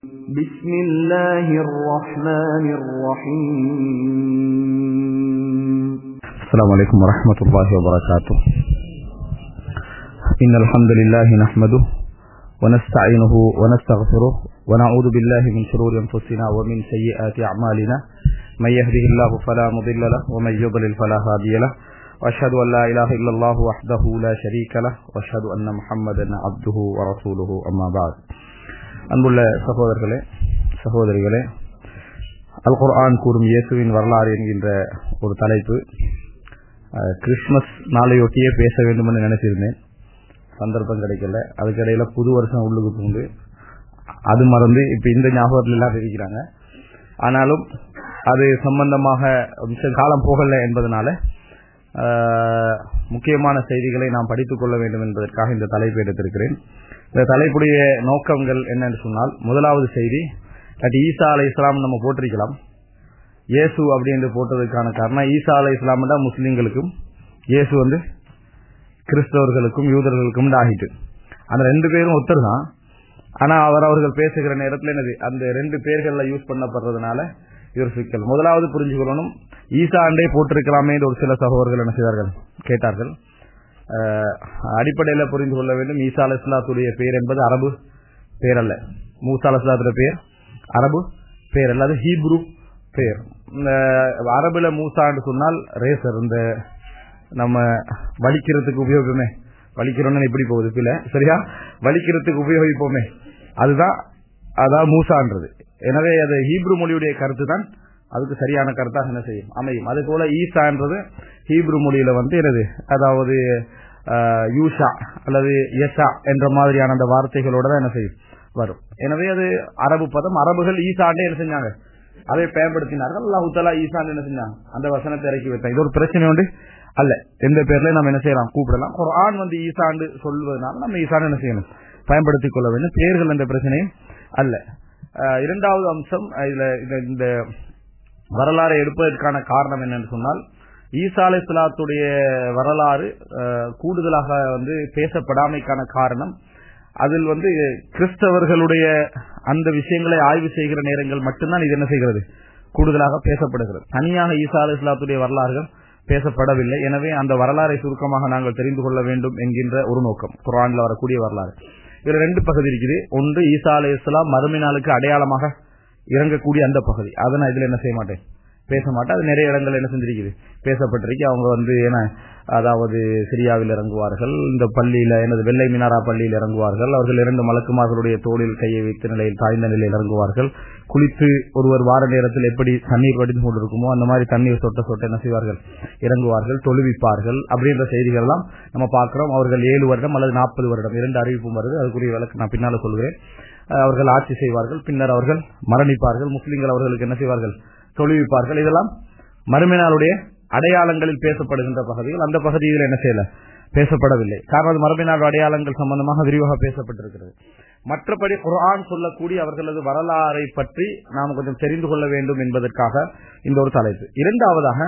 بسم الله الرحمن الرحيم السلام عليكم ورحمة الله وبركاته إن الحمد لله نحمده ونستعينه ونستغفره ونعوذ بالله من شرور أنفسنا ومن سيئات أعمالنا من يهده الله فلا مضل له ومن يضلل فلا هادي له وأشهد أن لا إله إلا الله وحده لا شريك له وأشهد أن محمدا عبده ورسوله أما بعد அன்புள்ள சகோதரர்களே சகோதரிகளே அல் குர்ஆன் கூறும் இயேசுவின் வரலாறு என்கின்ற ஒரு தலைப்பு அஹ், கிறிஸ்மஸ் நாளையொட்டியே பேச வேண்டும் என்று நினைச்சிருந்தேன் சந்தர்ப்பம் கிடைக்கல அதுக்கிடையில புது வருஷம் உள்ளுக்கு பூண்டு அது மறந்து இப்ப இந்த ஞாபகத்தில் எல்லாம் இருக்கிறாங்க ஆனாலும் அது சம்பந்தமாக மிச்ச காலம் போகல என்பதனால அஹ், முக்கியமான செய்திகளை நாம் படித்துக் கொள்ள வேண்டும் என்பதற்காக இந்த தலைப்பு எடுத்திருக்கிறேன் இந்த தலைப்புடைய நோக்கங்கள் என்னன்னு சொன்னால் முதலாவது செய்தி இல்லாட்டி ஈசா அலை இஸ்லாம் நம்ம போட்டிருக்கலாம் இயேசு அப்படின்னு போட்டதுக்கான காரணம் ஈசா அலை இஸ்லாம் தான் முஸ்லிம்களுக்கும் இயேசு வந்து கிறிஸ்தவர்களுக்கும் யூதர்களுக்கும் ஆகிட்டு அந்த ரெண்டு பேரும் ஒருத்தர் தான் ஆனா அவர் அவர்கள் பேசுகிற நேரத்தில் என்னது அந்த ரெண்டு பேர்கள்ல யூஸ் பண்ணப்படுறதுனால இவர் சிக்கல் முதலாவது புரிஞ்சுக்கொள்ளணும் ஈசா அண்டே போட்டிருக்கலாமே என்று ஒரு சில சகோதரர்கள் என்ன செய்தார்கள் கேட்டார்கள் அஹ், அடிப்படையில புரிந்து கொள்ள வேண்டும் ஈசா அலை இஸ்லாத்துடைய பேர் என்பது அரபு பேர் அல்ல மூசா அலை இஸ்லாத்துடைய பேர் அரபு பேர் அல்ல அது ஹீப்ரு பேர் இந்த அரபுல மூசான்னு சொன்னால் ரேசர் இந்த நம்ம வலிக்கிறதுக்கு உபயோகமே வலிக்கிறோம்னு எப்படி போகுது பிள்ளை சரியா வலிக்கிறதுக்கு உபயோகிப்போமே அதுதான் அதான் மூசான்றது எனவே அது ஹீப்ரு மொழியுடைய கருத்து தான் அதுக்கு சரியான கருத்தாக என்ன செய்யும் அமையும் அது போல ஈசான்றது ஹீப்ரு மொழியில வந்து என்னது அதாவது ஆஹ், யூஷா அல்லது யஷா என்ற மாதிரியான அந்த வார்த்தைகளோட தான் என்ன செய்யும் வரும் எனவே அது அரபு பதம் அரபுகள் ஈசாண்டே என்ன செஞ்சாங்க அதை பயன்படுத்தினார்கள் அல்லாஹு தலா ஈசான் என்ன செஞ்சாங்க அந்த வசனத்தை இறக்கி வைத்தாங்க இது ஒரு பிரச்சனை உண்டு அல்ல எந்த பேர்ல நம்ம என்ன செய்யலாம் கூப்பிடலாம் ஒரு ஆண் வந்து ஈசாண்டு சொல்வதனால நம்ம ஈசான் என்ன செய்யணும் பயன்படுத்திக் கொள்ள வேண்டும் பேர்கள் என்ற பிரச்சனையும் அல்ல அஹ், இரண்டாவது அம்சம் அஹ், இதுல இந்த- இந்த வரலாறை எடுப்பதற்கான காரணம் என்னன்னு சொன்னால் ஈசா அலை இஸ்லாத்துடைய வரலாறு அஹ், கூடுதலாக வந்து பேசப்படாமைக்கான காரணம் அதில் வந்து கிறிஸ்தவர்களுடைய அந்த விஷயங்களை ஆய்வு செய்கிற நேரங்கள் மட்டும்தான் இது என்ன செய்கிறது கூடுதலாக பேசப்படுகிறது தனியாக ஈசா அலை இஸ்லாத்துடைய வரலாறுகள் பேசப்படவில்லை எனவே அந்த வரலாறை சுருக்கமாக நாங்கள் தெரிந்து கொள்ள வேண்டும் என்கின்ற ஒரு நோக்கம் குரான்ல வரக்கூடிய வரலாறு இதுல ரெண்டு பகுதி இருக்குது ஒன்று ஈசா அலை இஸ்லாம் மறுமை நாளுக்கு அடையாளமாக இறங்கக்கூடிய அந்த பகுதி அதை நான் இதுல என்ன செய்ய மாட்டேன் பேச மாட்டேன் அது நிறைய இடங்கள் என்ன செஞ்சிருக்குது பேசப்பட்டிருக்கு அவங்க வந்து என்ன அதாவது சிரியாவில் இறங்குவார்கள் இந்த பள்ளியில எனது வெள்ளை மினாரா பள்ளியில் இறங்குவார்கள் அவர்கள் இரண்டு மலக்குமார்களுடைய தோளில் கையை வைத்த நிலையில் தாய்ந்த நிலையில் இறங்குவார்கள் குளித்து ஒருவர் வார நேரத்தில் எப்படி தண்ணீர் வடிந்து கொண்டிருக்குமோ அந்த மாதிரி தண்ணீர் சொட்ட சொட்ட என்ன செய்வார்கள் இறங்குவார்கள் தொழுவிப்பார்கள் அப்படின்ற செய்திகள் எல்லாம் நம்ம பார்க்கிறோம் அவர்கள் ஏழு வருடம் அல்லது நாற்பது வருடம் இரண்டு அறிவிப்பும் வருது அதுக்குரிய விளக்கு நான் பின்னால சொல்கிறேன் அஹ் அவர்கள் ஆட்சி செய்வார்கள் பின்னர் அவர்கள் மரணிப்பார்கள் முஸ்லிம்கள் அவர்களுக்கு என்ன செய்வார்கள் தொழுவிப்பார்கள் இதெல்லாம் மறுமையினாளுடைய அடையாளங்களில் பேசப்படுகின்ற பகுதிகள் அந்த பகுதியில் என்ன செய்யல பேசப்படவில்லை காரணம் அது மரபினால் அடையாளங்கள் சம்பந்தமாக விரிவாக பேசப்பட்டிருக்கிறது மற்றபடி குர்ஆன் சொல்லக்கூடிய அவர்களது வரலாறை பற்றி நாம் கொஞ்சம் தெரிந்து கொள்ள வேண்டும் என்பதற்காக இந்த ஒரு தலைப்பு இரண்டாவதாக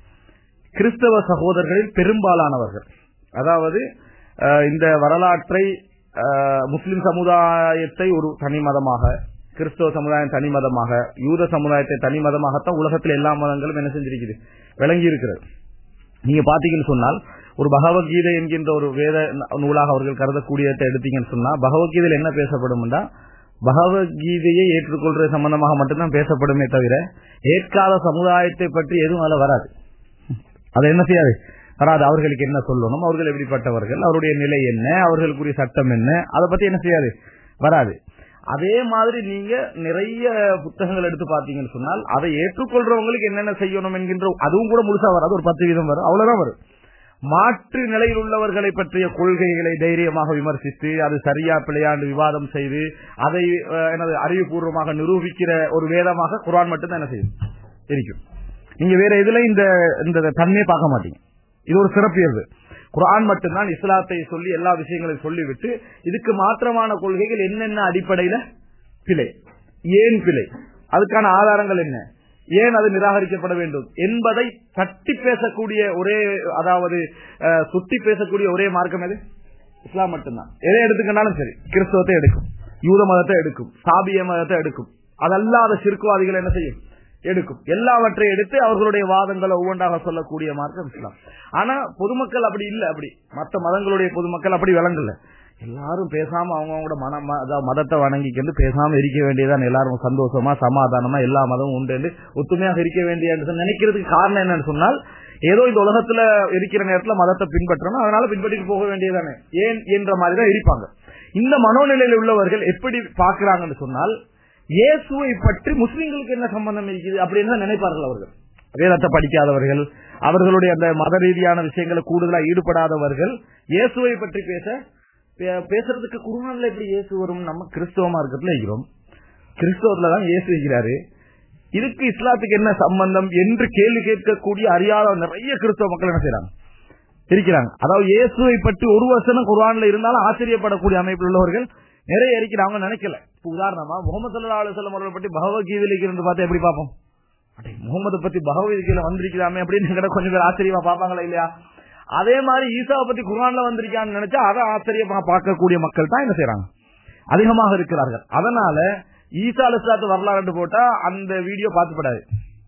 கிறிஸ்தவ சகோதரர்களில் பெரும்பாலானவர்கள் அதாவது அஹ், இந்த வரலாற்றை அஹ், முஸ்லிம் சமுதாயத்தை ஒரு தனி மதமாக கிறிஸ்தவ சமுதாயம் தனி மதமாக யூத சமுதாயத்தை தனி மதமாகத்தான் உலகத்தில் எல்லா மதங்களும் என்ன செஞ்சிருக்குது விளங்கி இருக்கிறது நீங்க பாத்தீங்கன்னு சொன்னால் ஒரு பகவத்கீதை என்கின்ற ஒரு வேத நூலாக அவர்கள் கருதக்கூடியதை எடுத்தீங்கன்னு சொன்னா பகவத்கீதையில் என்ன பேசப்படும்னா பகவத்கீதையை ஏற்றுக்கொள்றது சம்பந்தமாக மட்டும்தான் பேசப்படுமே தவிர ஏற்கால சமுதாயத்தை பற்றி எதுவும் அதில் வராது அதை என்ன செய்யாது வராது அவர்களுக்கு என்ன சொல்லணும் அவர்கள் எப்படிப்பட்டவர்கள் அவருடைய நிலை என்ன அவர்களுக்குரிய சட்டம் என்ன அதை பத்தி என்ன செய்யாது வராது அதே மாதிரி நீங்க நிறைய புத்தகங்கள் எடுத்து பாத்தீங்கன்னு சொன்னால் அதை ஏற்றுக்கொள்றவங்களுக்கு என்னென்ன செய்யணும் என்கின்ற அதுவும் கூட முழுசா வராது ஒரு பத்து வீதம் வரும் அவ்வளவுதான் வரும் மாற்று நிலையில் உள்ளவர்களை பற்றிய கொள்கைகளை தைரியமாக விமர்சித்து அது சரியா பிழையாண்டு விவாதம் செய்து அதை அஹ், எனது அறிவுபூர்வமாக நிரூபிக்கிற ஒரு வேதமாக குர்ஆன் மட்டும்தான் என்ன செய்யும் இருக்கும் நீங்க வேற இதுல இந்த இந்த தன்மையை பார்க்க மாட்டீங்க இது ஒரு சிறப்பியல்பு குர்ஆன் மட்டும்தான் இஸ்லாத்தை சொல்லி எல்லா விஷயங்களையும் சொல்லிவிட்டு இதுக்கு மாற்றமான கொள்கைகள் என்னென்ன அடிப்படையில பிழை ஏன் பிழை அதுக்கான ஆதாரங்கள் என்ன ஏன் அது நிராகரிக்கப்பட வேண்டும் என்பதை தட்டி பேசக்கூடிய ஒரே அதாவது அஹ், சுட்டி பேசக்கூடிய ஒரே மார்க்கம் எது இஸ்லாம் மட்டும்தான் எதை எடுத்துக்கிட்டாலும் சரி கிறிஸ்தவத்தை எடுக்கும் யூத மதத்தை எடுக்கும் சாபிய மதத்தை எடுக்கும் அதல்லாத சிறுக்குவாதிகள் என்ன செய்யும் எடுக்கும் எல்லாவற்றையும் எடுத்து அவர்களுடைய வாதங்களை ஒவ்வொன்றாக சொல்லக்கூடிய மார்க்கம் இஸ்லாம் ஆனா பொதுமக்கள் அப்படி இல்ல அப்படி மற்ற மதங்களுடைய பொதுமக்கள் அப்படி விளங்கல எல்லாரும் பேசாம அவங்கவுங்களோட மன ம- அதாவது மதத்தை வணங்கிக்கிட்டு பேசாம இருக்க வேண்டியதான் எல்லாரும் சந்தோஷமா சமாதானமா எல்லா மதமும் உண்டு ஒத்துமையாக இருக்க வேண்டிய நினைக்கிறதுக்கு காரணம் என்னன்னு சொன்னால் ஏதோ இந்த உலகத்துல இருக்கிற நேரத்துல மதத்தை பின்பற்றணும் அதனால பின்பற்றிட்டு போக வேண்டியதானே ஏன் என்ற மாதிரி தான் இருப்பாங்க இந்த மனோநிலையில் உள்ளவர்கள் எப்படி பாக்குறாங்கன்னு சொன்னால் இயேசுவை பற்றி முஸ்லிம்களுக்கு என்ன சம்பந்தம் இருக்குது அப்படின்னு தான் நினைப்பார்கள் அவர்கள் வேதத்தை படிக்காதவர்கள் அவர்களுடைய அந்த மத ரீதியான விஷயங்களை கூடுதலா ஈடுபடாதவர்கள் இயேசுவை பற்றி பேச பே- பேசுறதுக்கு குருவான்ல எப்படி இயேசு வரும் நம்ம கிறிஸ்தவ மார்க்கத்துல இருக்கிறோம் கிறிஸ்தவத்துல தான் இயேசு இருக்கிறாரு இதுக்கு இஸ்லாத்துக்கு என்ன சம்பந்தம் என்று கேள்வி கேட்கக்கூடிய அறியாத நிறைய கிறிஸ்தவ மக்கள் என்ன செய்யறாங்க இருக்கிறாங்க அதாவது இயேசுவை பற்றி ஒரு வசனம் குர்ஆன்ல இருந்தாலும் ஆச்சரியப்படக்கூடிய அமைப்பில் உள்ளவர்கள் நிறைய இருக்கிறாங்க நினைக்கல இப்ப உதாரணமா முகமது சல்லா அலுவலம் அவர்கள் பற்றி பகவத்கீதையில் இருக்கிறது பார்த்து எப்படி பார்ப்போம் அடே, முகமது பத்தி பகவத்கீதையில வந்திருக்கிறாமே அப்படின்னு கூட கொஞ்சம் பேர் ஆச்சரியமா பார்ப்பாங்களா இல்லையா அதே மாதிரி ஈசாவை பத்தி குர்ஆன்ல வந்திருக்கான்னு நினைச்சா அதை ஆச்சரியமா பார்க்கக்கூடிய மக்கள் தான் என்ன செய்யறாங்க அதிகமாக இருக்கிறார்கள் அதனால ஈசா அலுவலாத்து வரலாறு போட்டா அந்த வீடியோ பார்த்துப்படாது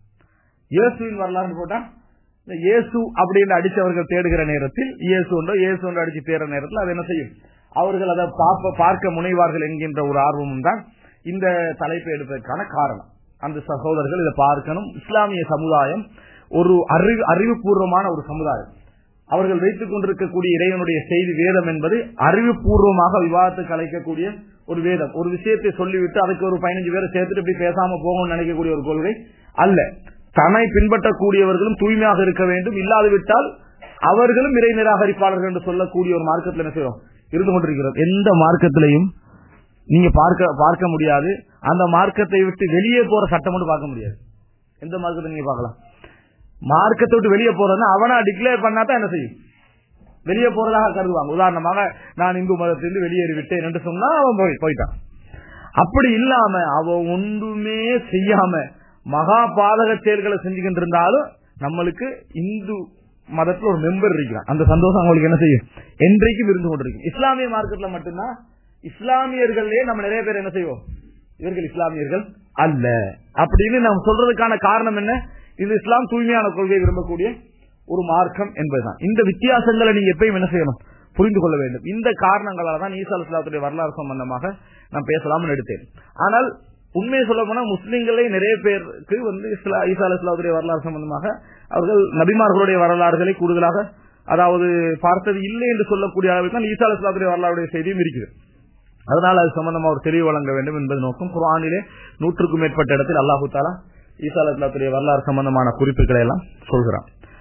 இயேசுவின் வரலாறு போட்டா இந்த இயேசு அப்படின்னு அடிச்சவர்கள் தேடுகிற நேரத்தில் இயேசு ஒன்றோ இயேசு ஒன்றோ அடிச்சு தேடுற நேரத்தில் அது என்ன செய்யும் அவர்கள் அதை பார்ப்ப பார்க்க முனைவார்கள் என்கின்ற ஒரு ஆர்வமும் தான் இந்த தலைப்பை எடுப்பதற்கான காரணம் அந்த சகோதரர்கள் இதை பார்க்கணும் இஸ்லாமிய சமுதாயம் ஒரு அறிவு அறிவுபூர்வமான ஒரு சமுதாயம் அவர்கள் வைத்துக் கொண்டிருக்கக்கூடிய இறைவனுடைய செய்தி வேதம் என்பது அறிவுபூர்வமாக விவாதத்துக்கு அழைக்கக்கூடிய ஒரு வேதம் ஒரு விஷயத்தை சொல்லிவிட்டு அதுக்கு ஒரு பதினஞ்சு பேரை சேர்த்துட்டு இப்படி பேசாம போகணும்னு நினைக்கக்கூடிய ஒரு கொள்கை அல்ல தன்னை பின்பற்றக்கூடியவர்களும் தூய்மையாக இருக்க வேண்டும் இல்லாது விட்டால் அவர்களும் இறை நிராகரிப்பாளர்கள் என்று சொல்லக்கூடிய ஒரு மார்க்கத்தில் என்ன செய்யும் இருந்து கொண்டிருக்கிறது எந்த மார்க்கத்திலையும் நீங்க பார்க்க பார்க்க முடியாது அந்த மார்க்கத்தை விட்டு வெளியே போற சட்டம் மட்டும் பார்க்க முடியாது எந்த மார்க்கத்தை நீங்க பார்க்கலாம் மார்க்கத்தை விட்டு வெளியே போறதுன்னா அவனா டிக்ளேர் பண்ணாதான் என்ன செய்யும் வெளியே போறதாக கருதுவாங்க உதாரணமாக நான் இந்து மதத்திலிருந்து வெளியேறி விட்டேன் என்று சொன்னா அவன் போய் போயிட்டான் அப்படி இல்லாம அவன் ஒன்றுமே செய்யாம மகா பாதக செயல்களை செஞ்சுக்கிட்டு இருந்தாலும் நம்மளுக்கு இந்து மதத்துல ஒரு மெம்பர் இருக்கிறான் அந்த சந்தோஷம் அவங்களுக்கு என்ன செய்யும் என்றைக்கும் இருந்து கொண்டிருக்கும் இஸ்லாமிய மார்க்கெட்ல மட்டும்தான் இஸ்லாமியர்களே நம்ம நிறைய பேர் என்ன செய்வோம் இவர்கள் இஸ்லாமியர்கள் அல்ல அப்படின்னு நாம் சொல்றதுக்கான காரணம் என்ன இது இஸ்லாம் தூய்மையான கொள்கையை விரும்பக்கூடிய ஒரு மார்க்கம் என்பதுதான் இந்த வித்தியாசங்களை நீங்க எப்பயும் என்ன செய்யணும் புரிந்து கொள்ள வேண்டும் இந்த காரணங்களால தான் ஈசா இஸ்லாத்துடைய வரலாறு சம்பந்தமாக நான் பேசலாம்னு எடுத்தேன் ஆனால் உண்மையை சொல்ல போனா முஸ்லிம்களே நிறைய பேருக்கு வந்து இஸ்லா ஈசா இஸ்லாத்துடைய வரலாறு சம்பந்தமாக அவர்கள் நபிமார்களுடைய வரலாறுகளை கூடுதலாக அதாவது பார்த்தது இல்லை என்று சொல்லக்கூடிய அளவுக்கு தான் ஈசா இஸ்லாத்துடைய வரலாறுடைய செய்தியும் இருக்குது அதனால அது சம்பந்தமா ஒரு தெளிவு வழங்க வேண்டும் என்பது நோக்கம் குர்ஆனிலே நூற்றுக்கும் மேற்பட்ட இடத்தில் அல்லாஹு தாலா ஈசா அலிஸ்லாத்துடைய வரலாறு சம்பந்தமான குறிப்புகளை எல்லாம் சொல்கிறான்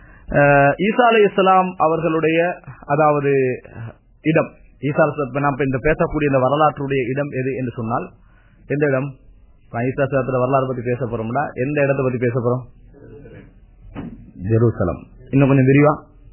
அஹ் ஈசா அலி இஸ்லாம் அவர்களுடைய அதாவது இடம் ஈசா அலி நாம் இப்ப இந்த பேசக்கூடிய இந்த வரலாற்றுடைய இடம் எது என்று சொன்னால் எந்த இடம் இப்ப ஈசா அலிஸ்லாத்துல வரலாறு பத்தி பேச போறோம்னா எந்த இடத்தை பத்தி பேச போறோம் ஜெருசலம் இன்னும் கொஞ்சம் விரிவா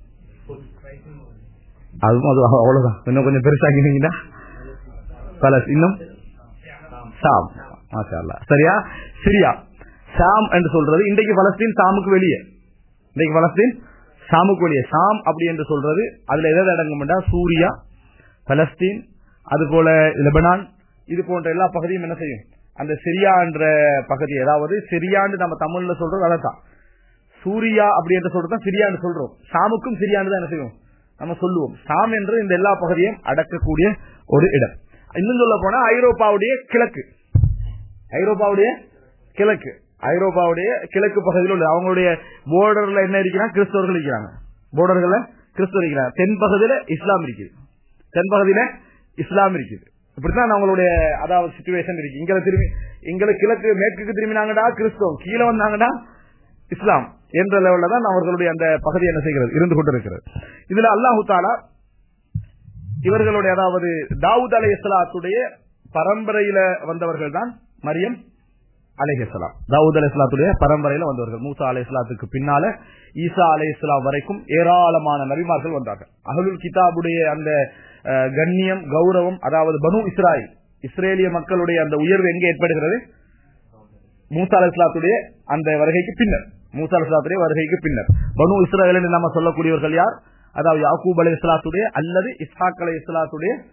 அதுவும் அது அவ்வளவுதான் இன்னும் கொஞ்சம் பெருசாக்கினீங்கன்னா பலஸ் இன்னும் சாம் மாஷா அல்லாஹ். சரியா சிரியா சாம் என்று சொல்றது இன்றைக்கு பலஸ்தீன் சாமுக்கு வெளியே இன்றைக்கு பலஸ்தீன் சாமுக்கு வெளியே சாம் அப்படி என்று சொல்றது அதுல எதாவது அடங்கும்டா சூரியா பலஸ்தீன் அது போல லெபனான் இது போன்ற எல்லா பகுதியும் என்ன செய்யும் அந்த சிரியா என்ற பகுதி அதாவது சிரியான்னு நம்ம தமிழ்ல சொல்றது அதான் சூரியா அப்படி என்று சொல்றது தான் சிரியான்னு சொல்றோம் சாமுக்கும் சிரியான்னு தான் என்ன செய்வோம் நம்ம சொல்லுவோம் சாம் என்று இந்த எல்லா பகுதியும் அடக்கக்கூடிய ஒரு இடம் இன்னும் சொல்ல போனா ஐரோப்பாவுடைய கிழக்கு ஐரோப்பாவுடைய கிழக்கு ஐரோப்பாவுடைய கிழக்கு பகுதியில் உள்ள அவங்களுடைய போர்டர்ல என்ன இருக்கிறாங்க கிறிஸ்தவர்கள் இருக்கிறாங்க போர்டர்கள்ல கிறிஸ்தவர் இருக்கிறாங்க தென் பகுதியில இஸ்லாம் இருக்குது தென் பகுதியில இஸ்லாம் இருக்குது இப்படித்தான் அவங்களுடைய அதாவது சுச்சுவேஷன் இருக்கு இங்க திரும்பி இங்க கிழக்கு மேற்குக்கு திரும்பினாங்கடா கிறிஸ்தவம் கீழே வந்தாங்கடா இஸ்லாம் என்ற லெவல்ல தான் அவர்களுடைய அந்த பகுதி என்ன செய்கிறது இருந்து கொண்டிருக்கிறது இதுல அல்லாஹு தாலா இவர்களுடைய அதாவது தாவூத் அலை இஸ்லாத்துடைய பரம்பரையில வந்தவர்கள் தான் மரியம் அலைஹிஸ்லாம் தாவூத் அலை இஸ்லாத்துடைய பரம்பரையில வந்தவர்கள் மூசா அலை இஸ்லாத்துக்கு பின்னால ஈசா அலை இஸ்லாம் வரைக்கும் ஏராளமான நபிமார்கள் வந்தார்கள் அகலுல் கிதாபுடைய அந்த அஹ், கண்ணியம் கௌரவம் அதாவது பனு இஸ்ராயில் இஸ்ரேலிய மக்களுடைய அந்த உயர்வு எங்கே ஏற்படுகிறது மூசா அலை இஸ்லாத்துடைய அந்த வருகைக்கு பின்னர் மூசா அலை இஸ்லாத்துடைய வருகைக்கு பின்னர் பனு இஸ்ரேல் என்று நாம சொல்லக்கூடியவர்கள் யார் அதாவது யாக்கூப் அலை இஸ்லாத்துடைய அல்லது இஸ்ஹாக் அலை இஸ்லாத்துடைய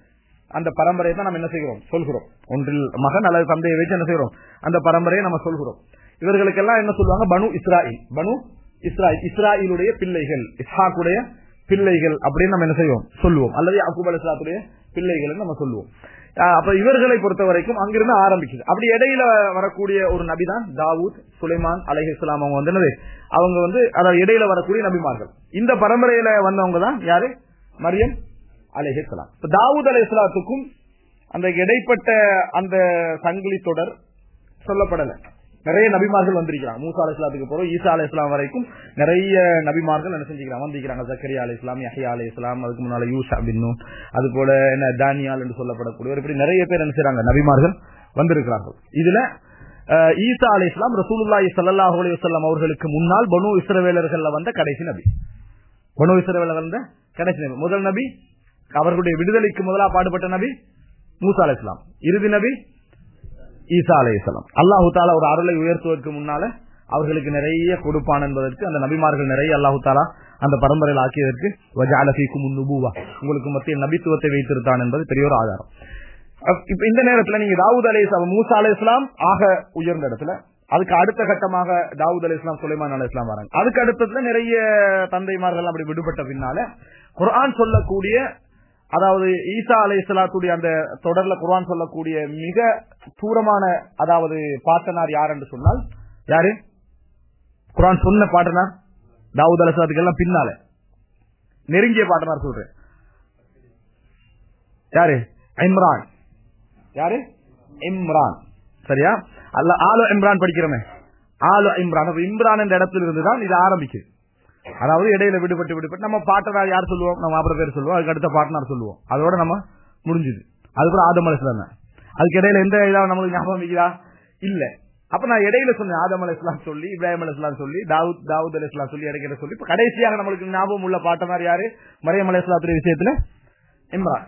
அந்த பரம்பரையை தான் நம்ம என்ன செய்கிறோம் சொல்கிறோம் ஒன்றில் மகன் அல்லது தந்தையை வச்சு என்ன செய்கிறோம் அந்த பரம்பரையை நம்ம சொல்கிறோம் இவர்களுக்கெல்லாம் என்ன சொல்லுவாங்க பனு இஸ்ராயில் பனு இஸ்ராயில் இஸ்ராயிலுடைய பிள்ளைகள் இஸ்ஹாக்குடைய பிள்ளைகள் அப்படின்னு நம்ம என்ன செய்வோம் சொல்லுவோம் அல்லது அக்குப் அலிஸ்லாத்துடைய பிள்ளைகள் நம்ம சொல்லுவோம் ஆஹ் அப்ப இவர்களை பொறுத்த வரைக்கும் அங்கிருந்து ஆரம்பிக்குது அப்படி இடையில வரக்கூடிய ஒரு நபி தான் தாவூத் சுலைமான் அலைஹி இஸ்லாம் அவங்க வந்து என்னது அவங்க வந்து அதாவது இடையில வரக்கூடிய நபிமார்கள் இந்த பரம்பரையில வந்தவங்க தான் யாரு மரியம் அலைஹி இஸ்லாம் இப்ப தாவூத் அலை இஸ்லாத்துக்கும் அந்த இடைப்பட்ட அந்த சங்கிலி தொடர் சொல்லப்படல நிறைய நபிமார்கள் வந்திருக்கிறாங்க மூசா அலை இஸ்லாத்துக்கு போறோம் ஈசா அலை இஸ்லாம் வரைக்கும் நிறைய நபிமார்கள் என்ன செஞ்சுக்கிறாங்க வந்திருக்கிறாங்க ஜக்கரியா அலை இஸ்லாம் யஹியா அலை இஸ்லாம் அதுக்கு முன்னால யூஷா பின்னும் அது போல என்ன தானியால் என்று சொல்லப்படக்கூடிய இப்படி நிறைய பேர் என்ன செய்றாங்க நபிமார்கள் வந்திருக்கிறார்கள் இதுல அஹ், ஈசா அலை இஸ்லாம் ரசூலுல்லாஹி ஸல்லல்லாஹு அலைஹி வஸல்லம் அவர்களுக்கு முன்னால் பனு இஸ்ரவேலர்கள்ல வந்த கடைசி நபி பனு இஸ்ரவேலர்கள் வந்த கடைசி நபி முதல் நபி அவர்களுடைய விடுதலைக்கு முதலா பாடுபட்ட நபி மூசா அலை இஸ்லாம் இறுதி நபி ஈசா அலை இஸ்லாம் அல்லாஹு தாலா ஒரு அருளை உயர்த்துவதற்கு முன்னால அவர்களுக்கு நிறைய கொடுப்பான் என்பதற்கு அந்த நபிமார்கள் நிறைய அல்லாஹு தாலா அந்த பரம்பரையில் ஆக்கியதற்கு வஜாலபிக்கும் நுபுவா உங்களுக்கு மத்திய நபித்துவத்தை வைத்திருத்தான் என்பது பெரிய ஒரு ஆதாரம் அப்- இப்ப இந்த நேரத்துல நீங்க தாவூத் அலை இஸ்லாம் மூசா அலை இஸ்லாம் ஆக உயர்ந்த இடத்துல அதுக்கு அடுத்த கட்டமாக தாவூத் அலை இஸ்லாம் சுலைமான் அலை இஸ்லாம் வராங்க அதுக்கு அடுத்ததுல நிறைய தந்தைமார்கள் அப்படி விடுபட்ட பின்னால குர்ஆன் சொல்லக்கூடிய அதாவது ஈசா அலை இஸ்லாத்துடைய அந்த தொடர்ல குர்ஆன் சொல்லக்கூடிய மிக தூரமான அதாவது பாட்டனார் யார் என்று சொன்னால் யாரு குர்ஆன் சொன்ன பாட்டனார் தாவூத் அலை இஸ்லாத்துக்கு எல்லாம் பின்னால நெருங்கிய பாட்டனார் சொல்றேன் யாரு இம்ரான் யாரு இம்ரான் சரியா அல்ல ஆலோ இம்ரான் படிக்கிறோமே ஆலோ இம்ரான் அப்ப இம்ரான் என்ற இடத்துல இருந்து தான் இது ஆரம்பிக்குது அதாவது இடையில விடுபட்டு விடுபட்டு நம்ம பாட்டனார் யார் சொல்லுவோம் நம்ம அப்புறம் பேர் சொல்லுவோம் அதுக்கு அடுத்த பாட்டனார் சொல்லுவோம் அதோட நம்ம முடிஞ்சுது அதுக்கப்புறம் ஆதம் அலிஸ்லாம் தான் அதுக்கு இடையில எந்த இதாக நம்மளுக்கு ஞாபகம் வைக்கிறா இல்ல அப்ப நான் இடையில சொன்னேன் ஆதம் அலி இஸ்லாம் சொல்லி இப்ராஹிம் அலி இஸ்லாம் சொல்லி தாவூத் தாவூத் அலி இஸ்லாம் சொல்லி இடைக்கிற சொல்லி இப்ப கடைசியாக நம்மளுக்கு ஞாபகம் உள்ள பாட்டனார் யாரு மரியம் அலி இஸ்லாத்துடைய விஷயத்துல இம்ரான்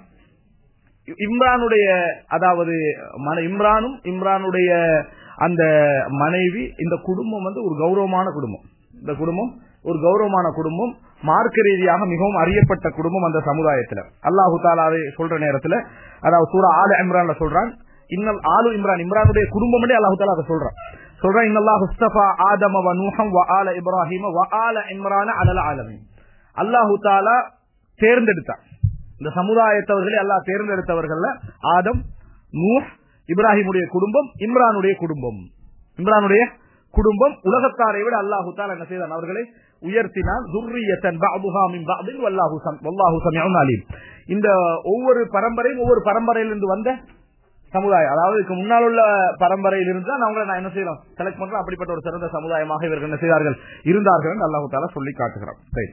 இம்ரானுடைய அதாவது மன- இம்ரானும் இம்ரானுடைய அந்த மனைவி இந்த குடும்பம் வந்து ஒரு கௌரவமான குடும்பம் இந்த குடும்பம் ஒரு கௌரவமான குடும்பம் மார்க்க ரீதியாக மிகவும் அறியப்பட்ட குடும்பம் அந்த சமுதாயத்துல அல்லாஹு தாலாவை சொல்ற நேரத்துல அதாவது சூரா ஆல இம்ரான்ல சொல்றான் இன்னல் ஆலு இம்ரான் இம்ரானுடைய குடும்பம் அல்லாஹு தாலா அதை சொல்றான் சொல்றான் இன்னல்லாஹு முஸ்தபா ஆதம வ நூஹம் வ ஆல இப்ராஹிம வ ஆல இம்ரான அலல் ஆலமீன் அல்லாஹு தாலா தேர்ந்தெடுத்தான் இந்த சமுதாயத்தவர்களை அல்லாஹ் தேர்ந்தெடுத்தவர்கள்ல ஆதம் நூஹ் இப்ராஹிமுடைய குடும்பம் இம்ரானுடைய குடும்பம் இம்ரானுடைய குடும்பம் உலகத்தாரை விட அல்லாஹு தாலா என்ன செய்தான் அவர்களை உயர்த்தினான் துர்ரியத்தன் பஅதுஹா மின் பஅதின் வல்லாஹு சம் வல்லாஹு சமிஉன் அலீம் இந்த ஒவ்வொரு பரம்பரையும் ஒவ்வொரு பரம்பரையிலிருந்து வந்த சமுதாயம் அதாவது இதுக்கு முன்னால் உள்ள பரம்பரையில் இருந்து தான் அவங்களை நான் என்ன செய்யறோம் செலக்ட் பண்றோம் அப்படிப்பட்ட ஒரு சிறந்த சமுதாயமாக இவர்கள் என்ன செய்தார்கள் இருந்தார்கள் என்று அல்லாஹு தாலா சொல்லி காட்டுகிறோம் சரி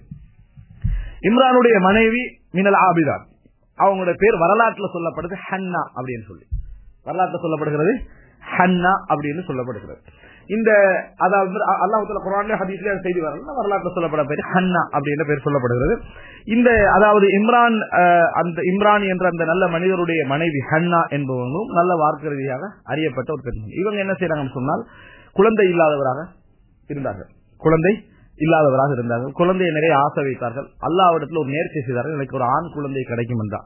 இம்ரானுடைய மனைவி மினல் ஆபிதான் அவங்களுடைய பேர் வரலாற்றுல சொல்லப்படுது ஹன்னா அப்படின்னு சொல்லி வரலாற்றுல சொல்லப்படுகிறது ஹன்னா அப்படின்னு சொல்லப்படுகிறது இந்த அதாவது அல்லாஹ் குரான்ல ஹதீஸ்ல செய்தி வரல வரலாற்றுல சொல்லப்பட பேர் ஹன்னா அப்படின்ற பேர் சொல்லப்படுகிறது இந்த அதாவது இம்ரான் அஹ், அந்த இம்ரான் என்ற அந்த நல்ல மனிதருடைய மனைவி ஹன்னா என்பவங்களும் நல்ல வார்த்தை ரீதியாக அறியப்பட்ட ஒரு பெண்மணி இவங்க என்ன செய்யறாங்கன்னு சொன்னால் குழந்தை இல்லாதவராக இருந்தார்கள் குழந்தை இல்லாதவராக இருந்தார்கள் குழந்தையை நிறைய ஆசை வைத்தார்கள் அல்லாவிடத்தில் ஒரு நேர்ச்சி செய்தார்கள் எனக்கு ஒரு ஆண் குழந்தை கிடைக்கும் என்றார்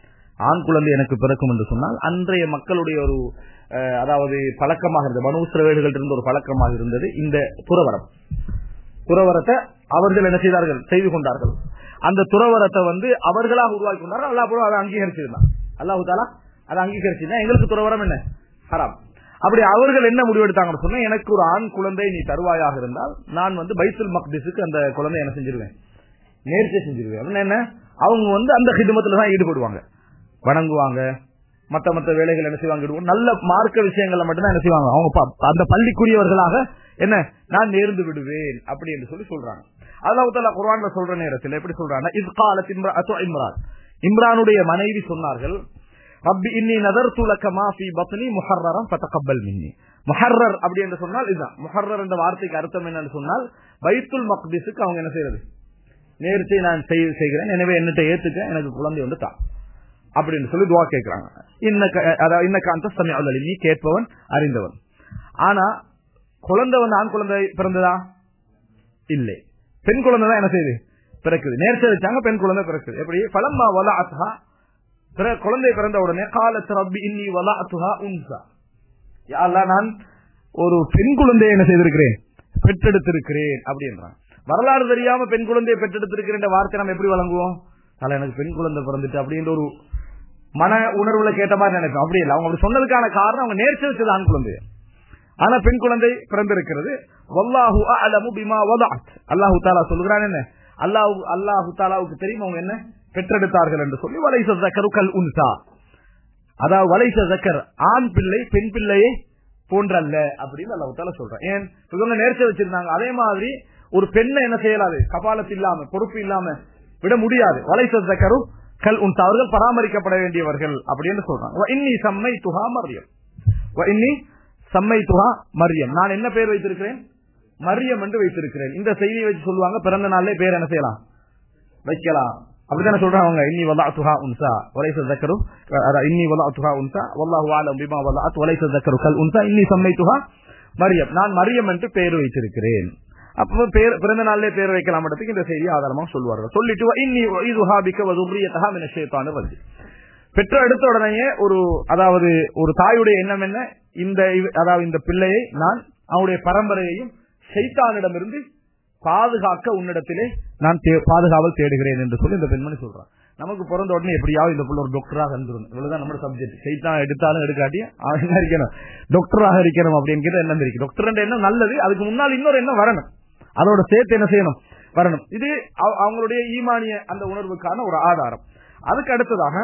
ஆண் குழந்தை எனக்கு பிறக்கும் என்று சொன்னால் அன்றைய மக்களுடைய ஒரு அஹ், அதாவது பழக்கமாக இருந்தது மனுசிரவேடுகள் இருந்த ஒரு பழக்கமாக இருந்தது இந்த துறவரம் துறவரத்தை அவர்கள் என்ன செய்தார்கள் செய்து கொண்டார்கள் அந்த துறவரத்தை வந்து அவர்களாக உருவாக்கி கொண்டார்கள் அல்லாஹ் கூட அதை அங்கீகரிச்சிருந்தான் அல்லாஹு தாலா அதை அங்கீகரிச்சிருந்தா எங்களுக்கு துறவரம் என்ன ஹராம் அப்படி அவர்கள் என்ன முடிவெடுத்தாங்கன்னு சொன்னா எனக்கு ஒரு ஆண் குழந்தை நீ தருவாயாக இருந்தால் நான் வந்து பைத்துல் மக்திஸுக்கு அந்த குழந்தை என்ன செஞ்சிருவேன் நேர்ச்சி செஞ்சிருவேன் அப்படின்னா என்ன அவங்க வந்து அந்த ஹிதமத்துல தான் ஈடுபடுவாங்க வணங்குவாங்க மத்த மத்த வேலைகள் என்ன செய்வாங்க ஈடுபடுவாங்க. நல்ல மார்க்க விஷயங்களை மட்டும்தான் என்ன செய்வாங்க அவங்க ப- அந்த பள்ளிக்குரியவர்களாக என்ன நான் நேர்ந்து விடுவேன் அப்படி என்று சொல்லி சொல்றாங்க அல்லாஹ் தாலா குர்ஆன்ல சொல்ற நேரத்தில் எப்படி சொல்றாங்க இது காலத் இம்ரான் இம்ரானுடைய மனைவி சொன்னார்கள் ரப்பி இன்னி நதர்து லக மா ஃபீ பத்னி முஹர்ரரம் ஃபதகப்பல் மின்னி முஹர்ரர் அப்படி என்று சொன்னால் இதுதான் முஹர்ரர் என்ற வார்த்தைக்கு அர்த்தம் என்னன்னு சொன்னால் பைத்துல் மக்திஸுக்கு அவங்க என்ன செய்யறது நேர்ச்சை நான் செய்- செய்கிறேன் எனவே என்னட்ட ஏத்துக்க எனக்கு குழந்தை வந்து தா அப்படின்னு சொல்லி துவா கேட்கிறாங்க இன்னக்க அதாவது இன்னக்க அந்த சமயம் நீ கேட்பவன் அறிந்தவன் ஆனா குழந்தை வந்து ஆண் குழந்தை பிறந்ததா இல்லை பெண் குழந்தை தான் என்ன செய்யுது பிறக்குது நேர்ச்சி வச்சாங்க பெண் குழந்தை பிறக்குது எப்படி பலம்மா வல அசா பிற- குழந்தை பிறந்த உடனே காலத் ரப்பி இன்னி வலஅத்துஹா உன்சா யா அல்லாஹ் நான் ஒரு பெண் குழந்தையை என்ன செய்திருக்கிறேன் பெற்றெடுத்திருக்கிறேன் அப்படின்றான் வரலாறு தெரியாம பெண் குழந்தையை பெற்றெடுத்திருக்கிறேன் வார்த்தை நம்ம எப்படி வழங்குவோம் அதனால எனக்கு பெண் குழந்தை பிறந்துட்டு அப்படின்ற ஒரு மன உணர்வுல கேட்ட மாதிரி நினைப்போம் அப்படி இல்லை அவங்க அப்படி சொன்னதுக்கான காரணம் அவங்க நேர்ச்சி வச்சது ஆண் குழந்தை ஆனா பெண் குழந்தை பிறந்திருக்கிறது வல்லாஹு அலமு பிமா வதாத் அல்லாஹு தாலா சொல்கிறான் என்ன அல்லாஹு அல்லாஹு தாலாவுக்கு தெரியும் அவங்க என்ன பெற்றெடுத்தார்கள் என்று சொல்லி வலைச ஜக்கரு கல் உன்சா அதாவது வலைச ஜக்கர் ஆண் பிள்ளை பெண் பிள்ளையை போன்றல்ல அப்படின்னு அல்லாஹு தாலா சொல்றேன் ஏன் இவங்க நேர்ச்சி வச்சிருந்தாங்க அதே மாதிரி ஒரு பெண்ணை என்ன செய்யலாது கபாலத்து இல்லாம பொறுப்பு இல்லாம விட முடியாது வலைச ஜக்கரு கல் உன்சா அவர்கள் பராமரிக்கப்பட வேண்டியவர்கள் அப்படின்னு சொல்றாங்க வ இன்னி சம்மை துஹா மரியம் வ இன்னி சம்மை துஹா மரியம் நான் என்ன பேர் வைத்திருக்கிறேன் மரியம் என்று வைத்திருக்கிறேன் இந்த செய்தியை வச்சு சொல்லுவாங்க பிறந்த நாள்ல பேர் என்ன செய்யலாம் வைக்கலாம் அப்படித்தானே சொல்றாங்க அவங்க இன்னி வலா துஹா உன்சா வலைச ஜக்கரு அதான் இன்னி வலா துஹா உன்சா வல்லாஹு ஆலம் பிமா வலாத் வலைச ஜக்கரு கல் உன்சா இன்னி சம்மை துஹா மரியம் நான் மரியம் என்று பெயர் வைத்திருக்கிறேன் அப்ப பேர் பிறந்த நாள்லே பேர் வைக்கலாம் இடத்துக்கு இந்த செய்தி ஆதாரமாக சொல்வார்கள் சொல்லிட்டு வா, இன்னி இதுஹா பிக்க வதுரியத்தஹா மின ஷைத்தான ரஜி பெற்ற எடுத்த உடனேயே ஒரு அதாவது ஒரு தாயுடைய எண்ணம் என்ன இந்த இவ- அதாவது இந்த பிள்ளையை நான் அவனுடைய பரம்பரையையும் சைத்தானிடமிருந்து பாதுகாக்க உன்னிடத்திலே நான் தே- பாதுகாவல் தேடுகிறேன் என்று சொல்லி இந்த பெண்மணி சொல்றான் நமக்கு பிறந்த உடனே எப்படியாவது இந்த பிள்ளை ஒரு டாக்டராக இருந்துரும் இவ்வளவுதான் நம்ம சப்ஜெக்ட் சைத்தான் எடுத்தாலும் எடுக்காட்டி அவன் என்ன இருக்கணும் டாக்டராக இருக்கணும் அப்படிங்கிற எண்ணம் இருக்கு டாக்டர் எண்ணம் நல்லது அதுக்கு முன்னால் இன்னொரு எண்ணம் வரணும் அதோட சேர்த்து என்ன செய்யணும் வரணும் இது அவ- அவங்களுடைய ஈமானிய அந்த உணர்வுக்கான ஒரு ஆதாரம் அதுக்கு அடுத்ததாக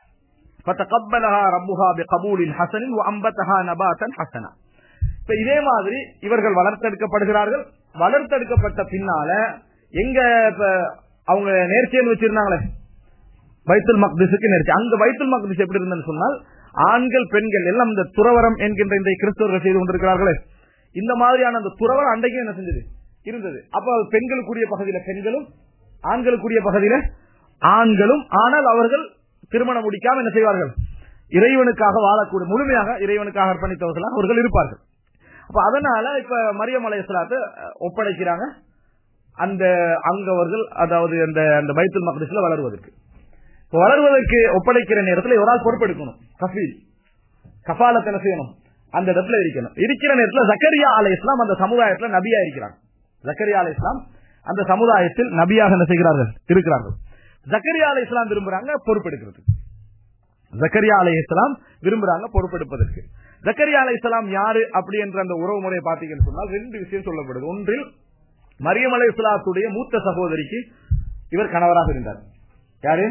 فتقبلها ربها بقبول حسن وانبتها نباتا حسنا இப்ப இதே மாதிரி இவர்கள் வளர்த்தெடுக்கப்படுகிறார்கள் வளர்த்தெடுக்கப்பட்ட பின்னால எங்க இப்ப அவங்க நேர்ச்சியல் வச்சிருந்தாங்களே பைத்துல் மக்திஸுக்கு நேர்ச்சி அங்க பைத்துல் மக்திஸ் எப்படி இருந்ததுன்னு சொன்னால் ஆண்கள் பெண்கள் எல்லாம் இந்த துறவரம் என்கின்ற இந்த கிறிஸ்தவர்கள் செய்து கொண்டிருக்கிறார்களே இந்த மாதிரியான அந்த துறவரம் அன்றைக்கும் என்ன செஞ்சது இருந்தது அப்ப அது பெண்களுக்குரிய பகுதியில பெண்களும் ஆண்களுக்குரிய பகுதியில ஆண்களும் ஆனால் அவர்கள் திருமணம் முடிக்காம என்ன செய்வார்கள் இறைவனுக்காக வாழக்கூடிய முழுமையாக இறைவனுக்காக அர்ப்பணித்தவர்களாக அவர்கள் இருப்பார்கள் அப்ப அதனால இப்ப மரியம் அலையாத்து ஒப்படைக்கிறாங்க அந்த அங்கவர்கள் அதாவது அந்த அந்த பைத்துல் மக்திஸ்ல வளருவதற்கு இப்ப வளர்வதற்கு ஒப்படைக்கிற நேரத்தில் ஒரு ஆள் பொறுப்பெடுக்கணும் கஃபீல் கஃபாலத் என்ன செய்யணும் அந்த இடத்துல இருக்கணும் இருக்கிற நேரத்தில் ஜக்கரியா அலை இஸ்லாம் அந்த சமுதாயத்துல நபியா இருக்கிறாங்க ஜக்கரியா அலை இஸ்லாம் அந்த சமுதாயத்தில் நபியாக என்ன செய்கிறார்கள் இருக்கிறார்கள் ஜக்கரியா அலை இஸ்லாம் விரும்புறாங்க பொறுப்பெடுக்கிறதுக்கு ஜக்கரியா அலை இஸ்லாம் விரும்புறாங்க பொறுப்பெடுப்பதற்கு ஜக்கரியா அலை இஸ்லாம் யாரு அப்படி என்ற அந்த உறவு முறையை பார்த்தீங்கன்னு சொன்னால் ரெண்டு விஷயம் சொல்லப்படுது ஒன்றில் மரியம் அலை இஸ்லாத்துடைய மூத்த சகோதரிக்கு இவர் கணவராக இருந்தார் யாரு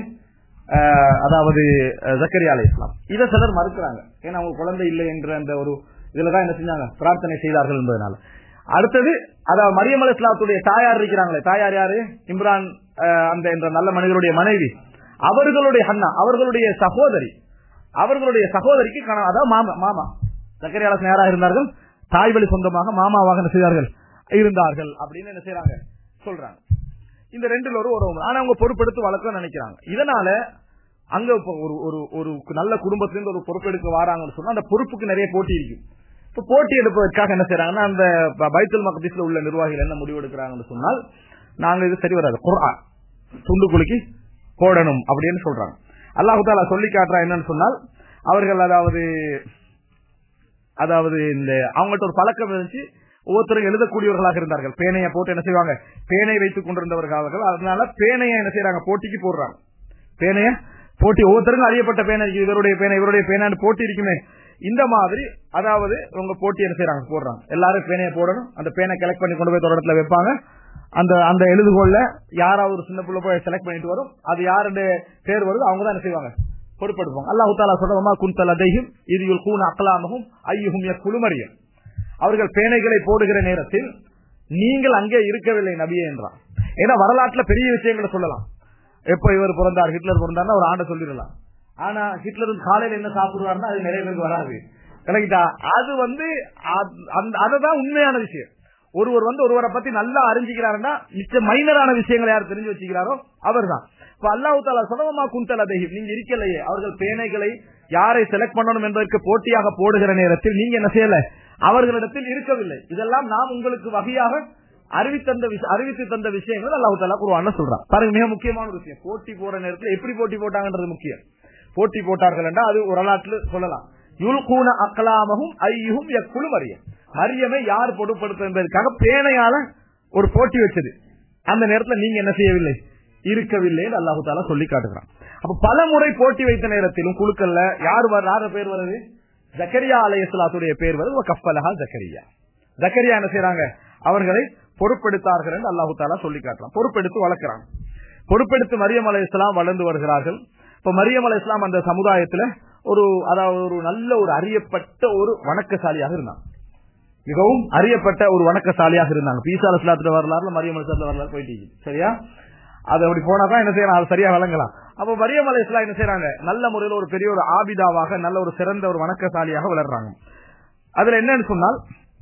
அஹ், அதாவது அஹ், ஜக்கரியா அலை இஸ்லாம் இதை சிலர் மறுக்கிறாங்க ஏன்னா அவங்க குழந்தை இல்லை என்ற அந்த ஒரு இதுலதான் என்ன செஞ்சாங்க பிரார்த்தனை செய்தார்கள் என்பதனால அடுத்தது அதாவது மரியம் அலை இஸ்லாத்துடைய தாயார் இருக்கிறாங்களே தாயார் யாரு இம்ரான் அஹ், அந்த என்ற நல்ல மனிதருடைய மனைவி அவர்களுடைய அண்ணா அவர்களுடைய சகோதரி அவர்களுடைய சகோதரிக்கு கணவன் அதாவது மாமா மாமா சக்கரை அரசன் யாராக இருந்தார்கள் தாய் வழி சொந்தமாக மாமாவாக என்ன செய்தார்கள் இருந்தார்கள் அப்படின்னு என்ன செய்யறாங்க சொல்றாங்க இந்த ரெண்டுல ஒரு உறவு ஆனா அவங்க பொறுப்பெடுத்து வளர்க்க நினைக்கிறாங்க இதனால அங்க இப்ப ஒரு ஒரு ஒரு நல்ல குடும்பத்துல இருந்து ஒரு பொறுப்பெடுக்க வராங்கன்னு சொன்னா அந்த பொறுப்புக்கு நிறைய போட்டி இருக்கு இப்ப போட்டி எடுப்பதற்காக என்ன செய்யறாங்கன்னா அந்த ப- பைத்துல் மக்திஸ்ல உள்ள நிர்வாகிகள் என்ன முடிவு எடுக்கிறாங்கன்னு சொன்னால் நாங்க இது சரி வராது குர்ஆன் துண்டு குலுக்கி போடணும் அப்படின்னு சொல்றாங்க அல்லாஹு தாலா சொல்லி காட்டுறா என்னன்னு சொன்னால் அவர்கள் அதாவது அதாவது இந்த அவங்கள்ட்ட ஒரு பழக்கம் இருந்துச்சு ஒவ்வொருத்தரும் எழுதக்கூடியவர்களாக இருந்தார்கள் பேனையை போட்டு என்ன செய்வாங்க பேனை வைத்துக் கொண்டிருந்தவர்கள் அவர்கள் அதனால பேனையை என்ன செய்யறாங்க போட்டிக்கு போடுறாங்க பேனைய போட்டி ஒவ்வொருத்தருக்கும் அறியப்பட்ட பேனை இருக்கு. இவருடைய பேனை இவருடைய பேனான்னு போட்டி இருக்குமே இந்த மாதிரி அதாவது உங்க போட்டி என்ன செய்யறாங்க போடுறாங்க எல்லாரும் பேனையை போடணும் அந்த பேனை கலெக்ட் பண்ணி கொண்டு போய் ஒரு இடத்துல வைப்பாங்க அந்த அந்த எழுதுகோல்ல யாராவது ஒரு சின்ன புள்ள போய் செலக்ட் பண்ணிட்டு வரும் அது யாருடைய பேர் வருதோ அவங்க தான் என்ன செய்வாங்க பொறுப்பெடுப்பாங்க அல்லாஹு தாலா சொல்றவமா குந்தல் அதையும் இது கூன அக்கலாமகும் ஐயுகும் குழுமறியும் அவர்கள் பேனைகளை போடுகிற நேரத்தில் நீங்கள் அங்கே இருக்கவில்லை நபியே என்றார் ஏன்னா வரலாற்றுல பெரிய விஷயங்களை சொல்லலாம் எப்ப இவர் பிறந்தார் ஹிட்லர் பிறந்தார்னா ஒரு ஆண்டை சொல்லிடலாம் ஆனா ஹிட்லர் காலையில என்ன சாப்பிடுவாருன்னா அது நிறைய பேருக்கு வராது கரெக்டா அது வந்து அது- அந்த- அதுதான் உண்மையான விஷயம் ஒருவர் வந்து ஒருவரை பத்தி நல்லா அறிஞ்சுக்கிறாருன்னா மிச்ச மைனரான விஷயங்களை யார் தெரிஞ்சு வச்சுக்கிறாரோ அவர்தான் இப்ப அல்லாஹு தாலா சொலவமா குந்தல் அதேஹிம் நீங்க இருக்கலையே அவர்கள் பேனைகளை யாரை செலக்ட் பண்ணணும் என்பதற்கு போட்டியாக போடுகிற நேரத்தில் நீங்க என்ன செய்யல அவர்களிடத்தில் இருக்கவில்லை இதெல்லாம் நாம் உங்களுக்கு வகையாக அறிவித்தந்த விஷ- அறிவித்து தந்த விஷயங்கள் அல்லாஹு தாலா குருவான சொல்றான் பாருங்க மிக முக்கியமான ஒரு விஷயம் போட்டி போற நேரத்தில் எப்படி போட்டி போட்டாங்கன்றது முக்கியம் போட்டி போட்டார்கள் என்றால் அது வரலாற்று சொல்லலாம் யுல்கூன அக்கலாமகும் ஐயும் எக்குழு மரியம் மரியமை யார் பொருட்படுத்த என்பதற்காக பேனையால ஒரு போட்டி வச்சது அந்த நேரத்துல நீங்க என்ன செய்யவில்லை இருக்கவில்லை அல்லாஹு தாலா சொல்லி காட்டுகிறான் அப்ப பல முறை போட்டி வைத்த நேரத்திலும் குழுக்கள்ல யார் வர யார பேர் வருது ஜக்கரியா அலையஸ்லாத்துடைய பேர் வருது கஃபலஹா ஜக்கரியா ஜக்கரியா என்ன செய்யறாங்க அவர்களை பொறுப்பெடுத்தார்கள் என்று அல்லாஹு தாலா சொல்லி காட்டலாம் பொறுப்பெடுத்து வளர்க்கிறாங்க பொறுப்பெடுத்து மரியம் அலை இஸ்லாம் வளர்ந்து வருகிறார்கள் இப்ப மரியம் அலை இஸ்லாம் அந்த சமுதாயத்துல ஒரு அதாவது ஒரு நல்ல ஒரு அறியப்பட்ட ஒரு வணக்கசாலியாக இருந்தாங்க மிகவும் அறியப்பட்ட ஒரு வணக்கசாலியாக இருந்தாங்க பீசா அலுவலாத்துல வரலாறுல மரியம் அலுவலாத்துல வரலாறு போயிட்டு சரியா அது அப்படி போனாதான் என்ன செய்யலாம் அது சரியா வழங்கலாம் அப்ப மரியம் அலை இஸ்லாம் என்ன செய்யறாங்க நல்ல முறையில் ஒரு பெரிய ஒரு ஆபிதாவாக நல்ல ஒரு சிறந்த ஒரு வணக்கசாலியாக வளர்றாங்க அதுல என்னன்னு சொன்னால்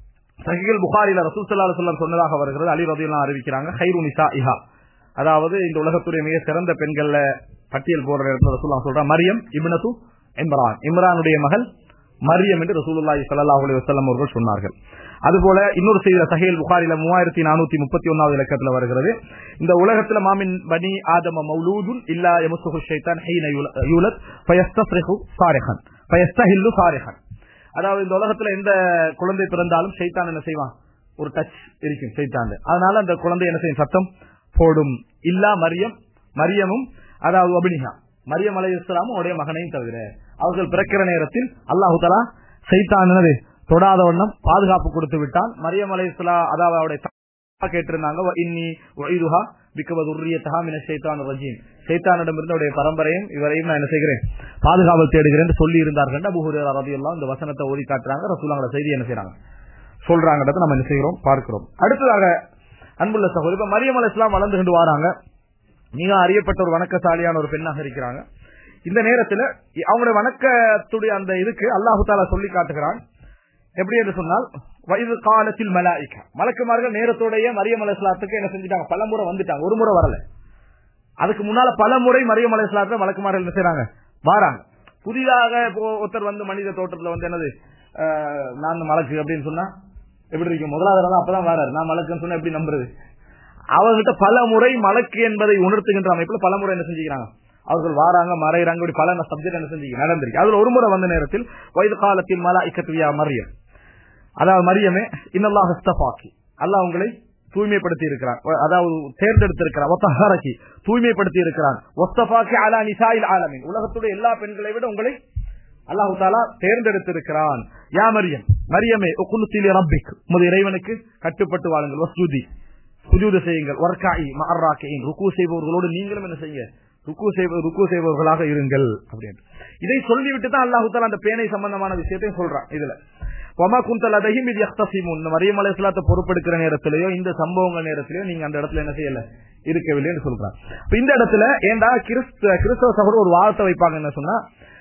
சஹிகள் புகாரில ரசூல் சல்லா சொல்லம் சொன்னதாக வருகிறது அலி ரதியெல்லாம் அறிவிக்கிறாங்க ஹைரு நிசா இஹா அதாவது இந்த உலகத்துடைய மிக சிறந்த பெண்கள்ல பட்டியல் போடுற இடத்துல ரசூல்லா சொல்ற மரியம் இப்னது இம்ரான் இம்ரானுடைய மகள் மரியம் என்று ரசூலுல்லாஹி ஸல்லல்லாஹு அலைஹி வஸல்லம் அவர்கள் சொன்னார்கள் அதுபோல இன்னொரு செய்தி சஹீல் புகாரில மூவாயிரத்தி நானூத்தி முப்பத்தி ஒன்னாவது இலக்கத்துல வருகிறது இந்த உலகத்துல மாமின் பனி ஆதம மௌலூதுன் இல்லா யமசுஹு ஷைத்தான் ஹீன யூலத் ஃபயஸ்தஃரிஹு சாரிஹன் ஃபயஸ்தஹில்லு சாரிஹன் அதாவது இந்த உலகத்துல எந்த குழந்தை பிறந்தாலும் சைத்தான் என்ன செய்வான் ஒரு டச் இருக்கும் சைத்தான் அதனால அந்த குழந்தை என்ன செய்யும் சத்தம் போடும் இல்லா மரியம் மரியமும் அதாவது அபினிகா மரியம் அலை இஸ்லாமும் உடைய மகனையும் தவிர அவர்கள் பிறக்கிற நேரத்தில் அல்லாஹு தலா சைத்தானது தொடாத வண்ணம் பாதுகாப்பு கொடுத்து விட்டான் மரியம் அலை இஸ்லா அதாவது அவருடைய கேட்டிருந்தாங்க இன்னி ஒய்துஹா பிக்கவது உரியத்தகா மின சைத்தான் ரஜீம் சைத்தானிடமிருந்து அவருடைய பரம்பரையும் இவரையும் நான் என்ன செய்கிறேன் பாதுகாவல் தேடுகிறேன் என்று சொல்லி இருந்தார்கள் அபுஹுரே ரதியெல்லாம் இந்த வசனத்தை ஓதி காட்டுறாங்க ரசூலாங்கள செய்தி என்ன செய்யறாங்க சொல்றாங்கன்றத நம்ம என்ன செய்கிறோம் பார்க்கிறோம் அடுத்ததாக அன்புள்ள சகோதரி இப்ப மரியம் அலை இஸ்லாம் வளர்ந்து கொண்டு வராங்க மிக அறியப்பட்ட ஒரு வணக்கசாலியான ஒரு பெண்ணாக இருக்கிறாங்க இந்த நேரத்தில் அவங்களுடைய வணக்கத்துடைய அந்த இதுக்கு அல்லாஹு தாலா சொல்லி காட்டுகிறான் எப்படி என்று சொன்னால் வயது காலத்தில் மலாய்க்க மலக்குமார்கள் நேரத்தோடைய மரியம் அலைஸ்லாத்துக்கு என்ன செஞ்சுட்டாங்க பல முறை வந்துட்டாங்க ஒரு முறை வரல அதுக்கு முன்னால பல முறை மரியம் அலைஸ்லாத்துல மலக்குமார்கள் என்ன செய்யறாங்க வாராங்க புதிதாக ஒருத்தர் வந்து மனித தோட்டத்துல வந்து என்னது நான் மலக்கு அப்படின்னு சொன்னா எப்படி இருக்கும் முதலாவது அப்பதான் வராரு நான் மலக்குன்னு சொன்னா எப்படி நம்புறது அவர்கிட்ட பல முறை மலக்கு என்பதை உணர்த்துகின்ற அமைப்புல பல முறை என்ன செஞ்சுக்கிறாங்க அவர்கள் வாராங்க மறைகிறாங்க இப்படி பல சப்ஜெக்ட் என்ன செஞ்சு நடந்திருக்கு அதுல ஒரு முறை வந்த நேரத்தில் வயது காலத்தில் மலா இக்கத்துவியா மரியம் அதாவது மரியமே இன்னல்லா ஹஸ்தபாக்கி அல்லாஹ் உங்களை தூய்மைப்படுத்தி இருக்கிறான் அதாவது தேர்ந்தெடுத்திருக்கிறான் ஒத்தஹாரக்கி தூய்மைப்படுத்தி இருக்கிறான் ஒஸ்தபாக்கி அலா நிசாயில் ஆலமின் உலகத்துடைய எல்லா பெண்களை விட உங்களை அல்லாஹு தாலா தேர்ந்தெடுத்திருக்கிறான் யா மரியம் மரியமே உக்குலுத்திலே ரப்பிக் உமது இறைவனுக்கு கட்டுப்பட்டு வாழுங்கள் வசூதி சுஜூத செய்யுங்கள் ஒர்காயி மர்ராக்கையின் ருக்கு செய்பவர்களோடு நீங்களும் என்ன செய்யுங்க ருக்கு செய்வ ருக்கு செய்பவர்களாக இருங்கள் அப்படின்னு இதை சொல்லிவிட்டு தான் அல்லாஹு தாலா அந்த பேனை சம்பந்தமான விஷயத்தையும் சொல்றான் இதுல ஒமா குந்தல் அதையும் இது எக்தசிமுன் இந்த மரியம் அலை இஸ்லாத்தை பொறுப்பெடுக்கிற நேரத்திலேயோ இந்த சம்பவங்கள் நேரத்திலேயோ நீங்க அந்த இடத்துல என்ன செய்யல இருக்கவில்லைன்னு சொல்றான் இந்த இடத்துல ஏண்டா கிறிஸ்த கிறிஸ்தவ சகோதரர் ஒரு வார்த்தை வைப்பாங்க என்ன சொன்னா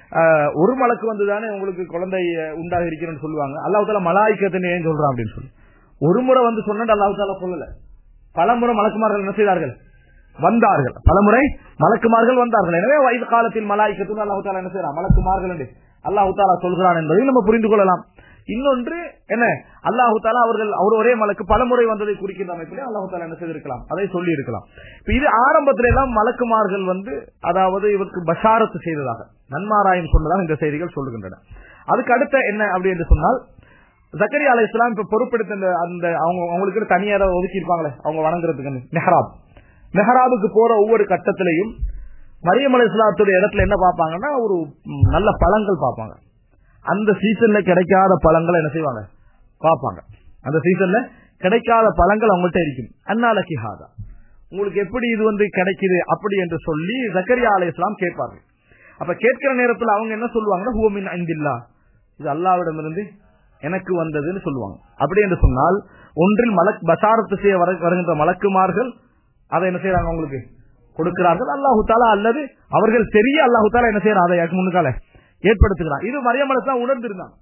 ஒரு மலக்கு வந்துதானே உங்களுக்கு குழந்தை உண்டாக இருக்கிறேன்னு சொல்லுவாங்க அல்லாஹு தாலா மலாய்க்கத்தின்னு ஏன் சொல்றான் அப்படின்னு சொல்லி ஒரு முறை வந்து சொன்னா அல்லாஹு தாலா சொல்லல பலமுறை மலக்குமார்கள் என்ன செய்தார்கள் வந்தார்கள் பலமுறை மலக்குமார்கள் வந்தார்கள் எனவே வயது காலத்தில் மலாய்க்கத்துன்னு அல்லாஹு தாலா என்ன செய்யறான் மலக்குமார்கள் என்று அல்லாஹு தாலா சொல்கிறான் என்பதையும் நம்ம புரிந்து கொள்ளலாம் இன்னொன்று என்ன அல்லாஹு தாலா அவர்கள் அவர் ஒரே மலக்கு பலமுறை வந்ததை குறிக்கின்ற அமைப்பிலே அல்லாஹு தாலா என்ன செய்திருக்கலாம் அதை சொல்லி இருக்கலாம் இப்ப இது ஆரம்பத்தில எல்லாம் மலக்குமார்கள் வந்து அதாவது இவருக்கு பஷாரத்து செய்ததாக நன்மாராயம் சொன்னதாக இந்த செய்திகள் சொல்லுகின்றன அதுக்கு அடுத்த என்ன அப்படி என்று சொன்னால் ஜக்கரி அலை இஸ்லாம் இப்ப பொறுப்பெடுத்த அந்த அந்த அவங்க அவங்களுக்கு தனியார ஒதுக்கி இருப்பாங்களே அவங்க வணங்குறதுக்கு மெஹராப் மெஹராபுக்கு போற ஒவ்வொரு கட்டத்திலையும் மரியம் அலை இஸ்லாத்துடைய இடத்துல என்ன பார்ப்பாங்கன்னா ஒரு நல்ல பழங்கள் பார்ப்பாங்க அந்த சீசன்ல கிடைக்காத பழங்களை என்ன செய்வாங்க பார்ப்பாங்க அந்த சீசன்ல கிடைக்காத பழங்கள் அவங்கள்ட்ட இருக்கும் அன்னால கிஹாதா உங்களுக்கு எப்படி இது வந்து கிடைக்குது அப்படி என்று சொல்லி ஜக்கரியா அலை இஸ்லாம் கேட்பார்கள் அப்ப கேட்கிற நேரத்தில் அவங்க என்ன சொல்லுவாங்கன்னா ஹூமின் ஐந்தில்லா இது அல்லாவிடமிருந்து எனக்கு வந்ததுன்னு சொல்லுவாங்க அப்படி என்று சொன்னால் ஒன்றில் மலக் பசாரத்து செய்ய வருகின்ற மலக்குமார்கள் அதை என்ன செய்யறாங்க அவங்களுக்கு கொடுக்கிறார்கள் அல்லாஹு தாலா அல்லது அவர்கள் தெரிய அல்லாஹு தாலா என்ன செய்யறாங்க அதை முன்னுக்கால ஏற்படுத்துகிறார் இது மரியம் அலிஸ்லாம் உணர்ந்திருந்தாங்க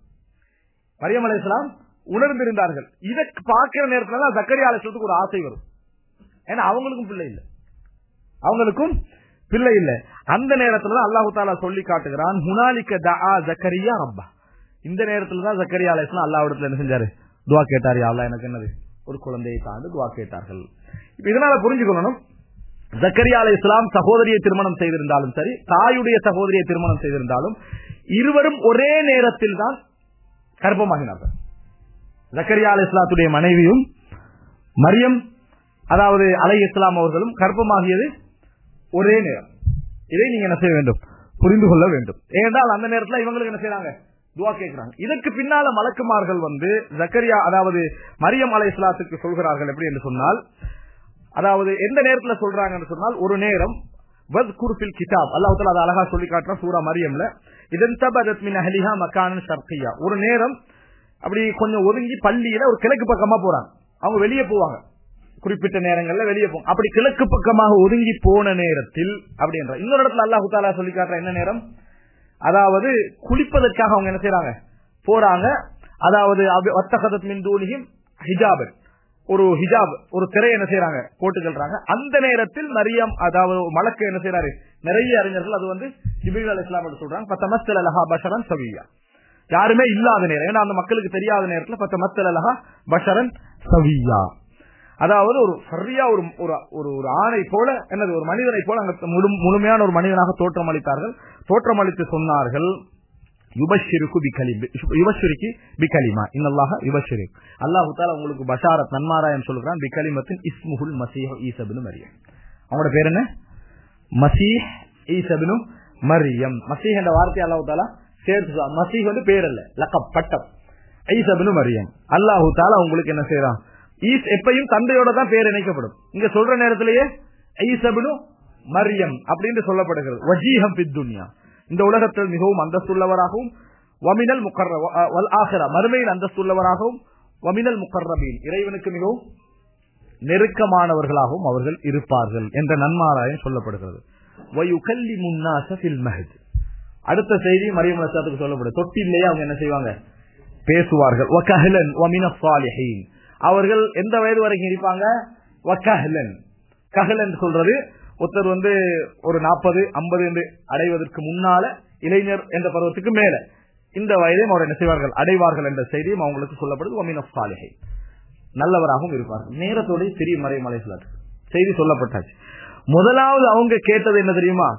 மரியம் அலிஸ்லாம் உணர்ந்திருந்தார்கள் இதை பார்க்கிற நேரத்துல தான் சக்கரியா அலிஸ்லத்துக்கு ஒரு ஆசை வரும் ஏன்னா அவங்களுக்கும் பிள்ளை இல்லை அவங்களுக்கும் பிள்ளை இல்லை அந்த நேரத்துல தான் அல்லாஹு தாலா சொல்லி காட்டுகிறான் ஹுனாலிக்க தா ஜக்கரியா ரப்பா இந்த நேரத்துல தான் ஜக்கரியா அலிஸ்லாம் அல்லாவிடத்துல என்ன செஞ்சாரு துவா கேட்டாரு அல்லா எனக்கு என்னது ஒரு குழந்தையை தாண்டு துவா கேட்டார்கள் இப்ப இதனால புரிஞ்சுக்கணும் ஜக்கரியா அலை இஸ்லாம் சகோதரியை திருமணம் செய்திருந்தாலும் சரி தாயுடைய சகோதரியை திருமணம் செய்திருந்தாலும் இருவரும் ஒரே நேரத்தில் தான் கர்ப்பமாகினார்கள் ஜக்கரியா அலை இஸ்லாத்துடைய மனைவியும் மரியம் அதாவது அலை இஸ்லாம் அவர்களும் கர்ப்பமாகியது ஒரே நேரம் இதை நீங்க என்ன செய்ய வேண்டும் புரிந்து கொள்ள வேண்டும் ஏனென்றால் அந்த நேரத்தில் இவங்களுக்கு என்ன செய்யறாங்க துவா கேட்கிறாங்க இதற்கு பின்னால மலக்குமார்கள் வந்து ஜக்கரியா அதாவது மரியம் அலை இஸ்லாத்துக்கு சொல்கிறார்கள் எப்படி என்று சொன்னால் அதாவது எந்த நேரத்துல சொல்றாங்கன்னு சொன்னால் ஒரு நேரம் வத்குர்பில் கிதாப் அல்லாஹ் தஆலா அதை அழகா சொல்லி காட்டுறான் சூரா மரியம்ல இதன் தபதத் மின் அஹ்லிஹா மக்கானன் ஷர்கியா ஒரு நேரம் அப்படி கொஞ்சம் ஒதுங்கி பள்ளியில ஒரு கிழக்கு பக்கமா போறாங்க அவங்க வெளியே போவாங்க குறிப்பிட்ட நேரங்கள்ல வெளியே போகும் அப்படி கிழக்கு பக்கமாக ஒதுங்கி போன நேரத்தில் அப்படின்ற இன்னொரு இடத்துல அல்லாஹு தாலா சொல்லி காட்டுற என்ன நேரம் அதாவது குளிப்பதற்காக அவங்க என்ன செய்யறாங்க போறாங்க அதாவது வத்தகதத் மின் தூணியும் ஹிஜாபன் ஒரு ஹிஜாப் ஒரு திரை என்ன செய்யறாங்க போட்டுக்கொள்றாங்க அந்த நேரத்தில் மரியம் அதாவது மலக்கு என்ன செய்யறாரு நிறைய அறிஞர்கள் அது வந்து ஜிபில் அலி இஸ்லாம் என்று சொல்றாங்க பத்த மஸ்தல் அலஹா பஷரன் சவியா யாருமே இல்லாத நேரம் ஏன்னா அந்த மக்களுக்கு தெரியாத நேரத்தில் பத்த மஸ்தல் அலஹா பஷரன் சவியா அதாவது ஒரு சரியா ஒரு ஒரு ஒரு ஆணை போல என்னது ஒரு மனிதனை போல அங்க முழுமையான ஒரு மனிதனாக தோற்றமளித்தார்கள் தோற்றமளித்து சொன்னார்கள் யுபஷிருக்கு பிகலிம் யுபஷிரிக்கு பிகலிமா இன்னல்லாக யுபஷிரிக் அல்லாஹு தாலா உங்களுக்கு பஷாரத் நன்மாராயம் சொல்லுகிறான் பிகலிமத்தின் இஸ்முகுல் மசீஹ் ஈசபினு மரியம் அவங்களோட பேர் என்ன மசீஹ் ஈசபினு மரியம் மசீஹ் என்ற வார்த்தை அல்லாஹு தாலா சேர்த்து மசீஹ் வந்து பேர் அல்ல லக்கப் பட்டம் ஈசபினு மரியம் அல்லாஹு தாலா உங்களுக்கு என்ன செய்யறான் ஈஸ் எப்பையும் தந்தையோட தான் பேர் இணைக்கப்படும் இங்க சொல்ற நேரத்திலேயே ஈசபினு மரியம் அப்படின்னு சொல்லப்படுகிறது வஜீஹம் பித்துன்யா இந்த உலகத்தில் மிகவும் அந்தஸ்துள்ளவராகவும் வமினல் முக்கர்ர மறுமையில் அந்தஸ்துள்ளவராகவும் வமினல் முக்கர்ரபீன் இறைவனுக்கு மிகவும் நெருக்கமானவர்களாகவும் அவர்கள் இருப்பார்கள் என்ற நன்மாராயம் சொல்லப்படுகிறது வயுகல்லி முன்னாசில் மஹத் அடுத்த செய்தி மரியம் அலசாத்துக்கு சொல்லப்படுது தொட்டிலேயே அவங்க என்ன செய்வாங்க பேசுவார்கள் வகஹலன் வமின சாலிஹீன் அவர்கள் எந்த வயது வரைக்கும் இருப்பாங்க வக்கஹலன் கஹலன் சொல்றது ஒருத்தர் வந்து ஒரு நாற்பது ஐம்பது என்று அடைவதற்கு முன்னால இளைஞர் என்ற பருவத்துக்கு மேல இந்த வயதையும் அவர் என்ன செய்வார்கள் அடைவார்கள் என்ற செய்தியும் அவங்களுக்கு சொல்லப்படுது ஒமின் ஆஃப் சாலிஹை நல்லவராகவும் இருப்பார்கள் நேரத்தோட பெரிய மறை மலை செய்தி சொல்லப்பட்டாச்சு முதலாவது அவங்க கேட்டது என்ன தெரியுமா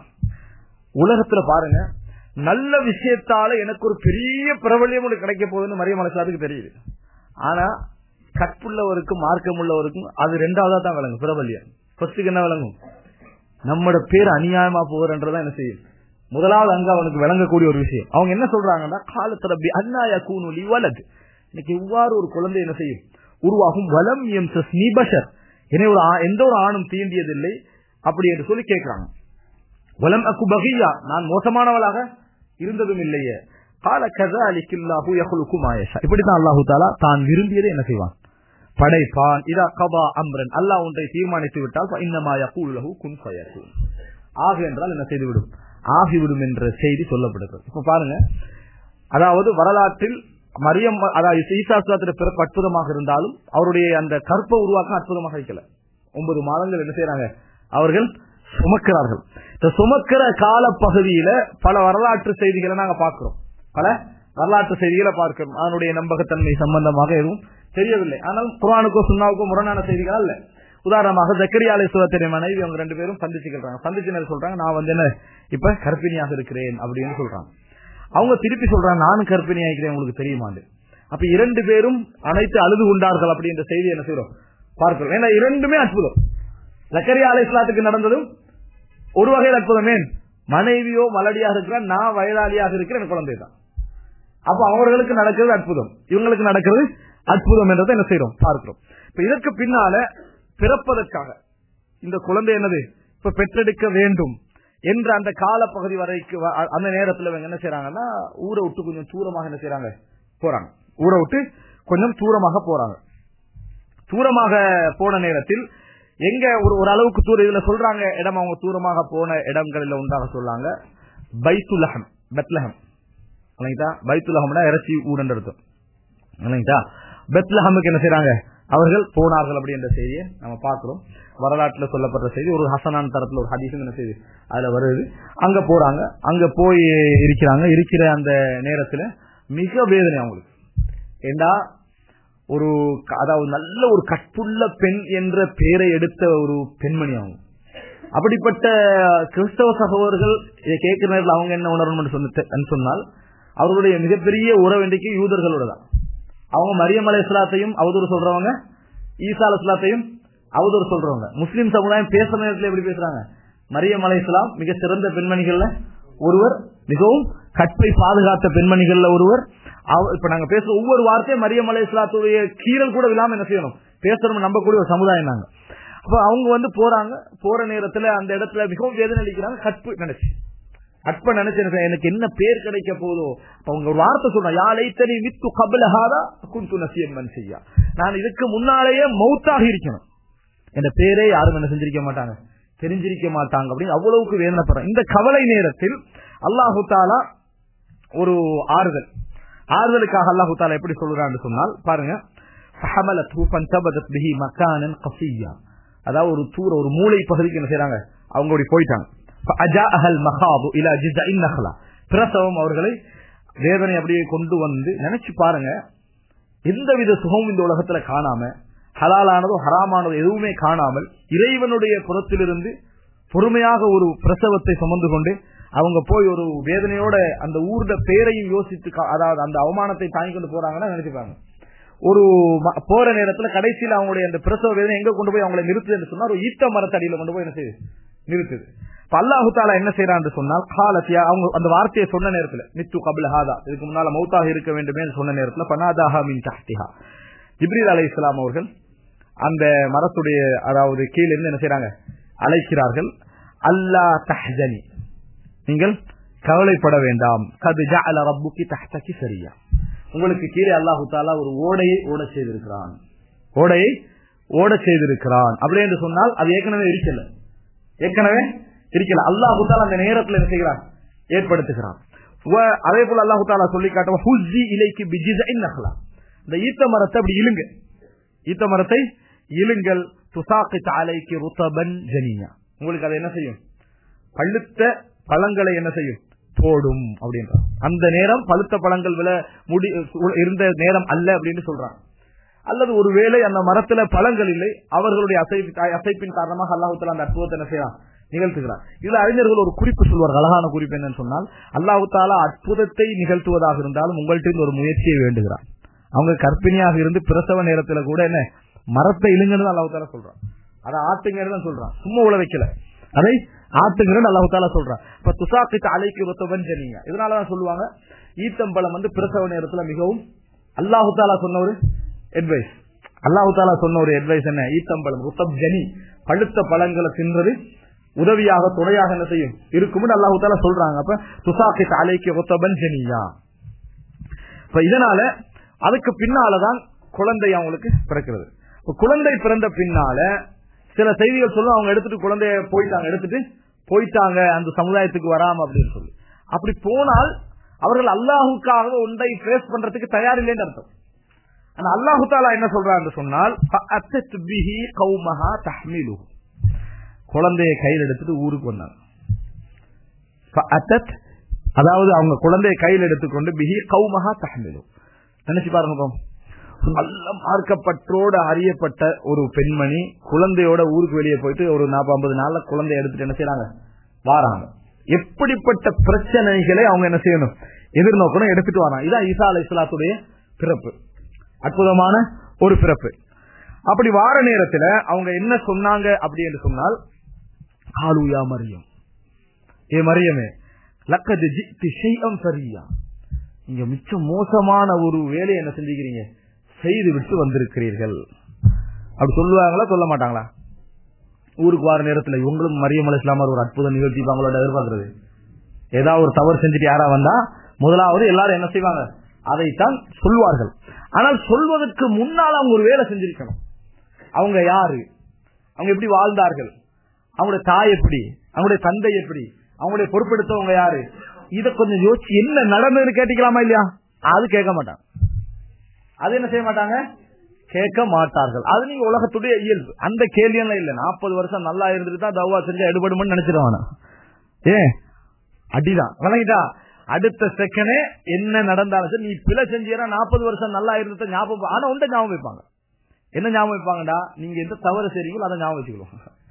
உலகத்துல பாருங்க நல்ல விஷயத்தால எனக்கு ஒரு பெரிய பிரபல்யம் ஒன்று கிடைக்க போகுதுன்னு மரிய மனசாருக்கு தெரியுது ஆனா கற்புள்ளவருக்கும் மார்க்கம் உள்ளவருக்கும் அது ரெண்டாவதா தான் விளங்கும் பிரபல்யம் ஃபர்ஸ்டுக்கு என்ன விளங்கும் நம்மளோட பேர் அநியாயமா போகிறன்றதான் என்ன செய்யும் முதலாவது அங்க அவனுக்கு விளங்கக்கூடிய ஒரு விஷயம் அவங்க என்ன சொல்றாங்கன்னா காலத்தரப்பி அந்நாயா கூணுலி வலது இன்னைக்கு இவ்வாறு ஒரு குழந்தை என்ன செய்யும் உருவாகும் வலம் எம் நீபஷர் என்னை ஒரு எந்த ஒரு ஆணும் தீண்டியதில்லை அப்படி என்று சொல்லி கேட்கிறாங்க வலம் அக்கு பகியா நான் மோசமானவளாக இருந்ததும் இல்லையே கால கதா அலிக்கில்லாஹு யஹ்லுக்கும் ஆயஷா இப்படித்தான் அல்லாஹு தாலா தான் விரும்பியதை என்ன செய்வான் படைப்பான் இதா கபா அம்ரன் அல்லாஹ் ஒன்றை தீர்மானித்து விட்டால் இன்னமா யகூலஹு குன் ஃபயகூன் ஆகு என்றால் என்ன செய்துவிடும் ஆகிவிடும் என்ற செய்தி சொல்லப்படுகிறது இப்ப பாருங்க அதாவது வரலாற்றில் மரியம் அதாவது ஈசாசுவத்திர பிறப்பு அற்புதமாக இருந்தாலும் அவருடைய அந்த கற்ப உருவாக்கம் அற்புதமாக இருக்கல ஒன்பது மாதங்கள் என்ன செய்யறாங்க அவர்கள் சுமக்கிறார்கள் இந்த சுமக்கிற கால பகுதியில பல வரலாற்று செய்திகளை நாங்க பார்க்கிறோம் பல வரலாற்று செய்திகளை பார்க்கிறோம் அதனுடைய நம்பகத்தன்மை சம்பந்தமாக எதுவும் தெரியவில்லை ஆனால் குரானுக்கோ சுண்ணாவுக்கோ முரணான செய்திகள் அல்ல உதாரணமாக ஜக்கரியா அலிசுவத்தின் மனைவி அவங்க ரெண்டு பேரும் சந்திச்சுக்கிறாங்க சந்திச்சு சொல்றாங்க நான் வந்து என்ன இப்ப கர்ப்பிணியாக இருக்கிறேன் அப்படின்னு சொல்றாங்க அவங்க திருப்பி சொல்றாங்க நானும் கர்ப்பிணி ஆகிறேன் உங்களுக்கு தெரியுமாண்டு அப்ப இரண்டு பேரும் அனைத்து அழுது கொண்டார்கள் அப்படின்ற செய்தி என்ன செய்யறோம் பார்க்கிறோம் ஏன்னா இரண்டுமே அற்புதம் ஜக்கரியா அலை இஸ்லாத்துக்கு நடந்ததும் ஒரு வகையில் அற்புதமே மனைவியோ மலடியாக இருக்கிறான் நான் வயதாளியாக இருக்கிறேன் குழந்தை தான் அப்ப அவர்களுக்கு நடக்கிறது அற்புதம் இவங்களுக்கு நடக்கிறது அற்புதம் என்றதை என்ன செய்யறோம் பார்க்கிறோம் இப்ப இதற்கு பின்னால பிறப்பதற்காக இந்த குழந்தை என்னது இப்ப பெற்றெடுக்க வேண்டும் என்ற அந்த காலப்பகுதி வரைக்கும் அந்த நேரத்தில் இவங்க என்ன செய்யறாங்கன்னா ஊரை விட்டு கொஞ்சம் தூரமாக என்ன செய்யறாங்க போறாங்க ஊரை விட்டு கொஞ்சம் தூரமாக போறாங்க தூரமாக போன நேரத்தில் எங்க ஒரு ஒரு அளவுக்கு தூரம் இதுல சொல்றாங்க இடம் அவங்க தூரமாக போன இடங்களில் உண்டாக சொல்றாங்க பைத்துலகம் பெத்லகம் இல்லைங்களா பைத்துலகம்னா இறைச்சி ஊடன்ற அர்த்தம் இல்லைங்களா பெத்லஹமுக்கு என்ன செய்யறாங்க அவர்கள் போனார்கள் அப்படின்ற செய்தியை நம்ம பார்க்கிறோம் வரலாற்றுல சொல்லப்பட்ட செய்தி ஒரு ஹசனான் தரத்துல ஒரு ஹதீஸும் என்ன செய்தி அதுல வருது அங்க போறாங்க அங்க போய் இருக்கிறாங்க இருக்கிற அந்த நேரத்துல மிக வேதனை அவங்களுக்கு ஏண்டா ஒரு அதாவது நல்ல ஒரு கற்புள்ள பெண் என்ற பெயரை எடுத்த ஒரு பெண்மணி அவங்க அப்படிப்பட்ட கிறிஸ்தவ சகோதரர்கள் இதை கேட்கிற நேரத்தில் அவங்க என்ன உணரணும்னு சொன்ன சொன்னால் அவர்களுடைய மிகப்பெரிய உறவு இன்றைக்கு யூதர்களோட தான் அவங்க மரியம் அலை இஸ்லாத்தையும் அவதூறு சொல்றவங்க ஈசா அலை இஸ்லாத்தையும் அவதூறு சொல்றவங்க முஸ்லீம் சமுதாயம் பேசுற நேரத்தில் எப்படி பேசுறாங்க மரியம் அலை இஸ்லாம் மிக சிறந்த பெண்மணிகள்ல ஒருவர் மிகவும் கற்பை பாதுகாத்த பெண்மணிகள்ல ஒருவர் இப்ப நாங்க பேசுற ஒவ்வொரு வார்த்தையும் மரியம் அலை இஸ்லாத்துடைய கீழல் கூட இல்லாம என்ன செய்யணும் பேசணும் நம்பக்கூடிய ஒரு சமுதாயம் நாங்க அப்ப அவங்க வந்து போறாங்க போற நேரத்துல அந்த இடத்துல மிகவும் வேதனை அளிக்கிறாங்க கற்பு நினைச்சு கற்ப நினைச்சு எனக்கு என்ன பேர் கிடைக்க போதோ அவங்க ஒரு வார்த்தை சொல்றேன் யாழைத்தனி வித்து கபலஹாதா குந்து நசியம் செய்யா நான் இதுக்கு முன்னாலேயே மௌத்தாக இருக்கணும் என்ற பேரே யாரும் என்ன செஞ்சிருக்க மாட்டாங்க தெரிஞ்சிருக்க மாட்டாங்க அப்படின்னு அவ்வளவுக்கு வேதனைப்படுறேன் இந்த கவலை நேரத்தில் அல்லாஹு தாலா ஒரு ஆறுதல் ஆறுதலுக்காக அல்லாஹு தாலா எப்படி சொல்றான்னு சொன்னால் பாருங்க அதாவது ஒரு தூர ஒரு மூளை பகுதிக்கு என்ன செய்யறாங்க அவங்க அப்படி போயிட்டாங்க பிரசவம் அவர்களை வேதனை அப்படியே கொண்டு வந்து நினைச்சு பாருங்க எந்தவித சுகம் இந்த உலகத்துல காணாம ஹலாலானதோ ஹராமானதோ எதுவுமே காணாமல் இறைவனுடைய புறத்திலிருந்து பொறுமையாக ஒரு பிரசவத்தை சுமந்து கொண்டு அவங்க போய் ஒரு வேதனையோட அந்த ஊர்ல பேரையும் யோசித்து அதாவது அந்த அவமானத்தை தாங்கி கொண்டு போறாங்கன்னா நினைச்சுப்பாங்க ஒரு போற நேரத்துல கடைசியில் அவங்களுடைய அந்த பிரசவ வேதனை எங்க கொண்டு போய் அவங்களை நிறுத்துதுன்னு சொன்னா ஒரு ஈத்த மரத்தடியில கொண்டு போய் என்ன செய்யுது நிறுத்துது அல்லாஹு தாலா என்ன செய்யறான்னு சொன்னால் காலத்தியா அவங்க அந்த வார்த்தையை சொன்ன நேரத்துல நித்து கபில் ஹாதா இதுக்கு முன்னால மௌத்தாக இருக்க வேண்டுமே சொன்ன நேரத்துல பனாதாஹா மின் தஹ்திஹா ஜிப்ரீல் அலை இஸ்லாம் அவர்கள் அந்த மரத்துடைய அதாவது கீழே இருந்து என்ன செய்யறாங்க அழைக்கிறார்கள் அல்லா தஹ்ஜனி நீங்கள் கவலைப்பட வேண்டாம் கது ஜஅல ரப்புக்கி தஹ்தகி சரியா உங்களுக்கு கீழே அல்லாஹு தாலா ஒரு ஓடையை ஓட செய்திருக்கிறான் ஓடையை ஓட செய்திருக்கிறான் அப்படி என்று சொன்னால் அது ஏற்கனவே இருக்கல ஏற்கனவே இருக்கல அல்லாஹு தாலா அந்த நேரத்தில் என்ன செய்கிறான் ஏற்படுத்துகிறான் அதே போல அல்லாஹு தாலா சொல்லி காட்டுவோம் ஹுஸ்ஜி இலைக்கு பிஜிசைன் நகலா இந்த ஈத்த மரத்தை அப்படி இழுங்க ஈத்த மரத்தை இழுங்கள் துசாக்கி தாலைக்கு ருத்தபன் ஜனியா உங்களுக்கு அதை என்ன செய்யும் பழுத்த பழங்களை என்ன செய்யும் போடும் அப்படின்ற அந்த நேரம் பழுத்த பழங்கள் வில முடி இருந்த நேரம் அல்ல அப்படின்னு சொல்றாங்க அல்லது ஒருவேளை அந்த மரத்துல பழங்கள் இல்லை அவர்களுடைய அசைப்பின் காரணமாக அல்லாஹுத்தலா அந்த அற்புதத்தை என்ன செய்யலாம் நிகழ்த்துகிறார் இதுல அறிஞர்கள் ஒரு குறிப்பு சொல்வார் அழகான குறிப்பு என்னன்னு சொன்னால் அல்லாஹு தாலா அற்புதத்தை நிகழ்த்துவதாக இருந்தாலும் உங்கள்கிட்ட ஒரு முயற்சியை வேண்டுகிறார் அவங்க கற்பிணியாக இருந்து பிரசவ நேரத்துல கூட என்ன மரத்தை இழுங்கன்னு அல்லாஹு தாலா சொல்றான் அதை ஆட்டுங்கன்னு சொல்றான் சும்மா உழ வைக்கல அதை ஆட்டுங்கன்னு அல்லாஹு தாலா சொல்றான் இப்ப துசாக்கிட்டு அலைக்கு ஒத்தவன் சொன்னீங்க இதனாலதான் சொல்லுவாங்க ஈத்தம்பழம் வந்து பிரசவ நேரத்துல மிகவும் அல்லாஹு தாலா சொன்ன ஒரு அட்வைஸ் அல்லாஹு தாலா சொன்ன ஒரு அட்வைஸ் என்ன ஈத்தம்பழம் ருத்தப் ஜனி பழுத்த பழங்களை தின்றது உதவியாக துணையாக என்ன செய்யும் இருக்கும்னு அல்லாஹு தாலா சொல்றாங்க அப்ப துசாக்கிட்டு அலைக்கு ஒத்தபன் ஜனியா இப்ப இதனால அதுக்கு பின்னாலதான் குழந்தை அவங்களுக்கு பிறக்கிறது குழந்தை பிறந்த பின்னால சில செய்திகள் சொல்லும் அவங்க எடுத்துட்டு குழந்தைய போயிட்டாங்க எடுத்துட்டு போயிட்டாங்க அந்த சமுதாயத்துக்கு வராம அப்படின்னு சொல்லி அப்படி போனால் அவர்கள் அல்லாஹுக்காக ஒன்றை பேஸ் பண்றதுக்கு தயார் இல்லைன்னு அர்த்தம் ஆனா அல்லாஹு தாலா என்ன சொல்றான்னு சொன்னால் குழந்தைய கையில் எடுத்துட்டு ஊருக்கு வந்தாங்க அதாவது அவங்க குழந்தைய கையில் எடுத்துக்கொண்டு பிஹி கௌமஹா தஹமிலு நினைச்சு பாருங்க நல்ல மார்க்கப்பற்றோட அறியப்பட்ட ஒரு பெண்மணி குழந்தையோட ஊருக்கு வெளியே போயிட்டு ஒரு நாற்பது ஐம்பது நாள்ல குழந்தைய எடுத்துட்டு என்ன செய்யறாங்க வாராங்க எப்படிப்பட்ட பிரச்சனைகளை அவங்க என்ன செய்யணும் எதிர்நோக்கணும் எடுத்துட்டு வராங்க இதான் ஈசா அலை இஸ்லாத்துடைய பிறப்பு அற்புதமான ஒரு பிறப்பு அப்படி வார நேரத்துல அவங்க என்ன சொன்னாங்க அப்படி என்று சொன்னால் காலுயா மரியம் ஏ மரியமே லக்கது ஜிம் சரியா நீங்க மிச்சம் மோசமான ஒரு வேலையை என்ன செஞ்சுக்கிறீங்க செய்து விட்டு வந்திருக்கிறீர்கள் அப்படி சொல்லுவாங்களா சொல்ல மாட்டாங்களா ஊருக்கு வார நேரத்துல இவங்களும் மரியம் அலி இஸ்லாமர் ஒரு அற்புத நிகழ்ச்சி அவங்களோட எதிர்பார்க்கறது ஏதாவது ஒரு தவறு செஞ்சுட்டு யாரா வந்தா முதலாவது எல்லாரும் என்ன செய்வாங்க அதைத்தான் சொல்வார்கள் ஆனால் சொல்வதற்கு முன்னால் அவங்க ஒரு வேலை செஞ்சிருக்கணும் அவங்க யாரு அவங்க எப்படி வாழ்ந்தார்கள் அவங்களுடைய தாய் எப்படி அவங்களுடைய தந்தை எப்படி அவங்களுடைய பொறுப்பெடுத்தவங்க யாரு இத கொஞ்சம் யோசிச்சு என்ன நடந்ததுன்னு கேட்டுக்கலாமா இல்லையா அது கேட்க மாட்டாங்க அது என்ன செய்ய மாட்டாங்க கேட்க மாட்டார்கள் அது நீங்க உலகத்துடைய இயல்பு அந்த கேள்வி எல்லாம் இல்ல நாற்பது வருஷம் நல்லா இருந்துட்டு தான் தவா செஞ்சா எடுபடுமென்னு நினைச்சிருவாங்க ஏன் அடிதான் வணங்கிட்டா அடுத்த செகண்டே என்ன நடந்தாலும் சரி நீ பிழை செஞ்சீங்கன்னா நாற்பது வருஷம் நல்லா இருந்தத ஞாபகம் ஆனா உண்ட ஞாபகம் வைப்பாங்க என்ன ஞாபகம் வைப்பாங்கடா நீங்க எந்த தவறு செய்றீங்களோ அதை ஞாபகம் வச்சுக்கலாம்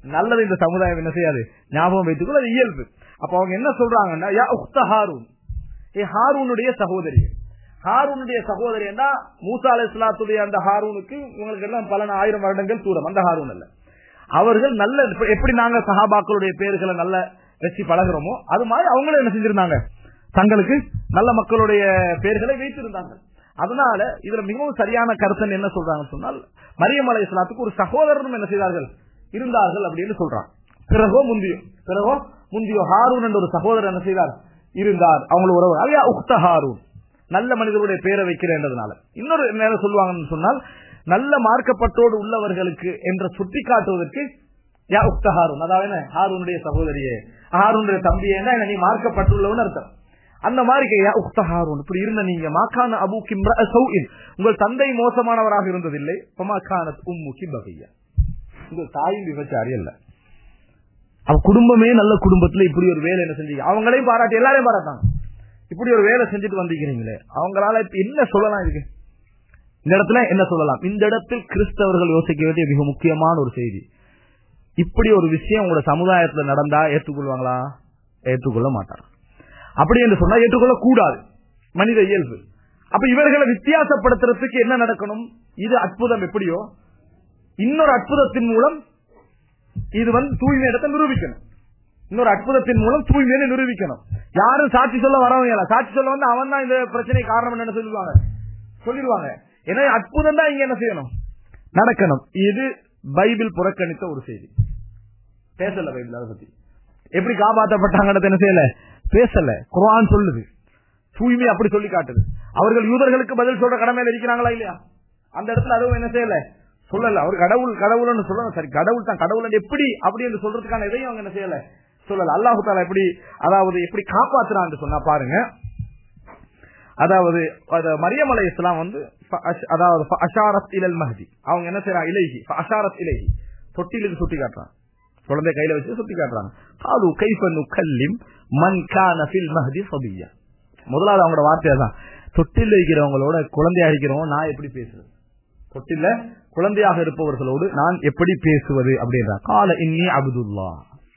நல்லது இந்த சமுதாயம் என்ன செய்யாது ஞாபகம் வைத்துக்கொள்ள அது இயல்பு அப்ப அவங்க என்ன சொல்றாங்கன்னா யா உக்த ஹாரூன் ஏ ஹாரூனுடைய சகோதரி ஹாரூனுடைய சகோதரி என்ன மூசா அலை இஸ்லாத்துடைய அந்த ஹாரூனுக்கு இவங்களுக்கு எல்லாம் பல ஆயிரம் வருடங்கள் தூரம் அந்த ஹாரூன் அல்ல அவர்கள் நல்ல இப்ப எப்படி நாங்க சஹாபாக்களுடைய பேர்களை நல்ல வச்சு பழகுறோமோ அது மாதிரி அவங்களும் என்ன செஞ்சிருந்தாங்க தங்களுக்கு நல்ல மக்களுடைய பெயர்களை வைத்திருந்தாங்க அதனால இதுல மிகவும் சரியான கருத்தன் என்ன சொல்றாங்க சொன்னால் மரியம் அலை இஸ்லாத்துக்கு ஒரு சகோதரனும் என்ன செய்தார்கள் இருந்தார்கள் அப்படின்னு சொல்றாங்க பிறகோ முந்தியோ பிறகோ முந்தியோ ஹாரூன் என்ற ஒரு சகோதரர் என்ன செய்தார் இருந்தார் அவங்களோட உறவு அவையா உக்த ஹாரூன் நல்ல மனிதருடைய பேரை வைக்கிறேன்றதுனால இன்னொரு நேரம் சொல்லுவாங்கன்னு சொன்னால் நல்ல மார்க்கப்பட்டோடு உள்ளவர்களுக்கு என்று சுட்டி காட்டுவதற்கு யா உக்த ஹாரூன் அதாவது என்ன ஹாரூனுடைய சகோதரியே ஹாரூனுடைய தம்பியே என்ன நீ மார்க்கப்பட்டுள்ளவன் அர்த்தம் அந்த மாதிரி யா உக்த ஹாரூன் இப்படி இருந்த நீங்க மாக்கான அபு கிம்ர சௌஇன் உங்கள் தந்தை மோசமானவராக இருந்ததில்லை பமாக்கானத் உம்முகி பகையா உங்கள் தாயும் விபச்சாரி அல்ல அவ குடும்பமே நல்ல குடும்பத்துல இப்படி ஒரு வேலை என்ன செஞ்சீங்க அவங்களையும் பாராட்டி எல்லாரையும் பாராட்டாங்க இப்படி ஒரு வேலை செஞ்சுட்டு வந்திருக்கிறீங்களே அவங்களால இப்ப என்ன சொல்லலாம் இதுக்கு இந்த இடத்துல என்ன சொல்லலாம் இந்த இடத்தில் கிறிஸ்தவர்கள் யோசிக்க வேண்டிய மிக முக்கியமான ஒரு செய்தி இப்படி ஒரு விஷயம் உங்களோட சமுதாயத்துல நடந்தா ஏற்றுக்கொள்வாங்களா ஏற்றுக்கொள்ள மாட்டாங்க அப்படி என்று சொன்னா ஏற்றுக்கொள்ள கூடாது மனித இயல்பு அப்ப இவர்களை வித்தியாசப்படுத்துறதுக்கு என்ன நடக்கணும் இது அற்புதம் எப்படியோ இன்னொரு அற்புதத்தின் மூலம் இது வந்து தூய்மை இடத்தை நிரூபிக்கணும் இன்னொரு அற்புதத்தின் மூலம் தூய்மையை நிரூபிக்கணும் யாரும் சாட்சி சொல்ல வரவங்க சாட்சி சொல்ல வந்து அவன் தான் இந்த பிரச்சனை காரணம் என்ன சொல்லுவாங்க சொல்லிடுவாங்க ஏன்னா அற்புதம் தான் இங்க என்ன செய்யணும் நடக்கணும் இது பைபிள் புறக்கணித்த ஒரு செய்தி பேசல பைபிள் அதை பத்தி எப்படி காப்பாற்றப்பட்டாங்கன்னு என்ன செய்யல பேசல குரான் சொல்லுது தூய்மை அப்படி சொல்லி காட்டுது அவர்கள் யூதர்களுக்கு பதில் சொல்ற கடமையில இருக்கிறாங்களா இல்லையா அந்த இடத்துல அதுவும் என்ன செய்யல சொல்லல அவர் கடவுள் கடவுள்னு சொல்லணும் சரி கடவுள் தான் கடவுள் எப்படி அப்படி என்று சொல்றதுக்கான எதையும் அவங்க என்ன செய்யல சொல்லல அல்லாஹு தாலா எப்படி அதாவது எப்படி காப்பாத்துறான்னு சொன்னா பாருங்க அதாவது மரியம் அலை இஸ்லாம் வந்து அதாவது அஷாரத் இலல் மஹதி அவங்க என்ன செய்யறாங்க இலகி அஷாரத் இலகி தொட்டிலுக்கு சுட்டி காட்டுறாங்க குழந்தை கையில வச்சு சுட்டி காட்டுறாங்க காலு கைஃபனு கல்லிம் மன் கான ஃபில் மஹதி சபியா முதலாவது அவங்களோட வார்த்தையா தான் தொட்டில் இருக்கிறவங்களோட குழந்தையா இருக்கிறவங்க நான் எப்படி பேசுறது தொட்டில குழந்தையாக இருப்பவர்களோடு நான் எப்படி பேசுவது அப்படின்றான் கால இன்னி அபுதுல்லா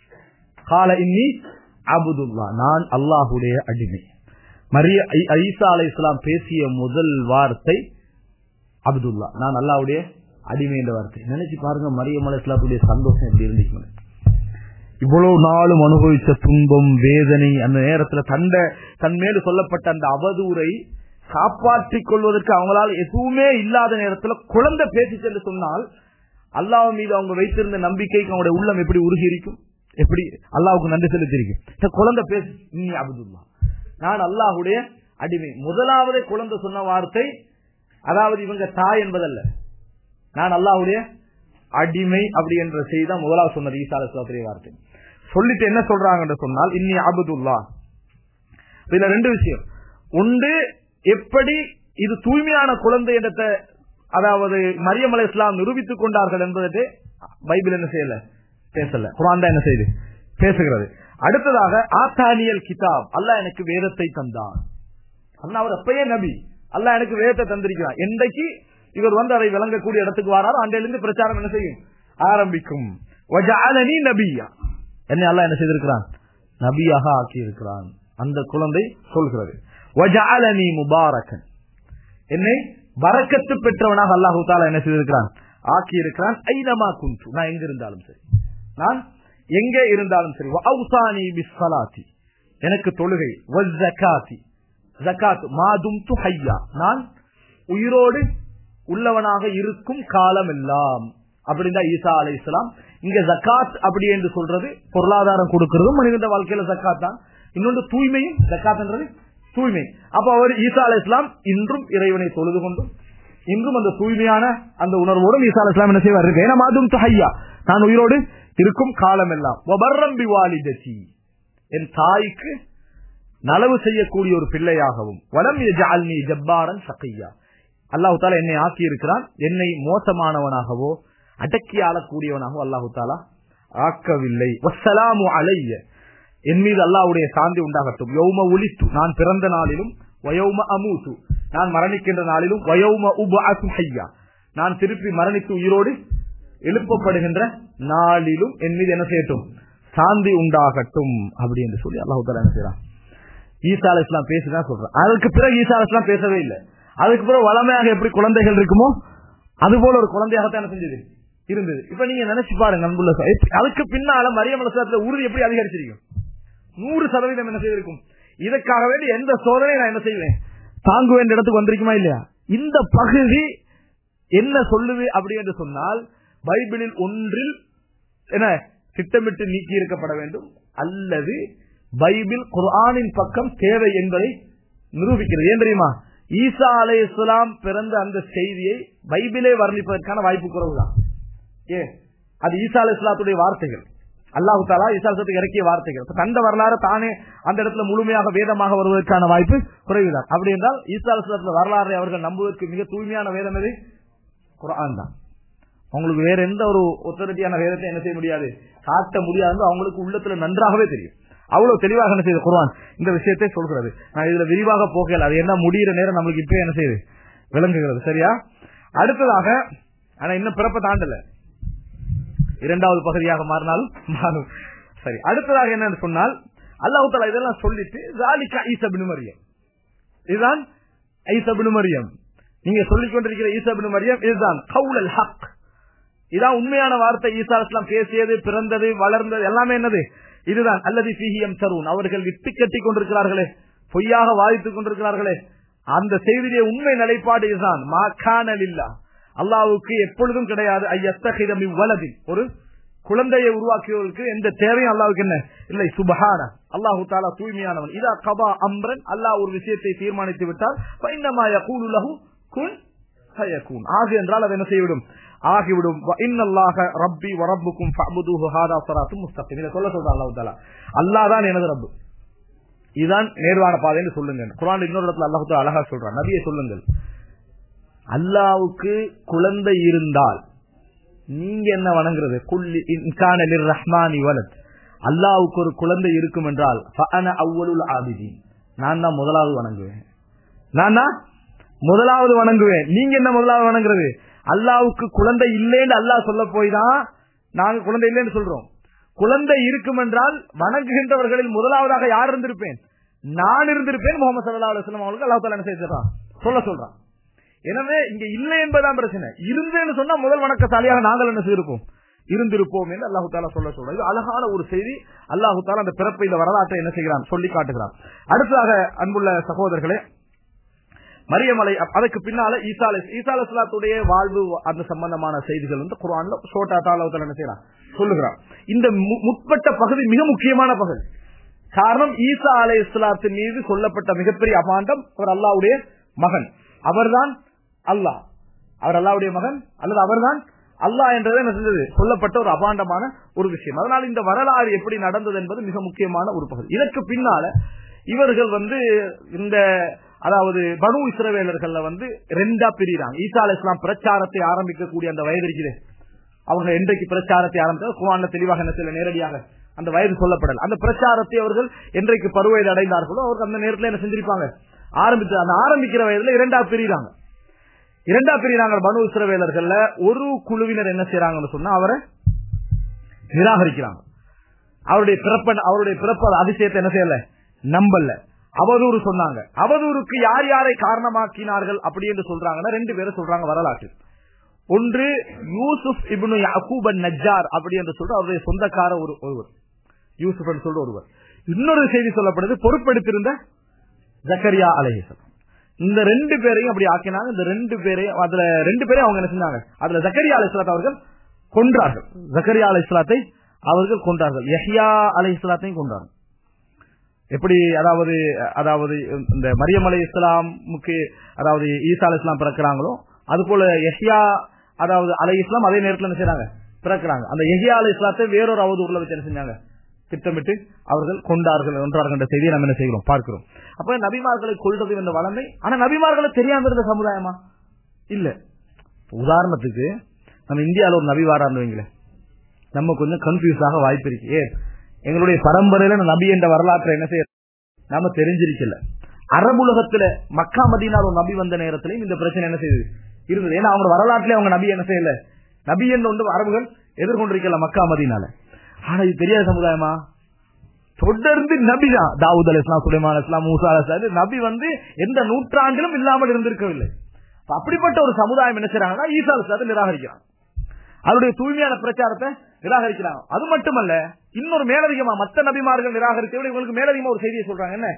கால இன்னி அபுதுல்லா நான் அல்லாஹுடைய அடிமை மரிய ஐசா அலை இஸ்லாம் பேசிய முதல் வார்த்தை அப்துல்லா நான் அல்லாவுடைய அடிமை என்ற வார்த்தை நினைச்சு பாருங்க மரியம் அலை இஸ்லாத்துடைய சந்தோஷம் எப்படி இருந்துச்சு இவ்வளவு நாளும் அனுபவிச்ச துன்பம் வேதனை அந்த நேரத்துல தண்ட தன் மேல சொல்லப்பட்ட அந்த அவதூரை காப்பாற்றிக் கொள்வதற்கு அவங்களால் எதுவுமே இல்லாத நேரத்துல குழந்தை பேசிச்சு என்று சொன்னால் அல்லாஹ் மீது அவங்க வைத்திருந்த நம்பிக்கைக்கு அவங்களுடைய உள்ளம் எப்படி உருகி இருக்கும் எப்படி அல்லாவுக்கு நன்றி செலுத்திருக்கும் இந்த குழந்தை பேசு நீ அபுதுல்லா நான் அல்லாஹுடைய அடிமை முதலாவது குழந்தை சொன்ன வார்த்தை அதாவது இவங்க தாய் என்பதல்ல நான் அல்லாஹுடைய அடிமை அப்படி என்ற செய்தி தான் முதலாவது சொன்னது ஈசா அலுவலாத்துடைய வார்த்தை சொல்லிட்டு என்ன சொல்றாங்க சொன்னால் இன்னி அபுதுல்லா இதுல ரெண்டு விஷயம் ஒன்று எப்படி இது தூய்மையான குழந்தை என்ற அதாவது மரியம் அலை இஸ்லாம் நிரூபித்துக் கொண்டார்கள் என்பதை பைபிள் என்ன செய்யல பேசல குரான் தான் என்ன செய்யுது பேசுகிறது அடுத்ததாக ஆத்தானியல் கிதாப் அல்லாஹ் எனக்கு வேதத்தை தந்தான் அண்ணா அவர் அப்பயே நபி அல்லாஹ் எனக்கு வேதத்தை தந்திருக்கிறார் என்றைக்கு இவர் வந்து அதை விளங்கக்கூடிய இடத்துக்கு வராரோ அன்றையிலிருந்து பிரச்சாரம் என்ன செய்யும் ஆரம்பிக்கும் நபியா என்னை அல்லாஹ் என்ன செய்திருக்கிறான் நபியாக ஆக்கி இருக்கிறான் அந்த குழந்தை சொல்கிறது முபாரக்கன் என்னை வரக்கத்து பெற்றவனாக அல்லாஹு தாலா என்ன செய்திருக்கிறான் ஆக்கி இருக்கிறான் ஐனமா குஞ்சு நான் எங்க இருந்தாலும் சரி நான் எங்கே இருந்தாலும் சரி அவுசானி பிஸ்ஸலாத்தி எனக்கு தொழுகை வஸ்ஸகாத்தி ஜகாத் மாதும் து ஹையா நான் உயிரோடு உள்ளவனாக இருக்கும் காலம் எல்லாம் அப்படின்னா ஈசா அலை இஸ்லாம் இங்க ஜக்காத் அப்படி என்று சொல்றது பொருளாதாரம் கொடுக்கிறதும் மனித வாழ்க்கையில ஜக்காத் தான் இன்னொன்று தூய்மையும் ஜக்காத்ன்றது தூய்மை அப்ப அவர் ஈசா அலை இஸ்லாம் இன்றும் இறைவனை தொழுது கொண்டும் இன்றும் அந்த தூய்மையான அந்த உணர்வோடும் ஈசா அலை இஸ்லாம் என்ன செய்வார் ஏன்னா மாதும் து ஹையா நான் உயிரோடு இருக்கும் காலம் எல்லாம் என் தாய்க்கு நலவு செய்யக்கூடிய ஒரு பிள்ளையாகவும் வலம் ஜால்னி ஜப்பாரன் சக்கையா அல்லாஹு தாலா என்னை ஆக்கி இருக்கிறான் என்னை மோசமானவனாகவோ அடக்கி ஆளக்கூடியவனாகவோ அல்லாஹு தாலா ஆக்கவில்லை வசலாமு அலைய என் மீது அல்லாவுடைய சாந்தி உண்டாகட்டும் யௌம ஒலித்து நான் பிறந்த நாளிலும் வயோம அமூசு நான் மரணிக்கின்ற நாளிலும் வயோம உப ஹையா நான் திருப்பி மரணித்து உயிரோடு எழுப்பப்படுகின்ற நாளிலும் என் மீது என்ன செய்யட்டும் சாந்தி உண்டாகட்டும் அப்படி என்று சொல்லி அல்லாஹு தாலா என்ன செய்யறான் ஈசா அலி இஸ்லாம் பேசிதான் சொல்றான் அதுக்கு பிறகு ஈசா அலி இஸ்லாம் பேசவே இல்லை அதுக்கு பிறகு வளமையாக எப்படி குழந்தைகள் இருக்குமோ அது போல ஒரு குழந்தையாகத்தான் என்ன செஞ்சது இருந்தது இப்ப நீங்க நினைச்சு பாருங்க அன்புள்ள சகோதரர்களே. இப்ப அதுக்கு பின்னால மரியம் அலசாத்துல உறுதி எப்படி அதிகரிச்சிருக்கும் நூறு சதவீதம் என்ன செய்திருக்கும் இதற்காக வேண்டி எந்த சோதனை நான் என்ன செய்வேன் தாங்க வேண்டிய இடத்துக்கு வந்திருக்குமா இல்லையா இந்த பகுதி என்ன சொல்லுது அப்படி என்று சொன்னால் பைபிளில் ஒன்றில் என்ன திட்டமிட்டு நீக்கி இருக்கப்பட வேண்டும் அல்லது பைபிள் குர்ஆனின் பக்கம் தேவை என்பதை நிரூபிக்கிறது ஏன் தெரியுமா ஈசா அலை இஸ்லாம் பிறந்த அந்த செய்தியை பைபிளே வர்ணிப்பதற்கான வாய்ப்பு குறைவுதான் ஏன் அது ஈசா அலை இஸ்லாத்துடைய வார்த்தைகள் அல்லாஹு தாலா ஈசா அலிஸ்லாத்துக்கு இறக்கிய வார்த்தைகள் இப்ப தந்த வரலாறு தானே அந்த இடத்துல முழுமையாக வேதமாக வருவதற்கான வாய்ப்பு குறைவுதான் அப்படி என்றால் ஈசா அலிஸ்லாத்துல வரலாறை அவர்கள் நம்புவதற்கு மிக தூய்மையான வேதம் எது குர்ஆன் தான் அவங்களுக்கு வேற எந்த ஒரு ஒத்தரிட்டியான வேதத்தை என்ன செய்ய முடியாது காட்ட முடியாது அவங்களுக்கு உள்ளத்துல நன்றாகவே தெரியும் அவ்வளவு தெளிவாக என்ன செய்யுது குர்ஆன் இந்த விஷயத்தை சொல்கிறது நான் இதுல விரிவாக போகல அது என்ன முடியிற நேரம் நம்மளுக்கு இப்ப என்ன செய்யுது விளங்குகிறது சரியா அடுத்ததாக ஆனா இன்னும் பிறப்ப தாண்டல இரண்டாவது பகுதியாக மாறினாலும் மாறும் சரி அடுத்ததாக என்னன்னு சொன்னால் அல்லாஹு தாலா இதெல்லாம் சொல்லிட்டு ஜாலிகா ஈசபின் மரியம் இதுதான் ஈசபின் மரியம் நீங்க சொல்லிக் கொண்டிருக்கிற ஈசபின் மரியம் இதுதான் கவுலல் ஹக் இதான் உண்மையான வார்த்தை ஈசா இஸ்லாம் பேசியது பிறந்தது வளர்ந்தது எல்லாமே என்னது இதுதான் அல்லது சிஹியம் தருண் அவர்கள் விட்டு கட்டி கொண்டிருக்கிறார்களே பொய்யாக வாதித்துக் கொண்டிருக்கிறார்களே அந்த செய்தியிலே உண்மை நிலைப்பாடு இதுதான் மாக்கானலில்லா அல்லாவுக்கு எப்பொழுதும் கிடையாது ஐயத்தகிதமி வலதி ஒரு குழந்தையை உருவாக்கியவர்களுக்கு எந்த தேவையும் அல்லாவுக்கு என்ன இல்லை சுபஹான அல்லாஹு தாலா தூய்மையானவன் இதா கபா அம்ரன் அல்லாஹ் ஒரு விஷயத்தை தீர்மானித்து விட்டால் பைன்னமாய கூலுலகு குன் ஃபயகூன். ஆகு என்றால் அது என்ன செய்விடும் ஆகிவிடும் வ இன்னல்லாஹ ரப்பி வ ரப்புக்கும் ஃபஅபுதுஹு ஹாதா ஸிராத்தும் முஸ்தகீம் இத சொல்ல சொல்ற அல்லாஹ் தஆலா அல்லாஹ் தான் எனது ரப்பு இதுதான் நேர்வான பாதைன்னு சொல்லுங்க குர்ஆன் இன்னொரு இடத்துல அல்லாஹ் தஆலா அழகா சொல்றான் நபியே சொல்லுங்கள் அல்லாஹ்வுக்கு குழந்தை இருந்தால் நீங்க என்ன வணங்குறது குல்லி இன்கான லிர்ரஹ்மானி வலத் அல்லாஹ்வுக்கு ஒரு குழந்தை இருக்கும் என்றால் ஃபஅன அவ்வலுல் ஆபிதீன் நான் தான் முதலாவது வணங்குவேன் நான் தான் முதலாவது வணங்குவேன் நீங்க என்ன முதலாவது வணங்குறது அல்லாவுக்கு குழந்தை இல்லைன்னு அல்லாஹ் சொல்ல போய் தான் நாங்க குழந்தை இல்லைன்னு சொல்றோம் குழந்தை இருக்கும் என்றால் வணங்குகின்றவர்களில் முதலாவதாக யார் இருந்திருப்பேன் நான் இருந்திருப்பேன் முகமது சல்லா அலுவலம் அவங்களுக்கு அல்லாஹ் தாலா என்ன செய்யறான் சொல்ல சொல்றான் எனவே இங்க இல்லை என்பதுதான் பிரச்சனை இருந்தேன்னு சொன்னா முதல் வணக்கசாலியாக நாங்கள் என்ன செய்திருப்போம் இருந்திருப்போம் என்று அல்லாஹு தாலா சொல்ல சொல்றோம் இது அழகான ஒரு செய்தி அல்லாஹு தாலா அந்த பிறப்பை இந்த வரலாற்றை என்ன செய்கிறான் சொல்லி காட்டுகிறான் அடுத்ததாக அன்புள்ள சகோதரர்களே மரியமலை அதுக்கு பின்னால ஈசா அலை ஈசா அலிஸ்லாத்துடைய வாழ்வு அந்த சம்பந்தமான செய்திகள் வந்து குரான்ல சோட்டா தாளவத்தில் என்ன செய்யறான் சொல்லுகிறான் இந்த மு- முற்பட்ட பகுதி மிக முக்கியமான பகுதி காரணம் ஈசா அலை இஸ்லாத்தின் மீது சொல்லப்பட்ட மிகப்பெரிய அபாண்டம் அவர் அல்லாவுடைய மகன் அவர்தான் அல்லாஹ் அவர் அல்லாவுடைய மகன் அல்லது அவர்தான் அல்லாஹ் என்றதை என்ன செஞ்சது சொல்லப்பட்ட ஒரு அபாண்டமான ஒரு விஷயம் அதனால இந்த வரலாறு எப்படி நடந்தது என்பது மிக முக்கியமான ஒரு பகுதி இதற்கு பின்னால இவர்கள் வந்து இந்த அதாவது பனு இஸ்ரவேலர்கள்ல வந்து ரெண்டா பிரிறாங்க ஈசா அலை இஸ்லாம் பிரச்சாரத்தை ஆரம்பிக்கக்கூடிய அந்த வயது இருக்குது அவங்க என்றைக்கு பிரச்சாரத்தை ஆரம்பித்தால் குவான்ல தெளிவாக என்ன செய்யல நேரடியாக அந்த வயது சொல்லப்படல அந்த பிரச்சாரத்தை அவர்கள் என்றைக்கு பருவயது அடைந்தார்களோ அவர்கள் அந்த நேரத்தில் என்ன செஞ்சிருப்பாங்க ஆரம்பித்து அந்த ஆரம்பிக்கிற வயதுல இரண்டா பிரிறாங்க இரண்டா பிரிறாங்க பனு இஸ்ரவேலர்கள்ல ஒரு குழுவினர் என்ன செய்யறாங்கன்னு சொன்னா அவரை நிராகரிக்கிறாங்க அவருடைய பிறப்ப அவருடைய பிறப்ப அதிசயத்தை என்ன செய்யல நம்பல அவதூறு சொன்னாங்க அவதூறுக்கு யார் யாரை காரணமாக்கினார்கள் அப்படி என்று சொல்றாங்கன்னா ரெண்டு பேரும் சொல்றாங்க வரலாற்று ஒன்று யூசுப் இப்னு யாக்கூப் நஜார் அப்படி என்று சொல்ற அவருடைய சொந்தக்கார ஒரு ஒருவர் யூசுப் என்று சொல்ற ஒருவர் இன்னொரு செய்தி சொல்லப்படுது பொறுப்பெடுத்திருந்த ஜக்கரியா அலைஹிசம் இந்த ரெண்டு பேரையும் அப்படி ஆக்கினாங்க இந்த ரெண்டு பேரையும் அதுல ரெண்டு பேரையும் அவங்க என்ன செஞ்சாங்க அதுல ஜக்கரியா அலை அவர்கள் கொன்றார்கள் ஜக்கரியா அலை அவர்கள் கொன்றார்கள் யஹ்யா அலை இஸ்லாத்தையும் கொன்றார்கள் எப்படி அதாவது அதாவது இந்த மரியம் அலை இஸ்லாமுக்கு அதாவது ஈசா அலை இஸ்லாம் பிறக்கிறாங்களோ அது போல யஹ்யா அதாவது அலை இஸ்லாம் அதே நேரத்தில் என்ன செய்றாங்க பிறக்கிறாங்க அந்த யஹ்யா அலை இஸ்லாத்தை வேறொரு அவதூறுல வச்சு என்ன செஞ்சாங்க திட்டமிட்டு அவர்கள் கொண்டார்கள் ஒன்றார்கள் என்ற செய்தியை நம்ம என்ன செய்கிறோம் பார்க்கிறோம் அப்ப நபிமார்களை கொள்றது என்ற வளமை ஆனா நபிமார்களை தெரியாம இருந்த சமுதாயமா இல்ல உதாரணத்துக்கு நம்ம இந்தியாவில் ஒரு நபி வாரான்னு வைங்களேன் நம்ம கொஞ்சம் கன்ஃபியூஸ் ஆக வாய்ப்பு இருக்கு ஏன் எங்களுடைய பரம்பரையில நபி என்ற வரலாற்றை என்ன செய்ய நாம தெரிஞ்சிருக்கல அரபுலகத்துல மக்கா மதீனால ஒரு நபி வந்த நேரத்திலையும் இந்த பிரச்சனை என்ன செய்யுது இருந்தது ஏன்னா அவங்க வரலாற்றுல அவங்க நபி என்ன செய்யல நபி என்று ஒன்று அரபுகள் எதிர்கொண்டிருக்கல மக்கா மதினால ஆனா இது தெரியாத சமுதாயமா தொடர்ந்து நபி தான் தாவூத் அலி இஸ்லாம் சுலைமான் இஸ்லாம் மூசா அலி நபி வந்து எந்த நூற்றாண்டிலும் இல்லாமல் இருந்திருக்கவில்லை அப்ப அப்படிப்பட்ட ஒரு சமுதாயம் என்ன செய்றாங்கன்னா ஈசா அலிஸ்லாத்தை நிராகரிக்கிறாங்க அவருடைய தூய்மையான பிரச்சாரத்தை நிராகரிக்கிறாங்க அது மட்டுமல்ல இன்னொரு மேலதிகமா மத்த நபிமார்கள் நிராகரித்ததை விட இவங்களுக்கு மேலதிகமா ஒரு செய்தியை சொல்றாங்க என்ன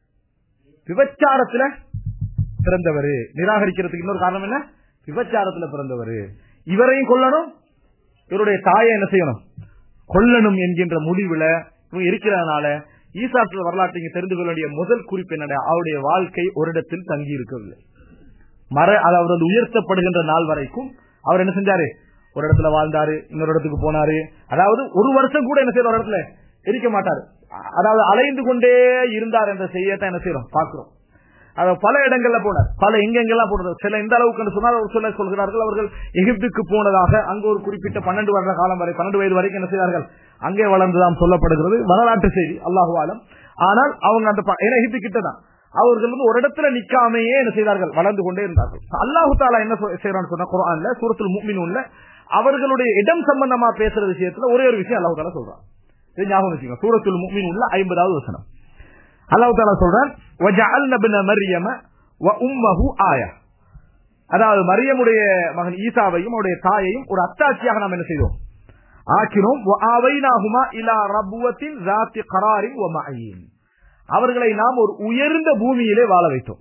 விபச்சாரத்துல பிறந்தவர் நிராகரிக்கிறதுக்கு இன்னொரு காரணம் என்ன விபச்சாரத்துல பிறந்தவர் இவரையும் கொல்லணும் இவருடைய தாயை என்ன செய்யணும் கொல்லணும் என்கின்ற முடிவுல இவங்க இருக்கிறதுனால ஈசாற்று வரலாற்றை இங்க தெரிந்து கொள்ள வேண்டிய முதல் குறிப்பு என்னடா அவருடைய வாழ்க்கை ஒரு இடத்தில் தங்கி இருக்கவில்லை மர அதாவது அது உயர்த்தப்படுகின்ற நாள் வரைக்கும் அவர் என்ன செஞ்சாரு ஒரு இடத்துல வாழ்ந்தாரு இன்னொரு இடத்துக்கு போனாரு அதாவது ஒரு வருஷம் கூட என்ன செய்யற ஒரு இடத்துல இருக்க மாட்டாரு அதாவது அலைந்து கொண்டே இருந்தார் என்ற செய்யத்தான் என்ன செய்யறோம் பாக்குறோம் அதாவது பல இடங்கள்ல போனார் பல எங்கெங்கெல்லாம் போனது சில இந்த அளவுக்கு சொன்னால் ஒரு சிலர் சொல்கிறார்கள் அவர்கள் எகிப்துக்கு போனதாக அங்கு ஒரு குறிப்பிட்ட பன்னெண்டு வருட காலம் வரை பன்னெண்டு வயது வரைக்கும் என்ன செய்தார்கள் அங்கே வளர்ந்துதான் சொல்லப்படுகிறது வரலாற்று செய்தி அல்லாஹு ஆலம் ஆனால் அவங்க அந்த ப- ஏன்னா எகிப்து கிட்ட தான் அவர்கள் வந்து ஒரு இடத்துல நிக்காமையே என்ன செய்தார்கள் வளர்ந்து கொண்டே இருந்தார்கள் அல்லாஹு தாலா என்ன சொ- செய்யறான்னு சொன்னா குரான்ல சூரத்துல் முக்மினூன்ல அவர்களுடைய இடம் சம்பந்தமா பேசுற விஷயத்துல ஒரே ஒரு விஷயம் அல்லாஹு தாலா சொல்றான் இது ஞாபகம் வச்சுக்கோங்க சூரத்துல் முக்மினூன்ல ஐம்பதாவது வசனம் அல்லாஹ் தாலா சொல்றான் "வஜஅல்ன இப்ன மர்யம வ உம்மஹு ஆயா அதாவது மரியமுடைய மகன் ஈசாவையும் அவருடைய தாயையும் ஒரு அத்தாட்சியாக நாம் என்ன செய்தோம் ஆக்கினோம் "வ ஆவைனாஹுமா இலா ரபுவத்தின் ذات قرار ومعين அவர்களை நாம் ஒரு உயர்ந்த பூமியிலே வாழ வைத்தோம்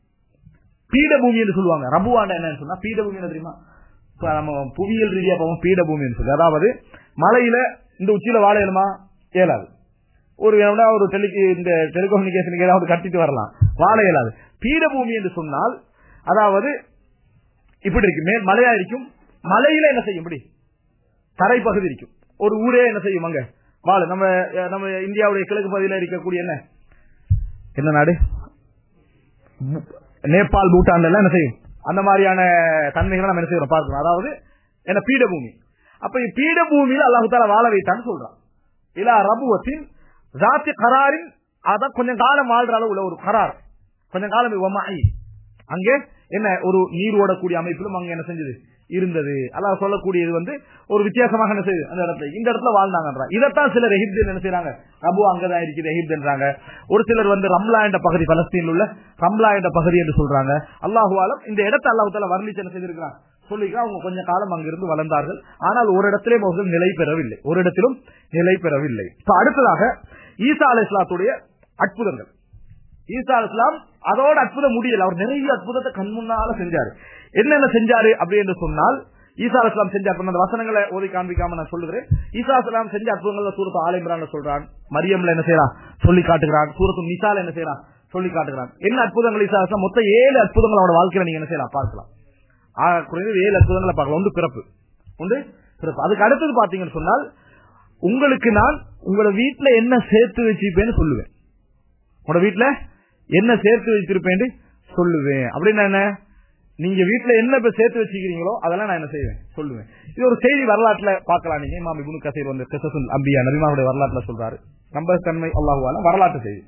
பீட பூமி என்று சொல்லுவாங்க ரபுவாண்ட என்னன்னு சொன்னா பீட பூமி என்ன தெரியுமா இப்ப நம்ம புவியியல் ரீதியா போவோம் பீட பூமின்னு சொல்லி அதாவது மலையில இந்த உச்சியில வாழ இயலுமா இயலாது ஒரு வேணும்னா ஒரு டெலி இந்த டெலிகம்யூனிகேஷனுக்கு ஏதாவது கட்டிட்டு வரலாம் வாழ இயலாது பீடபூமி என்று சொன்னால் அதாவது இப்படி இருக்கு மேல் மலையா இருக்கும் மலையில என்ன செய்யும் இப்படி தரை பகுதி இருக்கும் ஒரு ஊரே என்ன செய்யும் அங்க வாழ நம்ம அஹ், நம்ம இந்தியாவுடைய கிழக்கு பகுதியில இருக்கக்கூடிய என்ன என்ன நாடு பூ- நேபாள் பூட்டான் எல்லாம் என்ன செய்யும் அந்த மாதிரியான தன்மைகளை நம்ம என்ன செய்யறோம் பார்க்கணும் அதாவது என்ன பீடபூமி அப்ப பீடபூமியில அல்லாஹு தாலா வாழ வைத்தான்னு சொல்றான் இலா ரபுவத்தின் ஜாத்தி கராரின் அத கொஞ்சம் காலம் வாழ்ற அளவுல ஒரு கரார் கொஞ்சம் காலம் ஒமாயி அங்கே என்ன ஒரு நீர் ஓடக்கூடிய அமைப்பிலும் அங்க என்ன செஞ்சது இருந்தது அல்லாஹ் சொல்லக்கூடியது வந்து ஒரு வித்தியாசமாக என்ன செய்யுது அந்த இடத்துல இந்த இடத்துல வாழ்ந்தாங்கன்றா இதைத்தான் சிலர் எகிப்து என்ன செய்றாங்க ரபு அங்கதான் இருக்குது எகிப்துன்றாங்க ஒரு சிலர் வந்து ரம்லா என்ற பகுதி பலஸ்தீனில் உள்ள ரம்லா என்ற பகுதி என்று சொல்றாங்க அல்லாஹுவாலம் இந்த இடத்தை அல்லாஹு தாலா வர்ணிச்சு என்ன செய்திருக்கிறான் சொல்லிக்க அவங்க கொஞ்ச காலம் அங்கிருந்து வளர்ந்தார்கள் ஆனால் ஒரு இடத்திலே அவர்கள் நிலை பெறவில்லை ஒரு இடத்திலும் நிலை பெறவில்லை இப்ப அடுத்ததாக ஈசா அலை இஸ்லாத்துடைய அற்புதங்கள் ஈசா அலை இஸ்லாம் அதோட அற்புதம் முடியல அவர் நிறைய அற்புதத்தை கண் முன்னால செஞ்சாரு என்னென்ன செஞ்சாரு அப்படி என்று சொன்னால் ஈசா அலை இஸ்லாம் செஞ்ச அற்புதம் அந்த வசனங்களை ஓதி காண்பிக்காம நான் சொல்லுகிறேன் ஈசா அலை இஸ்லாம் செஞ்ச அற்புதங்கள் சூரத்து ஆலிம்ரான் சொல்றான் மரியம்ல என்ன செய்யறான் சொல்லி காட்டுகிறான் சூரத்து நிசால என்ன செய்யறான் சொல்லி காட்டுகிறான் என்ன அற்புதங்கள் ஈசா அலை இஸ்லாம் மொத்தம் ஏழு அற்புதங்கள் அவனோட வாழ்க்கையில நீங்க என்ன செய்யலாம் பார்க்கலாம் ஆக குறைந்தது ஏழு அற்புதங்களை பார்க்கலாம் ஒன்று பிறப்பு ஒன்று பிறப்பு அதுக்கு அடுத்தது பாத்தீங்கன்னு சொன்னால் உங்களுக்கு நான் உங்களோட வீட்டுல என்ன சேர்த்து வச்சிருப்பேன்னு சொல்லுவேன் உங்களோட வீட்டுல என்ன சேர்த்து வச்சிருப்பேன்னு சொல்லுவேன் அப்படின்னா என்ன நீங்க வீட்டுல என்ன இப்ப சேர்த்து வச்சுக்கிறீங்களோ அதெல்லாம் நான் என்ன செய்வேன் சொல்லுவேன் இது ஒரு செய்தி வரலாற்றுல பார்க்கலாம் நீங்க இமாம் இப்னு கசீர் வந்து கிசசுல் அம்பியா நபிமாவுடைய வரலாற்றுல சொல்றாரு நம்பகத்தன்மை அல்லாஹுவால வரலாற்று செய்தி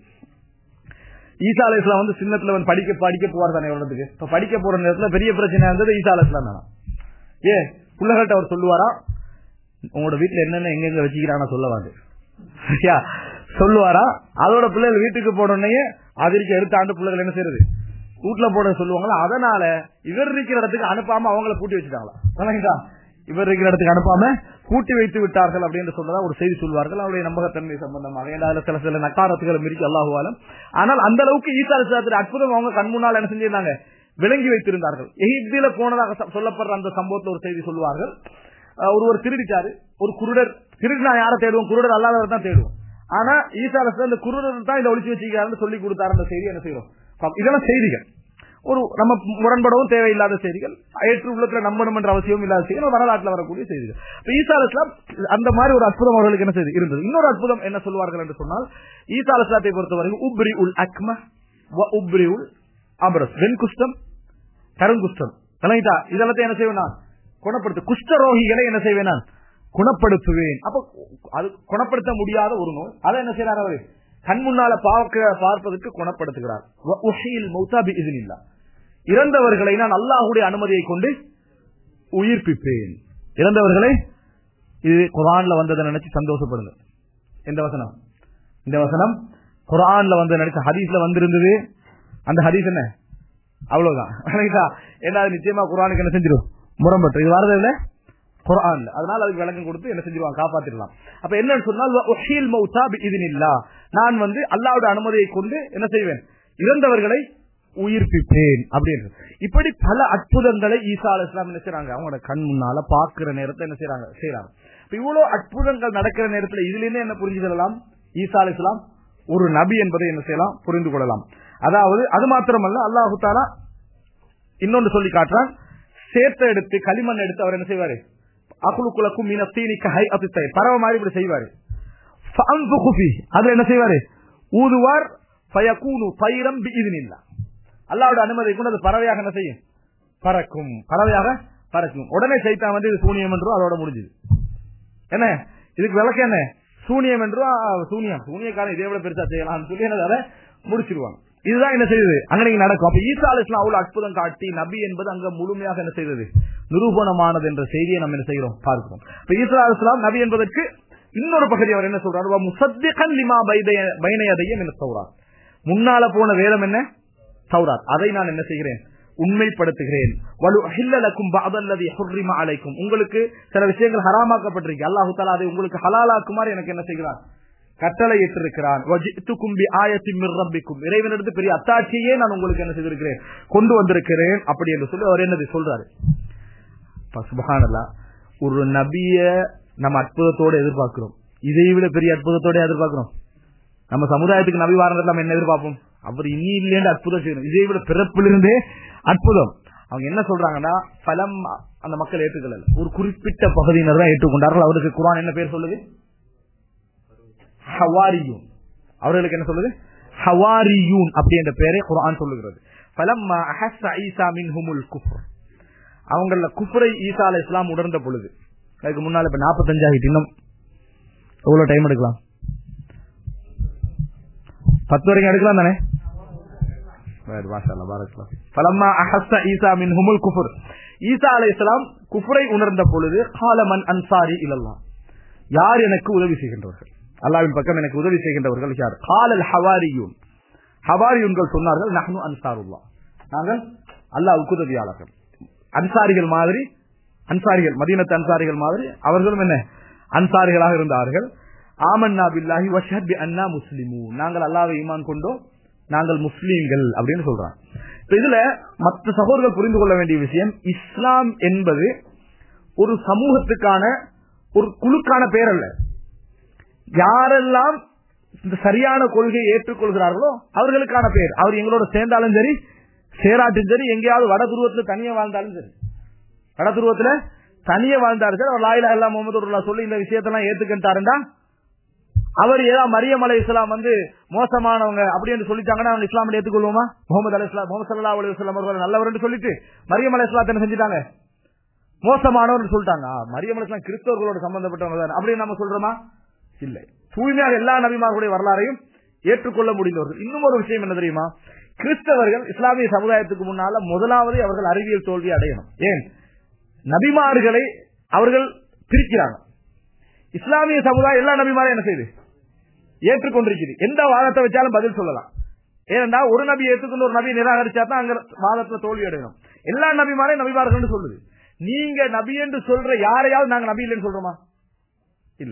ஈசா அலை இஸ்லாம் வந்து சின்னத்துல வந்து படிக்க படிக்க போவார் தானே வருடத்துக்கு இப்ப படிக்க போற நேரத்துல பெரிய பிரச்சனை இருந்தது ஈசா அலை இஸ்லாம் தானா ஏ பிள்ளைகள்ட்ட அவர் சொல்லுவாரா உங்களோட வீட்டுல என்னென்ன எங்கெங்க வச்சுக்கிறாங்க சொல்லவாது சரியா சொல்லுவாரா அதோட பிள்ளைகள் வீட்டுக்கு போனோடனே அதிர்ச்சி எடுத்த ஆண்டு பிள்ளைகள் என்ன செய்யறது வீட்டுல போட சொல்லுவாங்களா அதனால இவர் இருக்கிற இடத்துக்கு அனுப்பாம அவங்கள பூட்டி வச்சுட்டாங்களா வணங்கிட்டா இவர் இருக்கிற இடத்துக்கு அனுப்பாம பூட்டி வைத்து விட்டார்கள் அப்படின்னு சொல்றதா ஒரு செய்தி சொல்வார்கள் அவருடைய நம்பகத்தன்மை சம்பந்தமாக ஏன்னா அதுல சில சில நக்காரத்துகளும் இருக்கு அல்லாஹுவாலும் ஆனால் அந்த அளவுக்கு ஈசா அலிஸ்லாத்தின் அற்புதம் அவங்க கண் முன்னால் என்ன செஞ்சிருந்தாங்க விளங்கி வைத்திருந்தார்கள் எகிப்தில போனதாக ச- சொல்லப்படுற அந்த சம்பவத்துல ஒரு செய்தி சொல்லுவார்கள் அஹ் ஒருவர் திருடிட்டாரு ஒரு குருடர் திருடினா யாரை தேடுவோம் குருடர் அல்லாதவர் தான் தேடுவோம் ஆனா ஈசா அலிஸ்லாம் இந்த குருடர் தான் இதை ஒழிச்சு வச்சுக்கிறாருன்னு சொல்லி கொடுத்தாரு அந்த செய்தி என்ன செய்யறோம் பாப்போம். இதெல்லாம் செய்திகள் ஒரு நம்ம முரண்படவும் தேவையில்லாத செய்திகள் ஏற்று உள்ளத்துல நம்பணும் என்ற அவசியம் இல்லாத செய்திகள் வரலாற்றுல வரக்கூடிய செய்திகள் இப்ப ஈசா அலிஸ்லாம் அந்த மாதிரி ஒரு அற்புதம் அவர்களுக்கு என்ன செய்து இருந்தது இன்னொரு அற்புதம் என்ன சொல்வார்கள் என்று சொன்னால் ஈசா அலிஸ்லாத்தை பொறுத்தவரைக்கும் உப்ரி உல் அக்ம வ உப்ரி உல் அபரஸ் வெண்குஷ்டம் கருங்குஷ்டம் விளங்கிட்டா இதெல்லாத்தையும் என்ன செய்வேன் நான் குணப்படுத்து குஷ்டரோகிகளை என்ன செய்வேன் நான் குணப்படுத்துவேன் அப்ப அது குணப்படுத்த முடியாத ஒரு நோய் அதை என்ன செய்யறாரு அவரு கண் முன்னால பார்க்க பார்ப்பதற்கு குணப்படுத்துகிறார் வ உஹ்யில் மௌத்தா பிஇذنில்லா. இறந்தவர்களை நான் அல்லாஹ்வுடைய அனுமதியை கொண்டு உயிர்ப்பிப்பேன் இறந்தவர்களை இது குரான்ல வந்ததை நினைச்சு சந்தோஷப்படுங்க எந்த வசனம் இந்த வசனம் குரான்ல வந்து நினைச்ச ஹதீஸ்ல வந்திருந்தது அந்த ஹதீஸ் என்ன அவ்வளவுதான் ரைட்டா? ஏன்னா அது நிச்சயமா குரானுக்கு என்ன செஞ்சிடும் முரம்பட்டு இது வரது இல்ல குரான்ல அதனால அதுக்கு விளக்கம் கொடுத்து என்ன செஞ்சிருவாங்க காப்பாத்திடலாம் அப்ப என்னன்னு சொன்னால் உஹீல் மௌத்தா பிஇذنில்லா நான் வந்து அல்லாஹ்வுட அனுமதியை கொண்டு என்ன செய்வேன் இறந்தவர்களை உயிர்ப்பிப்பேன் அப்படின்னு இப்படி பல அற்புதங்களை ஈசா அலி இஸ்லாம் என்ன செய்றாங்க அவங்களோட கண் முன்னால பாக்குற நேரத்தை என்ன செய்றாங்க செய்யறாங்க இப்ப இவ்வளவு அற்புதங்கள் நடக்கிற நேரத்துல இதுல இருந்து என்ன புரிஞ்சு கொள்ளலாம் ஈசா அலி இஸ்லாம் ஒரு நபி என்பதை என்ன செய்யலாம் புரிந்து கொள்ளலாம் அதாவது அது மாத்திரமல்ல அல்லாஹு தாலா இன்னொன்று சொல்லி காட்டுறான் சேர்த்த எடுத்து களிமண் எடுத்து அவர் என்ன செய்வாரு அகுலுக்குலக்கும் மீன தீனிக்க ஹை அபித்தை பறவை மாதிரி இப்படி செய்வாரு ஃபஅன்ஃபுகு ஃபீஹ். அதுல என்ன செய்வாரு ஊதுவார் ஃபயகூனு பைரம் பிஇذنில்லா அல்லாஹ்வுடைய அனுமதி கொண்டு அது பறவையாக என்ன செய்யும் பறக்கும் பறவையாக பறக்கும் உடனே சைத்தான் வந்து இது சூனியம் என்றும் அதோட முடிஞ்சது என்ன இதுக்கு விளக்கம் என்ன சூனியம் என்றும் ஆ, சூனியம் சூனியக்காரன் இதே விட பெருசா செய்யலாம் சொல்லி என்ன அதை முடிச்சிருவாங்க இதுதான் என்ன செய்யுது அங்க நீங்க நடக்கும் அப்ப ஈசா அலிஸ்லாம் அவ்வளவு அற்புதம் காட்டி நபி என்பது அங்க முழுமையாக என்ன செய்தது நிரூபணமானது என்ற செய்தியை நம்ம என்ன செய்கிறோம் பார்க்கிறோம் இப்ப ஈசா அலிஸ்லாம் நபி என்பதற்கு இன்னொரு பகுதி அவர் என்ன சொல்றாரு "வ முசத்திகன் லிமா பைதய- பைனயதையும் என்ன சொல்றார் முன்னால போன வேதம் என்ன தௌராத் அதை நான் என்ன செய்கிறேன் உண்மைப்படுத்துகிறேன் வலு அஹில்லலக்கும் பஅதல்லதி ஹுர்ரிம அலைக்கும் உங்களுக்கு சில விஷயங்கள் ஹராமாக்கப்பட்டிருக்கு அல்லாஹ் தஆலா அதை உங்களுக்கு ஹலாலாக்குமாறு எனக்கு என்ன செய்கிறார் கட்டளை இட்டிருக்கிறான் வஜித்துக்கும் பி ஆயத்தின் மிர் ரப்பிக்கும் இறைவனிடத்து பெரிய அத்தாட்சியே நான் உங்களுக்கு என்ன செய்திருக்கிறேன் கொண்டு வந்திருக்கிறேன் அப்படி என்று சொல்லி அவர் என்னது சொல்றாரு அப்ப சுப்ஹானல்லாஹ் ஒரு நபிய நம்ம அற்புதத்தோட எதிர்பார்க்கிறோம் இதை விட பெரிய அற்புதத்தோட எதிர்பார்க்கிறோம் நம்ம சமுதாயத்துக்கு நபி வாரத்தில் நம்ம என்ன எதிர்பார்ப்போம் அவர் இனி இல்லைன்னு அற்புதம் செய்யணும் இதை விட பிறப்பிலிருந்தே அற்புதம் அவங்க என்ன சொல்றாங்கன்னா பலம் அந்த மக்கள் ஏற்றுக்கல ஒரு குறிப்பிட்ட பகுதியினர் தான் ஏற்றுக்கொண்டார்கள் அவருக்கு குரான் என்ன பேர் சொல்லுது ஹவாரியூன் அவர்களுக்கு என்ன சொல்லுது ஹவாரியூன் அப்படி என்ற பெயரை குரான் சொல்லுகிறது பலம்மா அஹஸ்ஸ ஈசா மின்ஹுமுல் குஃப்ர் அவங்கள குஃப்ரை ஈசா அலை இஸ்லாம் உணர்ந்த பொழுது அதுக்கு முன்னால இப்ப நாற்பத்தஞ்சு ஆகிட்டு இன்னும் எவ்வளவு டைம் எடுக்கலாம் பத்து வரைக்கும் எடுக்கலாம் தானே சரி, மாஷா அல்லாஹ், பாரக்கல்லாஹ். ஃபலம்மா அஹஸ்ஸ ஈசா மின்ஹுமுல் குஃப்ர் ஈசா அலைஹிஸ்ஸலாம் குஃப்ரை உணர்ந்த பொழுது கால மன் அன்சாரி இலல்லாஹ் யார் எனக்கு உதவி செய்கின்றவர்கள் அல்லாஹ்வின் பக்கம் எனக்கு உதவி செய்கின்றவர்கள் யார் காலல் ஹவாரியூன் ஹவாரியூன்கள் சொன்னார்கள் நஹ்னு அன்சாருல்லாஹ் நாங்கள் அல்லாஹ்வுக்கு உதவியாளர்கள் அன்சாரிகள் மாதிரி அன்சாரிகள் மதீனத்து அன்சாரிகள் மாதிரி அவர்களும் என்ன அன்சாரிகளாக இருந்தார்கள் ஆமன்னா பில்லாஹி வஷஹத் பி அன்னா முஸ்லிமூன் நாங்கள் அல்லாஹ்வை ஈமான் கொண்டோம் நாங்கள் முஸ்லீம்கள் அப்படின்னு சொல்றாங்க இப்ப இதுல மற்ற சகோதரர்கள் புரிந்து கொள்ள வேண்டிய விஷயம் இஸ்லாம் என்பது ஒரு சமூகத்துக்கான ஒரு குழுக்கான பேர் அல்ல யாரெல்லாம் இந்த சரியான கொள்கையை ஏற்றுக்கொள்கிறார்களோ அவர்களுக்கான பேர் அவர் எங்களோட சேர்ந்தாலும் சரி சேராட்டும் சரி எங்கேயாவது வட துருவத்துல தனியா வாழ்ந்தாலும் சரி வட துருவத்துல தனியா வாழ்ந்தாலும் சரி அவர் லாயிலா இல்லா முகமது சொல்லி இந்த விஷயத்தெல்லாம் ஏத்துக்கிட்டாருண்டா அவர் ஏதா மரியம் அலை இஸ்லாம் வந்து மோசமானவங்க அப்படி என்று சொல்லிட்டாங்கன்னா அவங்க இஸ்லாம் ஏத்துக்கொள்வோமா முகமது அலி இஸ்லாம் முகமது சல்லா அலி இஸ்லாம் அவர்கள் நல்லவர் சொல்லிட்டு மரியம் அலை இஸ்லாத்தை என்ன செஞ்சுட்டாங்க மோசமானவர் சொல்லிட்டாங்க ஆ, மரியம் அலி இஸ்லாம் கிறிஸ்தவர்களோட சம்பந்தப்பட்டவங்க தான் அப்படின்னு நம்ம சொல்றோமா இல்லை தூய்மையாக எல்லா நபிமார்களுடைய வரலாறையும் ஏற்றுக்கொள்ள முடிந்தவர்கள் இன்னும் ஒரு விஷயம் என்ன தெரியுமா கிறிஸ்தவர்கள் இஸ்லாமிய சமுதாயத்துக்கு முன்னால முதலாவது அவர்கள் அறிவியல் தோல்வி அடையணும் ஏன் நபிமார்களை அவர்கள் பிரிக்கிறாங்க இஸ்லாமிய சமுதாயம் எல்லா நபிமாரும் என்ன செய்யுது ஏற்றுக்கொண்டிருக்குது எந்த வாதத்தை வச்சாலும் பதில் சொல்லலாம் ஏனென்றா ஒரு நபி ஏற்றுக்கொண்டு ஒரு நபி நிராகரிச்சா தான் அங்க வாதத்துல தோல்வி அடையணும் எல்லா நபிமாரையும் நபிமார்கள் சொல்லுது நீங்க நபி என்று சொல்ற யாரையாவது நாங்க நபி இல்லைன்னு சொல்றோமா இல்ல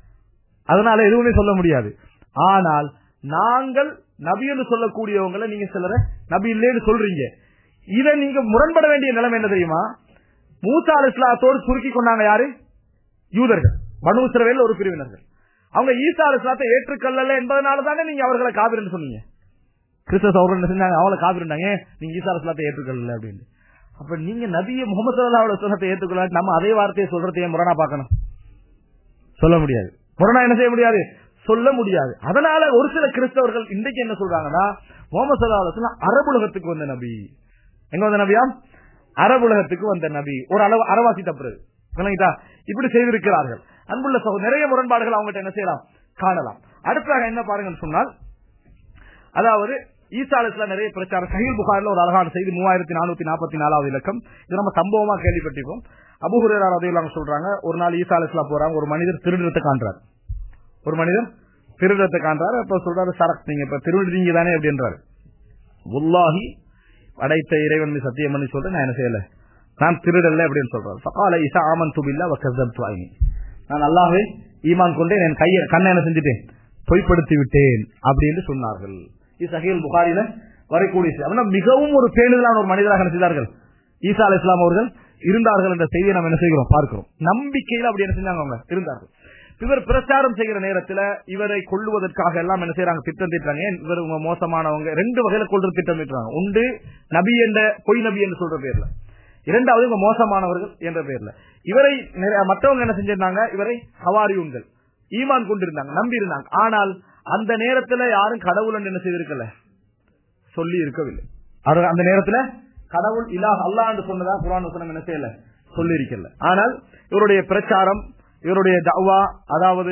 அதனால எதுவுமே சொல்ல முடியாது ஆனால் நாங்கள் நபி என்று சொல்லக்கூடியவங்களை நீங்க சிலர நபி இல்லைன்னு சொல்றீங்க இதை நீங்க முரண்பட வேண்டிய நிலைமை என்ன தெரியுமா மூசா அலி இஸ்லாத்தோடு சுருக்கி கொண்டாங்க யாரு யூதர்கள் பனு இஸ்ரவேல் ஒரு பிரிவினர்கள் அவங்க ஈசா அலி இஸ்லாத்தை ஏற்றுக்கொள்ளல என்பதனால தானே நீங்க அவர்களை காபிர்னு சொன்னீங்க கிறிஸ்தவ சௌரன் என்ன செஞ்சாங்க அவங்கள காபிருந்தாங்க நீங்க ஈசா அலி இஸ்லாத்தை ஏற்றுக்கொள்ளல அப்படின்னு அப்ப நீங்க நபிய முகமது சல்லா அலுவலத்தை ஏற்றுக்கொள்ள நம்ம அதே வார்த்தையை சொல்றதையே முரணா பார்க்கணும் சொல்ல முடியாது முரணா என்ன செய்ய முடியாது சொல்ல முடியாது அதனால ஒரு சில கிறிஸ்தவர்கள் இன்றைக்கு என்ன சொல்றாங்கன்னா முகமது சல்லா அலுவலம் அரபுலகத்துக்கு வந்த நபி எங்க வந்த நபியா அரபுலகத்துக்கு வந்த நபி ஒரு அளவு அறவாசி தப்புறது விளங்கிட்டா இப்படி செய்திருக்கிறார்கள் அன்புள்ள சகோ நிறைய முரண்பாடுகள் அவங்ககிட்ட என்ன செய்யலாம் காணலாம் அடுத்ததாக என்ன பாருங்கன்னு சொன்னால் அதாவது ஈசா அலி இஸ்லாம் நிறைய பிரச்சாரம் சஹீல் புகாரில் ஒரு அழகான செய்தி மூவாயிரத்தி நானூத்தி நாற்பத்தி நாலாவது இலக்கம் இது நம்ம சம்பவமா கேள்விப்பட்டிருக்கோம் அபுஹுரேரா ரதையிலாங்க சொல்றாங்க ஒரு நாள் ஈசா அலி இஸ்லாம் போறாங்க ஒரு மனிதர் திருடுறதை காண்றாரு ஒரு மனிதர் திருடுறதை காண்றாரு அப்ப சொல்றாரு சரக் நீங்க இப்ப திருடுறீங்க தானே அப்படின்றாரு உல்லாஹி படைத்த இறைவன் மீது சத்தியம் பண்ணி சொல்றேன் நான் என்ன செய்யல நான் திருடல்ல அப்படின்னு சொல்றாரு ஃபகால இசா ஆமன் துபில்லா வக்கசப்து ஐனி நான் அல்லாஹ்வை ஈமான் கொண்டேன் என் கையை கண்ணை என்ன செஞ்சுட்டேன் பொய்ப்படுத்தி விட்டேன் அப்படின்னு சொன்னார்கள் இது சஹீல் புகாரில வரக்கூடிய செய்தி. அப்படின்னா மிகவும் ஒரு பேணுதலான ஒரு மனிதராக என்ன செய்தார்கள் ஈசா அலி இஸ்லாம் அவர்கள் இருந்தார்கள் என்ற செய்தியை நம்ம என்ன செய்கிறோம் பார்க்கிறோம் நம்பிக்கையில் அப்படி என்ன செஞ்சாங்க அவங்க இருந்தார்கள் இவர் பிரச்சாரம் செய்கிற நேரத்துல இவரை கொள்ளுவதற்காக எல்லாம் என்ன செய்யறாங்க திட்டம் திட்டுறாங்க ஏன் இவர் உங்க மோசமானவங்க ரெண்டு வகையில கொள்றது திட்டம் திட்டுறாங்க உண்டு நபி என்ற பொய் நபி என்று சொல்ற பேர்ல இரண்டாவது இவங்க மோசமானவர்கள் என்ற பேர்ல இவரை நிறைய- மற்றவங்க என்ன செஞ்சிருந்தாங்க இவரை ஹவாரியுன்கள் ஈமான் கொண்டிருந்தாங்க நம்பி இருந்தாங்க ஆனால் அந்த நேரத்துல யாரும் கடவுள் என்று என்ன செய்திருக்கல சொல்லி இருக்கவில்லை அவர் அந்த நேரத்துல கடவுள் இலா அல்லாஹ் என்று சொன்னதா குரான் வசனம் என்ன செய்யல சொல்லி இருக்கல ஆனால் இவருடைய பிரச்சாரம் இவருடைய தவா அதாவது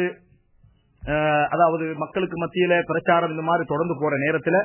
அஹ், அதாவது மக்களுக்கு மத்தியில பிரச்சாரம் இந்த மாதிரி தொடர்ந்து போற நேரத்துல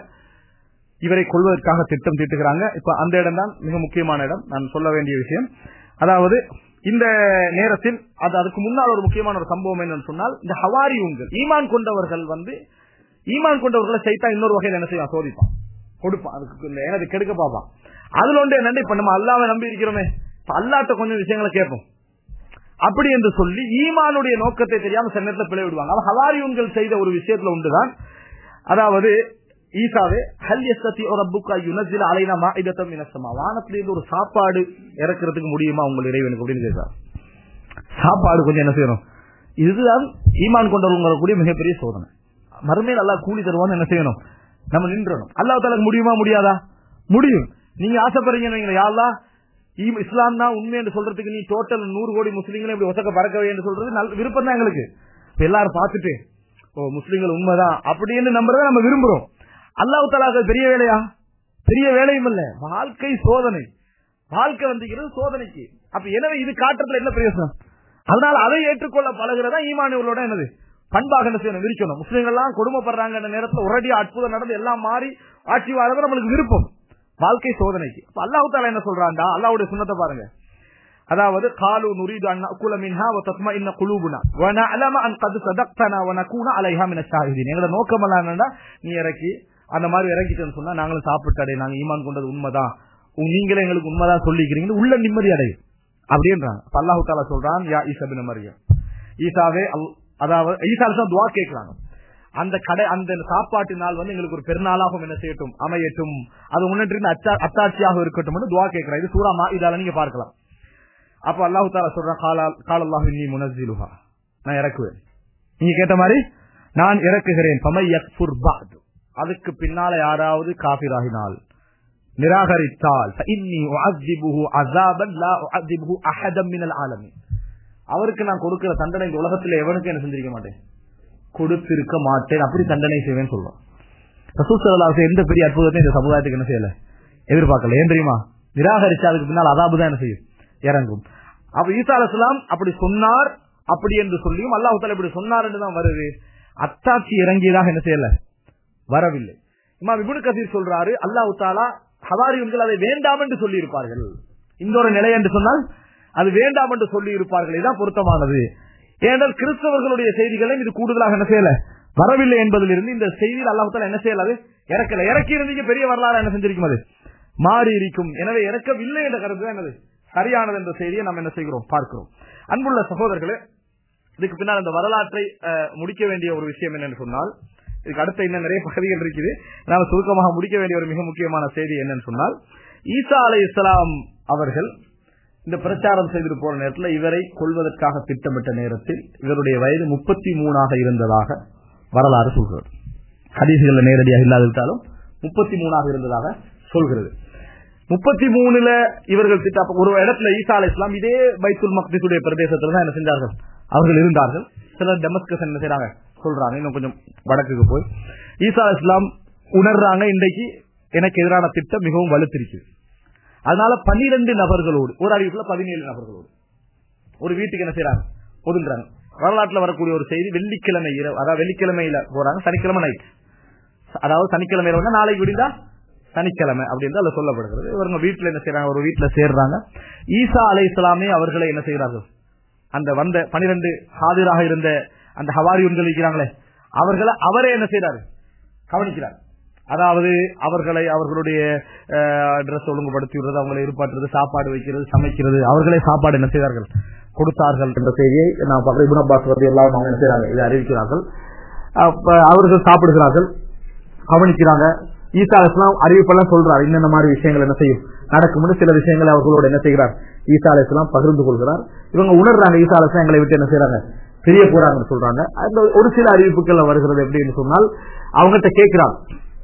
இவரை கொள்வதற்காக திட்டம் தீட்டுகிறாங்க இப்ப அந்த இடம் தான் மிக முக்கியமான இடம் நான் சொல்ல வேண்டிய விஷயம் அதாவது இந்த நேரத்தில் அது அதுக்கு முன்னால் ஒரு முக்கியமான ஒரு சம்பவம் என்னன்னு சொன்னால் இந்த ஹவாரி உங்கள் ஈமான் கொண்டவர்கள் வந்து ஈமான் கொண்டவர்களை சைத்தா இன்னொரு வகையில் என்ன செய்வான் சோதிப்பான் கொடுப்பான் அதுக்கு இந்த எனது கெடுக்க பார்ப்பான் அதுல ஒன்று என்னன்னு இப்ப நம்ம அல்லாவை நம்பி இருக்கிறோமே இப்ப அல்லாட்ட கொஞ்சம் விஷயங்களை கேட்போம் அப்படி என்று சொல்லி ஈமானுடைய நோக்கத்தை தெரியாம சில நேரத்தில் பிழை விடுவாங்க அவன் ஹவாரியுன்கள் செய்த ஒரு விஷயத்துல உண்டுதான் அதாவது ஈசாவே ஹல் எஸ்தத்தி ஒரு அப்புக்கா யுனசில அலைனா மாஇதத்தம் இனசமா வானத்திலிருந்து ஒரு சாப்பாடு இறக்குறதுக்கு முடியுமா உங்கள் இறைவனுக்கு அப்படின்னு கேட்கிறார் சாப்பாடு கொஞ்சம் என்ன செய்யணும் இதுதான் ஈமான் கொண்டவங்க கூடிய மிகப்பெரிய சோதனை மறுமையில் அல்லாஹ் கூலி தருவான்னு என்ன செய்யணும் நம்ம நின்றணும் அல்லாஹ் தாலுக்கு முடியுமா முடியாதா முடியும் நீங்க ஆசைப்படுறீங்க யாரெல்லாம் இஸ்லாம் தான் உண்மை என்று சொல்றதுக்கு நீ டோட்டல் நூறு கோடி முஸ்லீம்களை இப்படி ஒசக்க பறக்கவே என்று சொல்றது நல்ல விருப்பம் தான் எங்களுக்கு இப்ப எல்லாரும் பார்த்துட்டு ஓ முஸ்லீம்கள் உண்மைதான் அப்படின்னு நம்புறத நம்ம விரும்புறோம் அல்லாஹ் தாலாக்கு பெரிய வேலையா பெரிய வேலையும் இல்ல வாழ்க்கை சோதனை வாழ்க்கை வந்துக்கிறது சோதனைக்கு அப்ப எனவே இது காட்டுறதுல என்ன பிரயோசனம் அதனால அதை ஏற்றுக்கொள்ள பழகிறதா ஈமானியவர்களோட என்னது பண்பாக என்ன செய்யணும் விரிக்கணும் முஸ்லீம்கள் எல்லாம் கொடுமைப்படுறாங்க அந்த நேரத்துல ஒரடி அற்புதம் நடந்து எல்லாம் மாறி ஆட்சி வாழ்றது நம்மளுக்கு விருப்பம் வாழ்க்கை சோதனைக்கு அப்ப அல்லாஹு தாலா என்ன சொல்றான்டா அல்லாஹ்வுடைய சுண்ணத்தை பாருங்க அதாவது காலு நுரீது அன் நஅகுல மின்ஹா வ தத்மஇன்ன குலூபுனா வ நஅலம அன் கத் சதக்தனா வ நகூன அலைஹா மின ஷாஹிதீன் எங்களோட நோக்கம் எல்லாம் என்னன்னா நீ இறக்கி அந்த மாதிரி இறக்கிட்டேன்னு சொன்னா நாங்களும் சாப்பிட்டு நாங்க ஈமான் கொண்டது உண்மைதான் உங்க- நீங்களே எங்களுக்கு உண்மைதான் சொல்லிக்கிறீங்க உள்ள நிம்மதி அடையும் அப்படின்றாங்க அப்ப அல்லாஹு தாலா சொல்றான் யா ஈசா பின் மரியம் ஈசாவே அல்- அதாவது ஈசா அலிஸ்லாம் துவா கேட்கிறாங்க அந்த கடை அந்த சாப்பாட்டு நாள் வந்து எங்களுக்கு ஒரு பெருநாளாகவும் என்ன செய்யட்டும் அமையட்டும் அது முன்னிட்டு அச்சா அத்தாட்சியாக இருக்கட்டும் துவா கேட்கிறேன் இது சூரா மா இதால நீங்க பார்க்கலாம் அப்ப அல்லாஹு தாலா சொல்றான் காலா கால் அல்லாஹ் நீ முனஸ்ஸிலுஹா நான் இறக்குவேன் நீங்க கேட்ட மாதிரி நான் இறக்குகிறேன் பமை யக்ஃபுர் பஅத் அதுக்கு பின்னால யாராவது காபிராகினால் நிராகரித்தால் இன்னி உஅஸ்ஸிபுஹு அஸாபன் லா உஅஸ்ஸிபுஹு அஹதம் மினல் ஆலமீன் அவருக்கு நான் கொடுக்கிற தண்டனை இந்த உலகத்துல எவனுக்கு என்ன செஞ்சிருக்க மாட்டேன் கொடுத்திருக்க மாட்டேன் அப்படி தண்டனை செய்வேன் சொல்லுவோம் ரசூல் ஸல்லல்லாஹு அலைஹி எந்த பெரிய அற்புதத்தையும் இந்த சமுதாயத்துக்கு என்ன செய்யல எதிர்பார்க்கல ஏன் தெரியுமா நிராகரிச்சா அதுக்கு பின்னால் அதாபு தான் என்ன செய்யும் இறங்கும் அப்ப ஈசா அலைஹிஸ்ஸலாம் அப்படி சொன்னார் அப்படி என்று சொல்லியும் அல்லாஹ் தஆலா இப்படி சொன்னார் என்று தான் வருது அத்தாட்சி இறங்கியதாக என்ன செய்யல வரவில்லை இமாம் இப்னு கதீர் சொல்றாரு அல்லாஹ் தாலா ஹவாரியுன்கள் அதை வேண்டாம் என்று சொல்லி இருப்பார்கள் இந்த ஒரு நிலை என்று சொன்னால் அது வேண்டாம் என்று சொல்லி இருப்பார்கள் இதுதான் பொருத்தமானது ஏனென்றால் கிறிஸ்தவர்களுடைய செய்திகளை இது கூடுதலாக என்ன செய்யல வரவில்லை என்பதிலிருந்து இந்த செய்தியில் அல்லாஹ் தாலா என்ன செய்யலாது இறக்கல இறக்கி இருந்தீங்க பெரிய வரலாறு என்ன செஞ்சிருக்கும் அது மாறி இருக்கும் எனவே இறக்கவில்லை என்ற கருத்து தான் என்னது சரியானது என்ற செய்தியை நாம் என்ன செய்கிறோம் பார்க்கிறோம் அன்புள்ள சகோதரர்களே இதுக்கு பின்னால் அந்த வரலாற்றை அஹ், முடிக்க வேண்டிய ஒரு விஷயம் என்னன்னு சொன்னால் இதுக்கு அடுத்த இன்னும் நிறைய பகுதிகள் இருக்குது நாம சுருக்கமாக முடிக்க வேண்டிய ஒரு மிக முக்கியமான செய்தி என்னன்னு சொன்னால் ஈசா அலை இஸ்லாம் அவர்கள் இந்த பிரச்சாரம் செய்துட்டு போற நேரத்தில் இவரை கொள்வதற்காக திட்டமிட்ட நேரத்தில் இவருடைய வயது முப்பத்தி மூணாக இருந்ததாக வரலாறு சொல்கிறது ஹதீசுகள்ல நேரடியாக இல்லாதிருந்தாலும் முப்பத்தி மூணாக இருந்ததாக சொல்கிறது முப்பத்தி மூணுல இவர்கள் திட்ட அப்ப ஒரு இடத்துல ஈசா அலை இஸ்லாம் இதே பைத்துல் மக்திசுடைய பிரதேசத்துல தான் என்ன செஞ்சார்கள் அவர்கள் இருந்தார்கள் சிலர் டெமஸ்கஸ் என்ன செய்றாங்க சொல்றாங்க இன்னும் கொஞ்சம் வடக்குக்கு போய் ஈசா அலை இஸ்லாம் உணர்றாங்க இன்றைக்கு எனக்கு எதிரான திட்டம் மிகவும் வலுத்திருக்குது அதனால பன்னிரண்டு நபர்களோடு ஒரு அறிவிப்புல பதினேழு நபர்களோடு ஒரு வீட்டுக்கு என்ன செய்யறாங்க ஒதுங்குறாங்க வரலாற்றுல வரக்கூடிய ஒரு செய்தி வெள்ளிக்கிழமை இரவு அதாவது வெள்ளிக்கிழமையில போறாங்க சனிக்கிழமை நைட் அதாவது சனிக்கிழமை வந்து நாளைக்கு விடிந்தா சனிக்கிழமை அப்படின்னு அதுல சொல்லப்படுகிறது இவங்க வீட்டுல என்ன செய்யறாங்க ஒரு வீட்டுல சேர்றாங்க ஈசா அலை இஸ்லாமே அவர்களை என்ன செய்கிறார்கள் அந்த வந்த பனிரெண்டு ஹாதிராக இருந்த அந்த ஹவாரியுன்கள் இருக்கிறாங்களே அவர்களை அவரே என்ன செய்யறாரு கவனிக்கிறார் அதாவது அவர்களை அவர்களுடைய ட்ரெஸ் ஒழுங்குபடுத்தி விடுறது அவங்களை இருப்பாற்றுறது சாப்பாடு வைக்கிறது சமைக்கிறது அவர்களே சாப்பாடு என்ன செய்தார்கள் கொடுத்தார்கள் என்ற செய்தியை நான் பக்கத்து இபுன் அப்பாஸ் வந்து எல்லாரும் அவங்க என்ன செய்றாங்க இதை அறிவிக்கிறார்கள் அப்ப அவர்கள் சாப்பிடுகிறார்கள் கவனிக்கிறாங்க ஈசா அலிஸ்லாம் அறிவிப்பெல்லாம் சொல்றார் இன்னென்ன மாதிரி விஷயங்கள் என்ன செய்யும் நடக்கும்னு சில விஷயங்களை அவர்களோட என்ன செய்கிறார் ஈசா அலிஸ்லாம் பகிர்ந்து கொள்கிறார் இவங்க உணர்றாங்க ஈசா அலிஸ்லாம் எங்களை விட்டு என்ன செய்யறாங்க பிரிய போறாங்கன்னு சொல்றாங்க அந்த ஒரு சில அறிவிப்புகள் வருகிறது எப்படின்னு சொன்னால் அவங்ககிட்ட கேட்கிறாங்க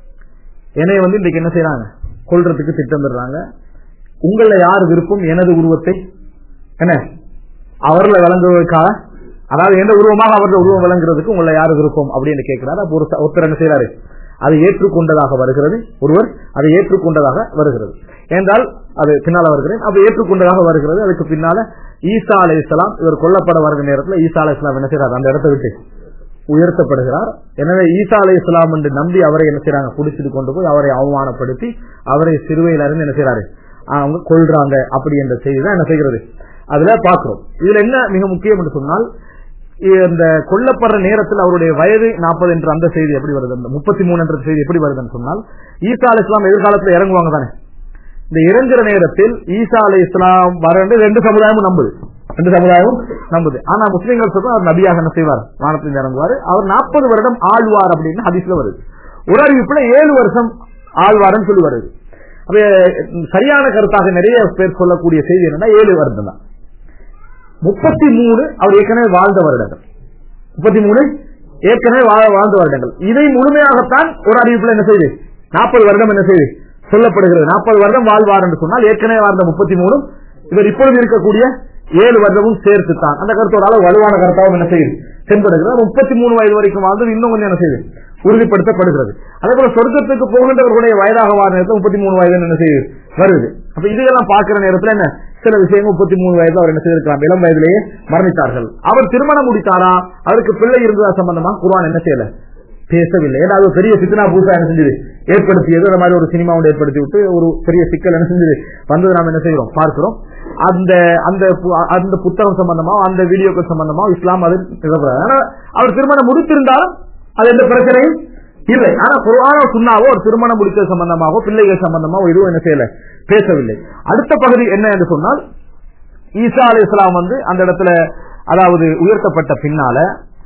என்னைய வந்து இன்னைக்கு என்ன செய்யறாங்க கொல்றதுக்கு திட்டமிடுறாங்க உங்கள யார் விருப்பம் எனது உருவத்தை என்ன அவர்களை வழங்குவதற்காக அதாவது எந்த உருவமாக அவர்கள் உருவம் வழங்குறதுக்கு உங்களை யார் விருப்பம் அப்படின்னு கேட்கிறாரு அப்ப ஒரு ஒருத்தர் என்ன செய்யறாரு அதை ஏற்றுக்கொண்டதாக வருகிறது ஒருவர் அதை ஏற்றுக்கொண்டதாக வருகிறது என்றால் அது பின்னால வருகிறேன் அப்ப ஏற்றுக்கொண்டதாக வருகிறது அதுக்கு பின்னால ஈசா அலை இஸ்லாம் இவர் கொல்லப்பட வருகிற நேரத்தில் ஈசா அலை இஸ்லாம் என்ன செய்யறாரு அந்த இடத்தை விட்டு உயர்த்தப்படுகிறார் எனவே ஈசா அலை இஸ்லாம் என்று நம்பி அவரை என்ன செய்யறாங்க குடிச்சிட்டு கொண்டு போய் அவரை அவமானப்படுத்தி அவரை சிறுவையில் அறிந்து என்ன செய்யறாரு அவங்க கொள்றாங்க அப்படி என்ற செய்தி தான் என்ன செய்கிறது அதுல பாக்குறோம் இதுல என்ன மிக முக்கியம் என்று சொன்னால் இந்த கொல்லப்படுற நேரத்தில் அவருடைய வயது நாற்பது என்ற அந்த செய்தி எப்படி வருது அந்த முப்பத்தி மூணு என்ற செய்தி எப்படி வருதுன்னு சொன்னால் ஈசா அலி இஸ்லாம் எதிர்காலத்தில் இறங்குவாங்க தானே இந்த இறங்குற நேரத்தில் ஈசா அலி இஸ்லாம் வர ரெண்டு சமுதாயமும் நம்புது ரெண்டு சமுதாயமும் நம்புது ஆனா முஸ்லீம்கள் சொல்றோம் அவர் நபியாக என்ன செய்வார் வானத்தில் இறங்குவார் அவர் நாற்பது வருடம் ஆழ்வார் அப்படின்னு ஹதீஸ்ல வருது ஒரு அறிவிப்புல ஏழு வருஷம் ஆழ்வார்னு சொல்லி வருது அப்ப சரியான கருத்தாக நிறைய பேர் சொல்லக்கூடிய செய்தி என்னன்னா ஏழு வருடம் தான் முப்பத்தி மூணு அவர் ஏற்கனவே வாழ்ந்த வருடங்கள் முப்பத்தி மூணு ஏற்கனவே வாழ்ந்த வருடங்கள் இதை முழுமையாகத்தான் ஒரு அறிவிப்புல என்ன செய்யுது நாற்பது வருடம் என்ன செய்யுது சொல்லப்படுகிறது நாற்பது வருடம் வாழ்வார் என்று சொன்னால் ஏற்கனவே வாழ்ந்த முப்பத்தி மூணும் இவர் இப்பொழுது இருக்கக்கூடிய ஏழு வருடமும் சேர்த்து தான் அந்த கருத்தோட அளவு வலுவான கருத்தாவும் என்ன செய்யுது தென்படுகிறது முப்பத்தி மூணு வயது வரைக்கும் வாழ்ந்து இன்னும் கொஞ்சம் என்ன செய்யுது உறுதிப்படுத்தப்படுகிறது அதே போல சொர்க்கத்துக்கு போகின்றவர்களுடைய வயதாக வார நேரத்தில் முப்பத்தி மூணு வயது என்ன செய்யுது வருது அப்ப இதெல்லாம் பாக்குற நேரத்தில் என்ன சில விஷயங்கள் முப்பத்தி மூணு வயதுல அவர் என்ன செய்திருக்கலாம் இளம் வயதிலேயே மரணித்தார்கள் அவர் திருமணம் முடித்தாரா அவருக்கு பிள்ளை இருந்ததா சம்பந்தமா குர்ஆன் என்ன செய்யல பேசவில்லை ஏதாவது பெரிய சித்தனா பூசா என்ன செஞ்சது ஏற்படுத்தியது அந்த மாதிரி ஒரு சினிமாவோட ஏற்படுத்தி விட்டு ஒரு பெரிய சிக்கல் என்ன செஞ்சது வந்தது நாம் என்ன செய்யறோம் பார்க்கிறோம் அந்த அந்த அந்த புத்தகம் சம்பந்தமா அந்த வீடியோக்கள் சம்பந்தமா இஸ்லாம் அது ஆனா அவர் திருமணம் முடித்திருந்தாலும் அது எந்த பிரச்சனையும் இல்லை ஆனா குரானோ சுண்ணாவோ ஒரு திருமணம் முடித்தது சம்பந்தமாகவோ பிள்ளைகள் சம்பந்தமாகவோ எதுவும் என்ன செய்யல பேசவில்லை அடுத்த பகுதி என்ன என்று சொன்னால் ஈசா அலி இஸ்லாம் வந்து அந்த இடத்துல அதாவது உயர்த்தப்பட்ட பின்னால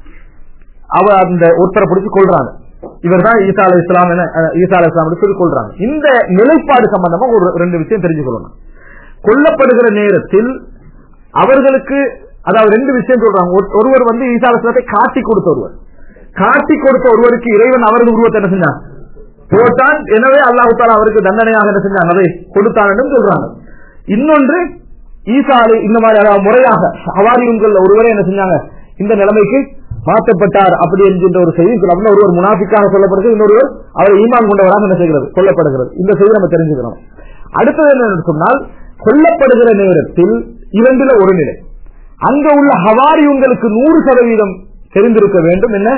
அவ அந்த ஒருத்தரை பிடிச்சு கொள்றாங்க இவர் தான் ஈசா அலி இஸ்லாம் என ஈசா அலி இஸ்லாம் சொல்லி கொள்றாங்க இந்த நிலைப்பாடு சம்பந்தமா ஒரு ரெண்டு விஷயம் தெரிஞ்சுக்கொள்ளணும் கொல்லப்படுகிற நேரத்தில் அவர்களுக்கு அதாவது ரெண்டு விஷயம் சொல்றாங்க ஒருவர் வந்து ஈசா அலி இஸ்லாத்தை காட்டி கொடுத்த ஒருவர் காட்டி கொடுத்த ஒருவருக்கு இறைவன் அவரது உருவத்தை என்ன செஞ்சான் போட்டான் எனவே அல்லாஹு தாலா அவருக்கு தண்டனையாக என்ன செஞ்சான் அதை கொடுத்தான் சொல்றாங்க இன்னொன்று ஈசா அலி இந்த மாதிரி அதாவது முறையாக அவாரியுங்கள் ஒருவரே என்ன செஞ்சாங்க இந்த நிலைமைக்கு மாற்றப்பட்டார் அப்படி என்கின்ற ஒரு செய்தி அப்படின்னா ஒருவர் முனாஃபிக்காக சொல்லப்படுகிறது இன்னொருவர் அவர் ஈமான் கொண்டவராக என்ன செய்கிறது சொல்லப்படுகிறது இந்த செய்தி நம்ம தெரிஞ்சுக்கிறோம் அடுத்தது என்ன சொன்னால் கொல்லப்படுகிற நேரத்தில் இரண்டுல ஒரு நிலை அங்க உள்ள ஹவாரியுங்களுக்கு நூறு சதவீதம் தெரிந்திருக்க வேண்டும் என்ன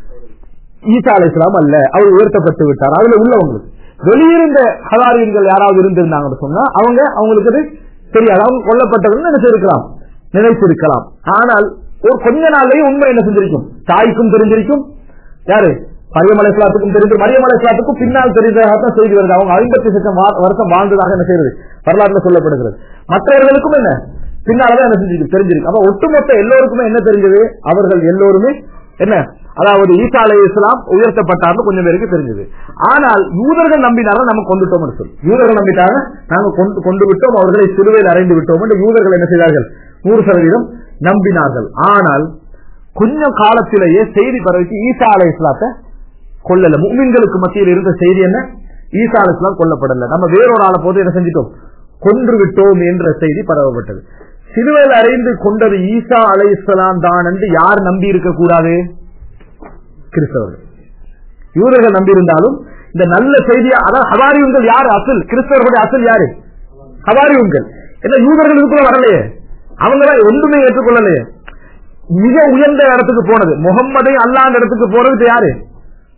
ஈசா அலை இஸ்லாம் அல்ல அவர் உயர்த்தப்பட்டு விட்டார் அதுல உள்ளவங்களுக்கு வெளியிருந்த ஹவாரியன்கள் யாராவது இருந்திருந்தாங்கன்னு சொன்னா அவங்க அவங்களுக்கு தெரியாது அவங்க கொல்லப்பட்டவர்கள் என்ன செய்திருக்கலாம் நினைத்திருக்கலாம் ஆனால் ஒரு கொஞ்ச நாள்லயும் உண்மை என்ன செஞ்சிருக்கும் தாய்க்கும் தெரிஞ்சிருக்கும் யாரு மரியம் அலைஸ்லாத்துக்கும் தெரிஞ்சு மரியம் அலைஸ்லாத்துக்கும் பின்னால் தெரிந்ததாகத்தான் செய்தி வருது அவங்க ஐம்பத்தி லட்சம் வருஷம் வாழ்ந்ததாக என்ன செய்யறது வரலாறுல சொல்லப்படுகிறது மற்றவர்களுக்கும் என்ன பின்னால்தான் என்ன செஞ்சிருக்கு தெரிஞ்சிருக்கு அப்ப ஒட்டுமொத்த எல்லோருக்குமே என்ன தெரிஞ்சது அவர்கள் எல்லோருமே என்ன அதாவது ஈசா அலை இஸ்லாம் உயர்த்தப்பட்டார்னு கொஞ்சம் பேருக்கு தெரிஞ்சது ஆனால் யூதர்கள் நம்பினாலும் நம்ம கொண்டுட்டோம் சொல்லி யூதர்கள் நம்பிட்டாங்க நாங்க கொண்டு கொண்டு விட்டோம் அவர்களை சிலுவையில் அறைந்து விட்டோம் என்று யூதர்கள் என்ன செய்தார்கள் நூறு சதவீதம் நம்பினார்கள் ஆனால் கொஞ்சம் காலத்திலேயே செய்தி பரவிச்சு ஈசா அலை இஸ்லாத்தை கொல்லல முக்மின்களுக்கு மத்தியில் இருந்த செய்தி என்ன ஈசா அலை இஸ்லாம் கொல்லப்படல நம்ம வேறொரு ஆளை போது என்ன செஞ்சிட்டோம் கொன்று விட்டோம் என்ற செய்தி பரவப்பட்டது சிலுவையில் அறைந்து கொண்டது ஈசா அலை இஸ்லாம் தான் என்று யார் நம்பி இருக்க கூடாது கிறிஸ்தவர்கள் யூதர்கள் நம்பியிருந்தாலும் இந்த நல்ல செய்தியா அதாவது ஹவாரியுங்கள் யாரு அசல் கிறிஸ்தவர்களுடைய அசல் யாரு ஹவாரியுங்கள் என்ன யூதர்கள் இதுக்குள்ள வரலையே அவங்க ஒன்றுமே ஏற்றுக்கொள்ளலையே மிக உயர்ந்த இடத்துக்கு போனது முகம்மதை அல்லாத இடத்துக்கு போனது யாரு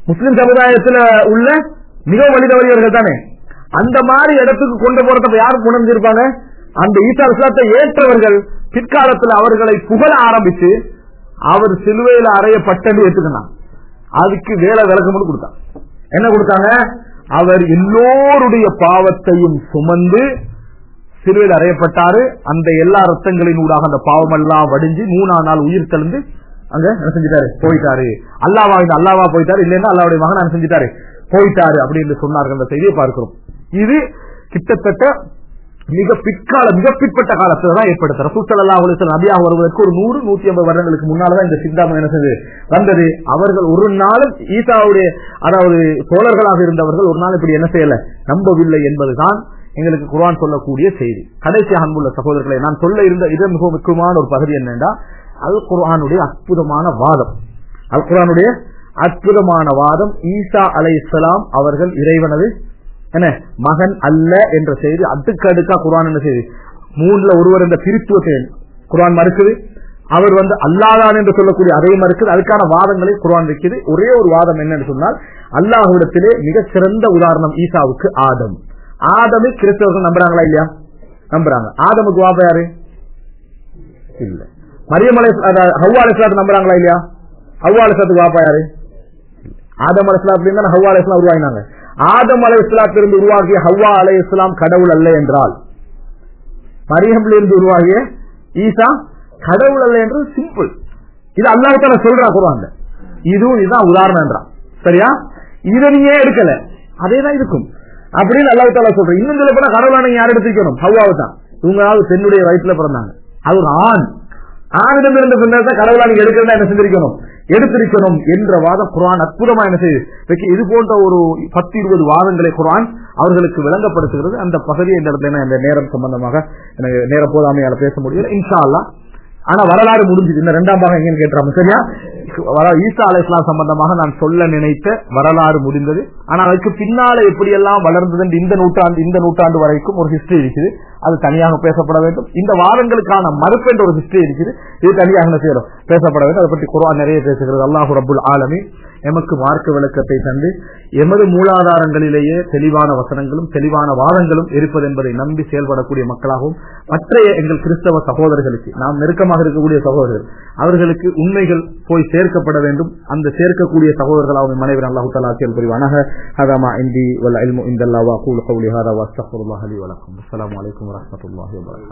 முஸ்லிம் சமுதாயத்துல உள்ள மிக வலிதவரியவர்கள் தானே அந்த மாதிரி இடத்துக்கு கொண்டு போறத யாரும் உணர்ந்திருப்பாங்க அந்த ஈசா இஸ்லாத்தை ஏற்றவர்கள் பிற்காலத்துல அவர்களை புகழ ஆரம்பிச்சு அவர் சிலுவையில அறையப்பட்டது ஏத்துக்கணும் அதுக்கு வேலை விளக்கம்னு கொடுத்தான் என்ன கொடுத்தாங்க அவர் எல்லோருடைய பாவத்தையும் சுமந்து சிலுவையில் அறையப்பட்டாரு அந்த எல்லா ரத்தங்களின் ஊடாக அந்த பாவம் எல்லாம் வடிஞ்சு மூணாம் நாள் உயிர் தெளிந்து அங்க என்ன செஞ்சிட்டாரு போயிட்டாரு அல்லாவா இந்த அல்லாவா போயிட்டாரு இல்லைன்னா அல்லாவுடைய மகன் என்ன செஞ்சிட்டாரு போயிட்டாரு அப்படின்னு சொன்னார்கள் அந்த செய்தியை பார்க்கிறோம் இது கிட்டத்தட்ட மிக பிற்கால மிக பிற்பட்ட காலத்துல தான் ஏற்படுத்த ரசூசல்லா அலுவலம் நபியாக வருவதற்கு ஒரு நூறு நூத்தி ஐம்பது வருடங்களுக்கு முன்னால்தான் இந்த சித்தாந்தம் என்ன செய்து வந்தது அவர்கள் ஒரு நாளும் ஈசாவுடைய அதாவது தோழர்களாக இருந்தவர்கள் ஒரு நாள் இப்படி என்ன செய்யல நம்பவில்லை என்பதுதான் எங்களுக்கு குர்ஆன் சொல்லக்கூடிய செய்தி கடைசியாக அன்புள்ள சகோதரர்களை நான் சொல்ல இருந்த இது மிக முக்கியமான ஒரு பகுதி என்னன்னா அல் குர்ஆனுடைய அற்புதமான வாதம் அல் குர்ஆனுடைய அற்புதமான வாதம் ஈசா அலை அவர்கள் இறைவனது என்ன மகன் அல்ல என்ற செய்தி அடுக்கடுக்கா குர்ஆன் என்ன செய்தி மூணுல ஒருவர் என்ற பிரித்துவத்தை குர்ஆன் மறுக்குது அவர் வந்து அல்லாதான் என்று சொல்லக்கூடிய அதே மறுக்குது அதுக்கான வாதங்களை குர்ஆன் வைக்குது ஒரே ஒரு வாதம் என்னன்னு சொன்னால் அல்லாஹ்விடத்திலே மிகச் சிறந்த உதாரணம் ஈசாவுக்கு ஆதம் ஆதமை கிறிஸ்தவர்கள் நம்புறாங்களா இல்லையா நம்புறாங்க ஆதமுக்கு வாப்பா யாரு இல்ல மரியமலை ஹவ்வா அலிஸ்லாத்து நம்புறாங்களா இல்லையா ஹவ்வா அலிஸ்லாத்துக்கு வாப்பா யாரு ஆதம் அலிஸ்லாத்துல இருந்தா ஹவ்வா அலிஸ்லாம் உருவாங்கினாங்க ஆதம் அலை இஸ்லாத்திலிருந்து உருவாகிய ஹவ்வா அலை இஸ்லாம் கடவுள் அல்ல என்றால் மரியம்ல இருந்து உருவாகிய ஈசா கடவுள் அல்ல என்று சிம்பிள் இது அல்லாஹால சொல்றா குரான்ல இதுவும் இதுதான் உதாரணம் என்றான் சரியா இதை நீங்க எடுக்கல அதேதான் இருக்கும் அப்படின்னு அல்லாஹ் தாலா சொல்றேன் இன்னும் சொல்ல போனா கடவுளான யார் எடுத்துக்கணும் ஹவ்வாவை தான் இவங்களாவது பெண்ணுடைய வயசுல பிறந்தாங்க அது ஒரு ஆண் ஆணிடம் இருந்த பின்னத்தை கடவுளா நீங்க எடுக்கிறதா என்ன செஞ்சிருக்கணும் எடுத்திருக்கணும் என்ற வாதம் குரான் அற்புதமா என்ன செய்யுது இது போன்ற ஒரு பத்து இருபது வாதங்களை குரான் அவர்களுக்கு விளங்கப்படுத்துகிறது அந்த பகுதியை இந்த இடத்துல இந்த நேரம் சம்பந்தமாக எனக்கு நேர போதாமையால பேச முடியல இன்ஷா அல்லா ஆனா வரலாறு முடிஞ்சது இந்த ரெண்டாம் பாகம் எங்கன்னு கேட்டாங்க சரியா ஈசா அலை இஸ்லாம் சம்பந்தமாக நான் சொல்ல நினைத்த வரலாறு முடிந்தது ஆனா அதுக்கு பின்னால எப்படி எல்லாம் வளர்ந்தது இந்த நூற்றாண்டு இந்த நூற்றாண்டு வரைக்கும் ஒரு ஹிஸ்டரி இருக்குது அது தனியாக பேசப்பட வேண்டும் இந்த வாதங்களுக்கான மறுப்பு என்ற ஒரு ஹிஸ்டரி இருக்குது இது தனியாக என்ன செய்யறோம் பேசப்பட வேண்டும் அதை பற்றி குரான் நிறைய பேசுகிறது அல்லாஹு ரபுல் ஆலமி எமக்கு மார்க்க விளக்கத்தை தந்து எமது மூலாதாரங்களிலேயே தெளிவான வசனங்களும் தெளிவான வாதங்களும் இருப்பது என்பதை நம்பி செயல்படக்கூடிய மக்களாகவும் மற்றைய எங்கள் கிறிஸ்தவ சகோதரர்களுக்கு நாம் நெருக்கமாக இருக்கக்கூடிய சகோதரர்கள் அவர்களுக்கு உண்மைகள் போய் சேர்க்கப்பட வேண்டும் அந்த சேர்க்கக்கூடிய சகோதரர்களாகவும் மனைவர் அல்லாஹு தலா செயல் புரிவானாக ஹதாமா இந்தி வல்ல இல்மு இந்தல்லா வா கூல் கவுலி ஹாதா வஸ்தஃபுல்லாஹ் அலி வலக்கம் அஸ்ஸலாமு அலைக்கும் வரஹ்மத்துல்லாஹி வபரகாத்துஹு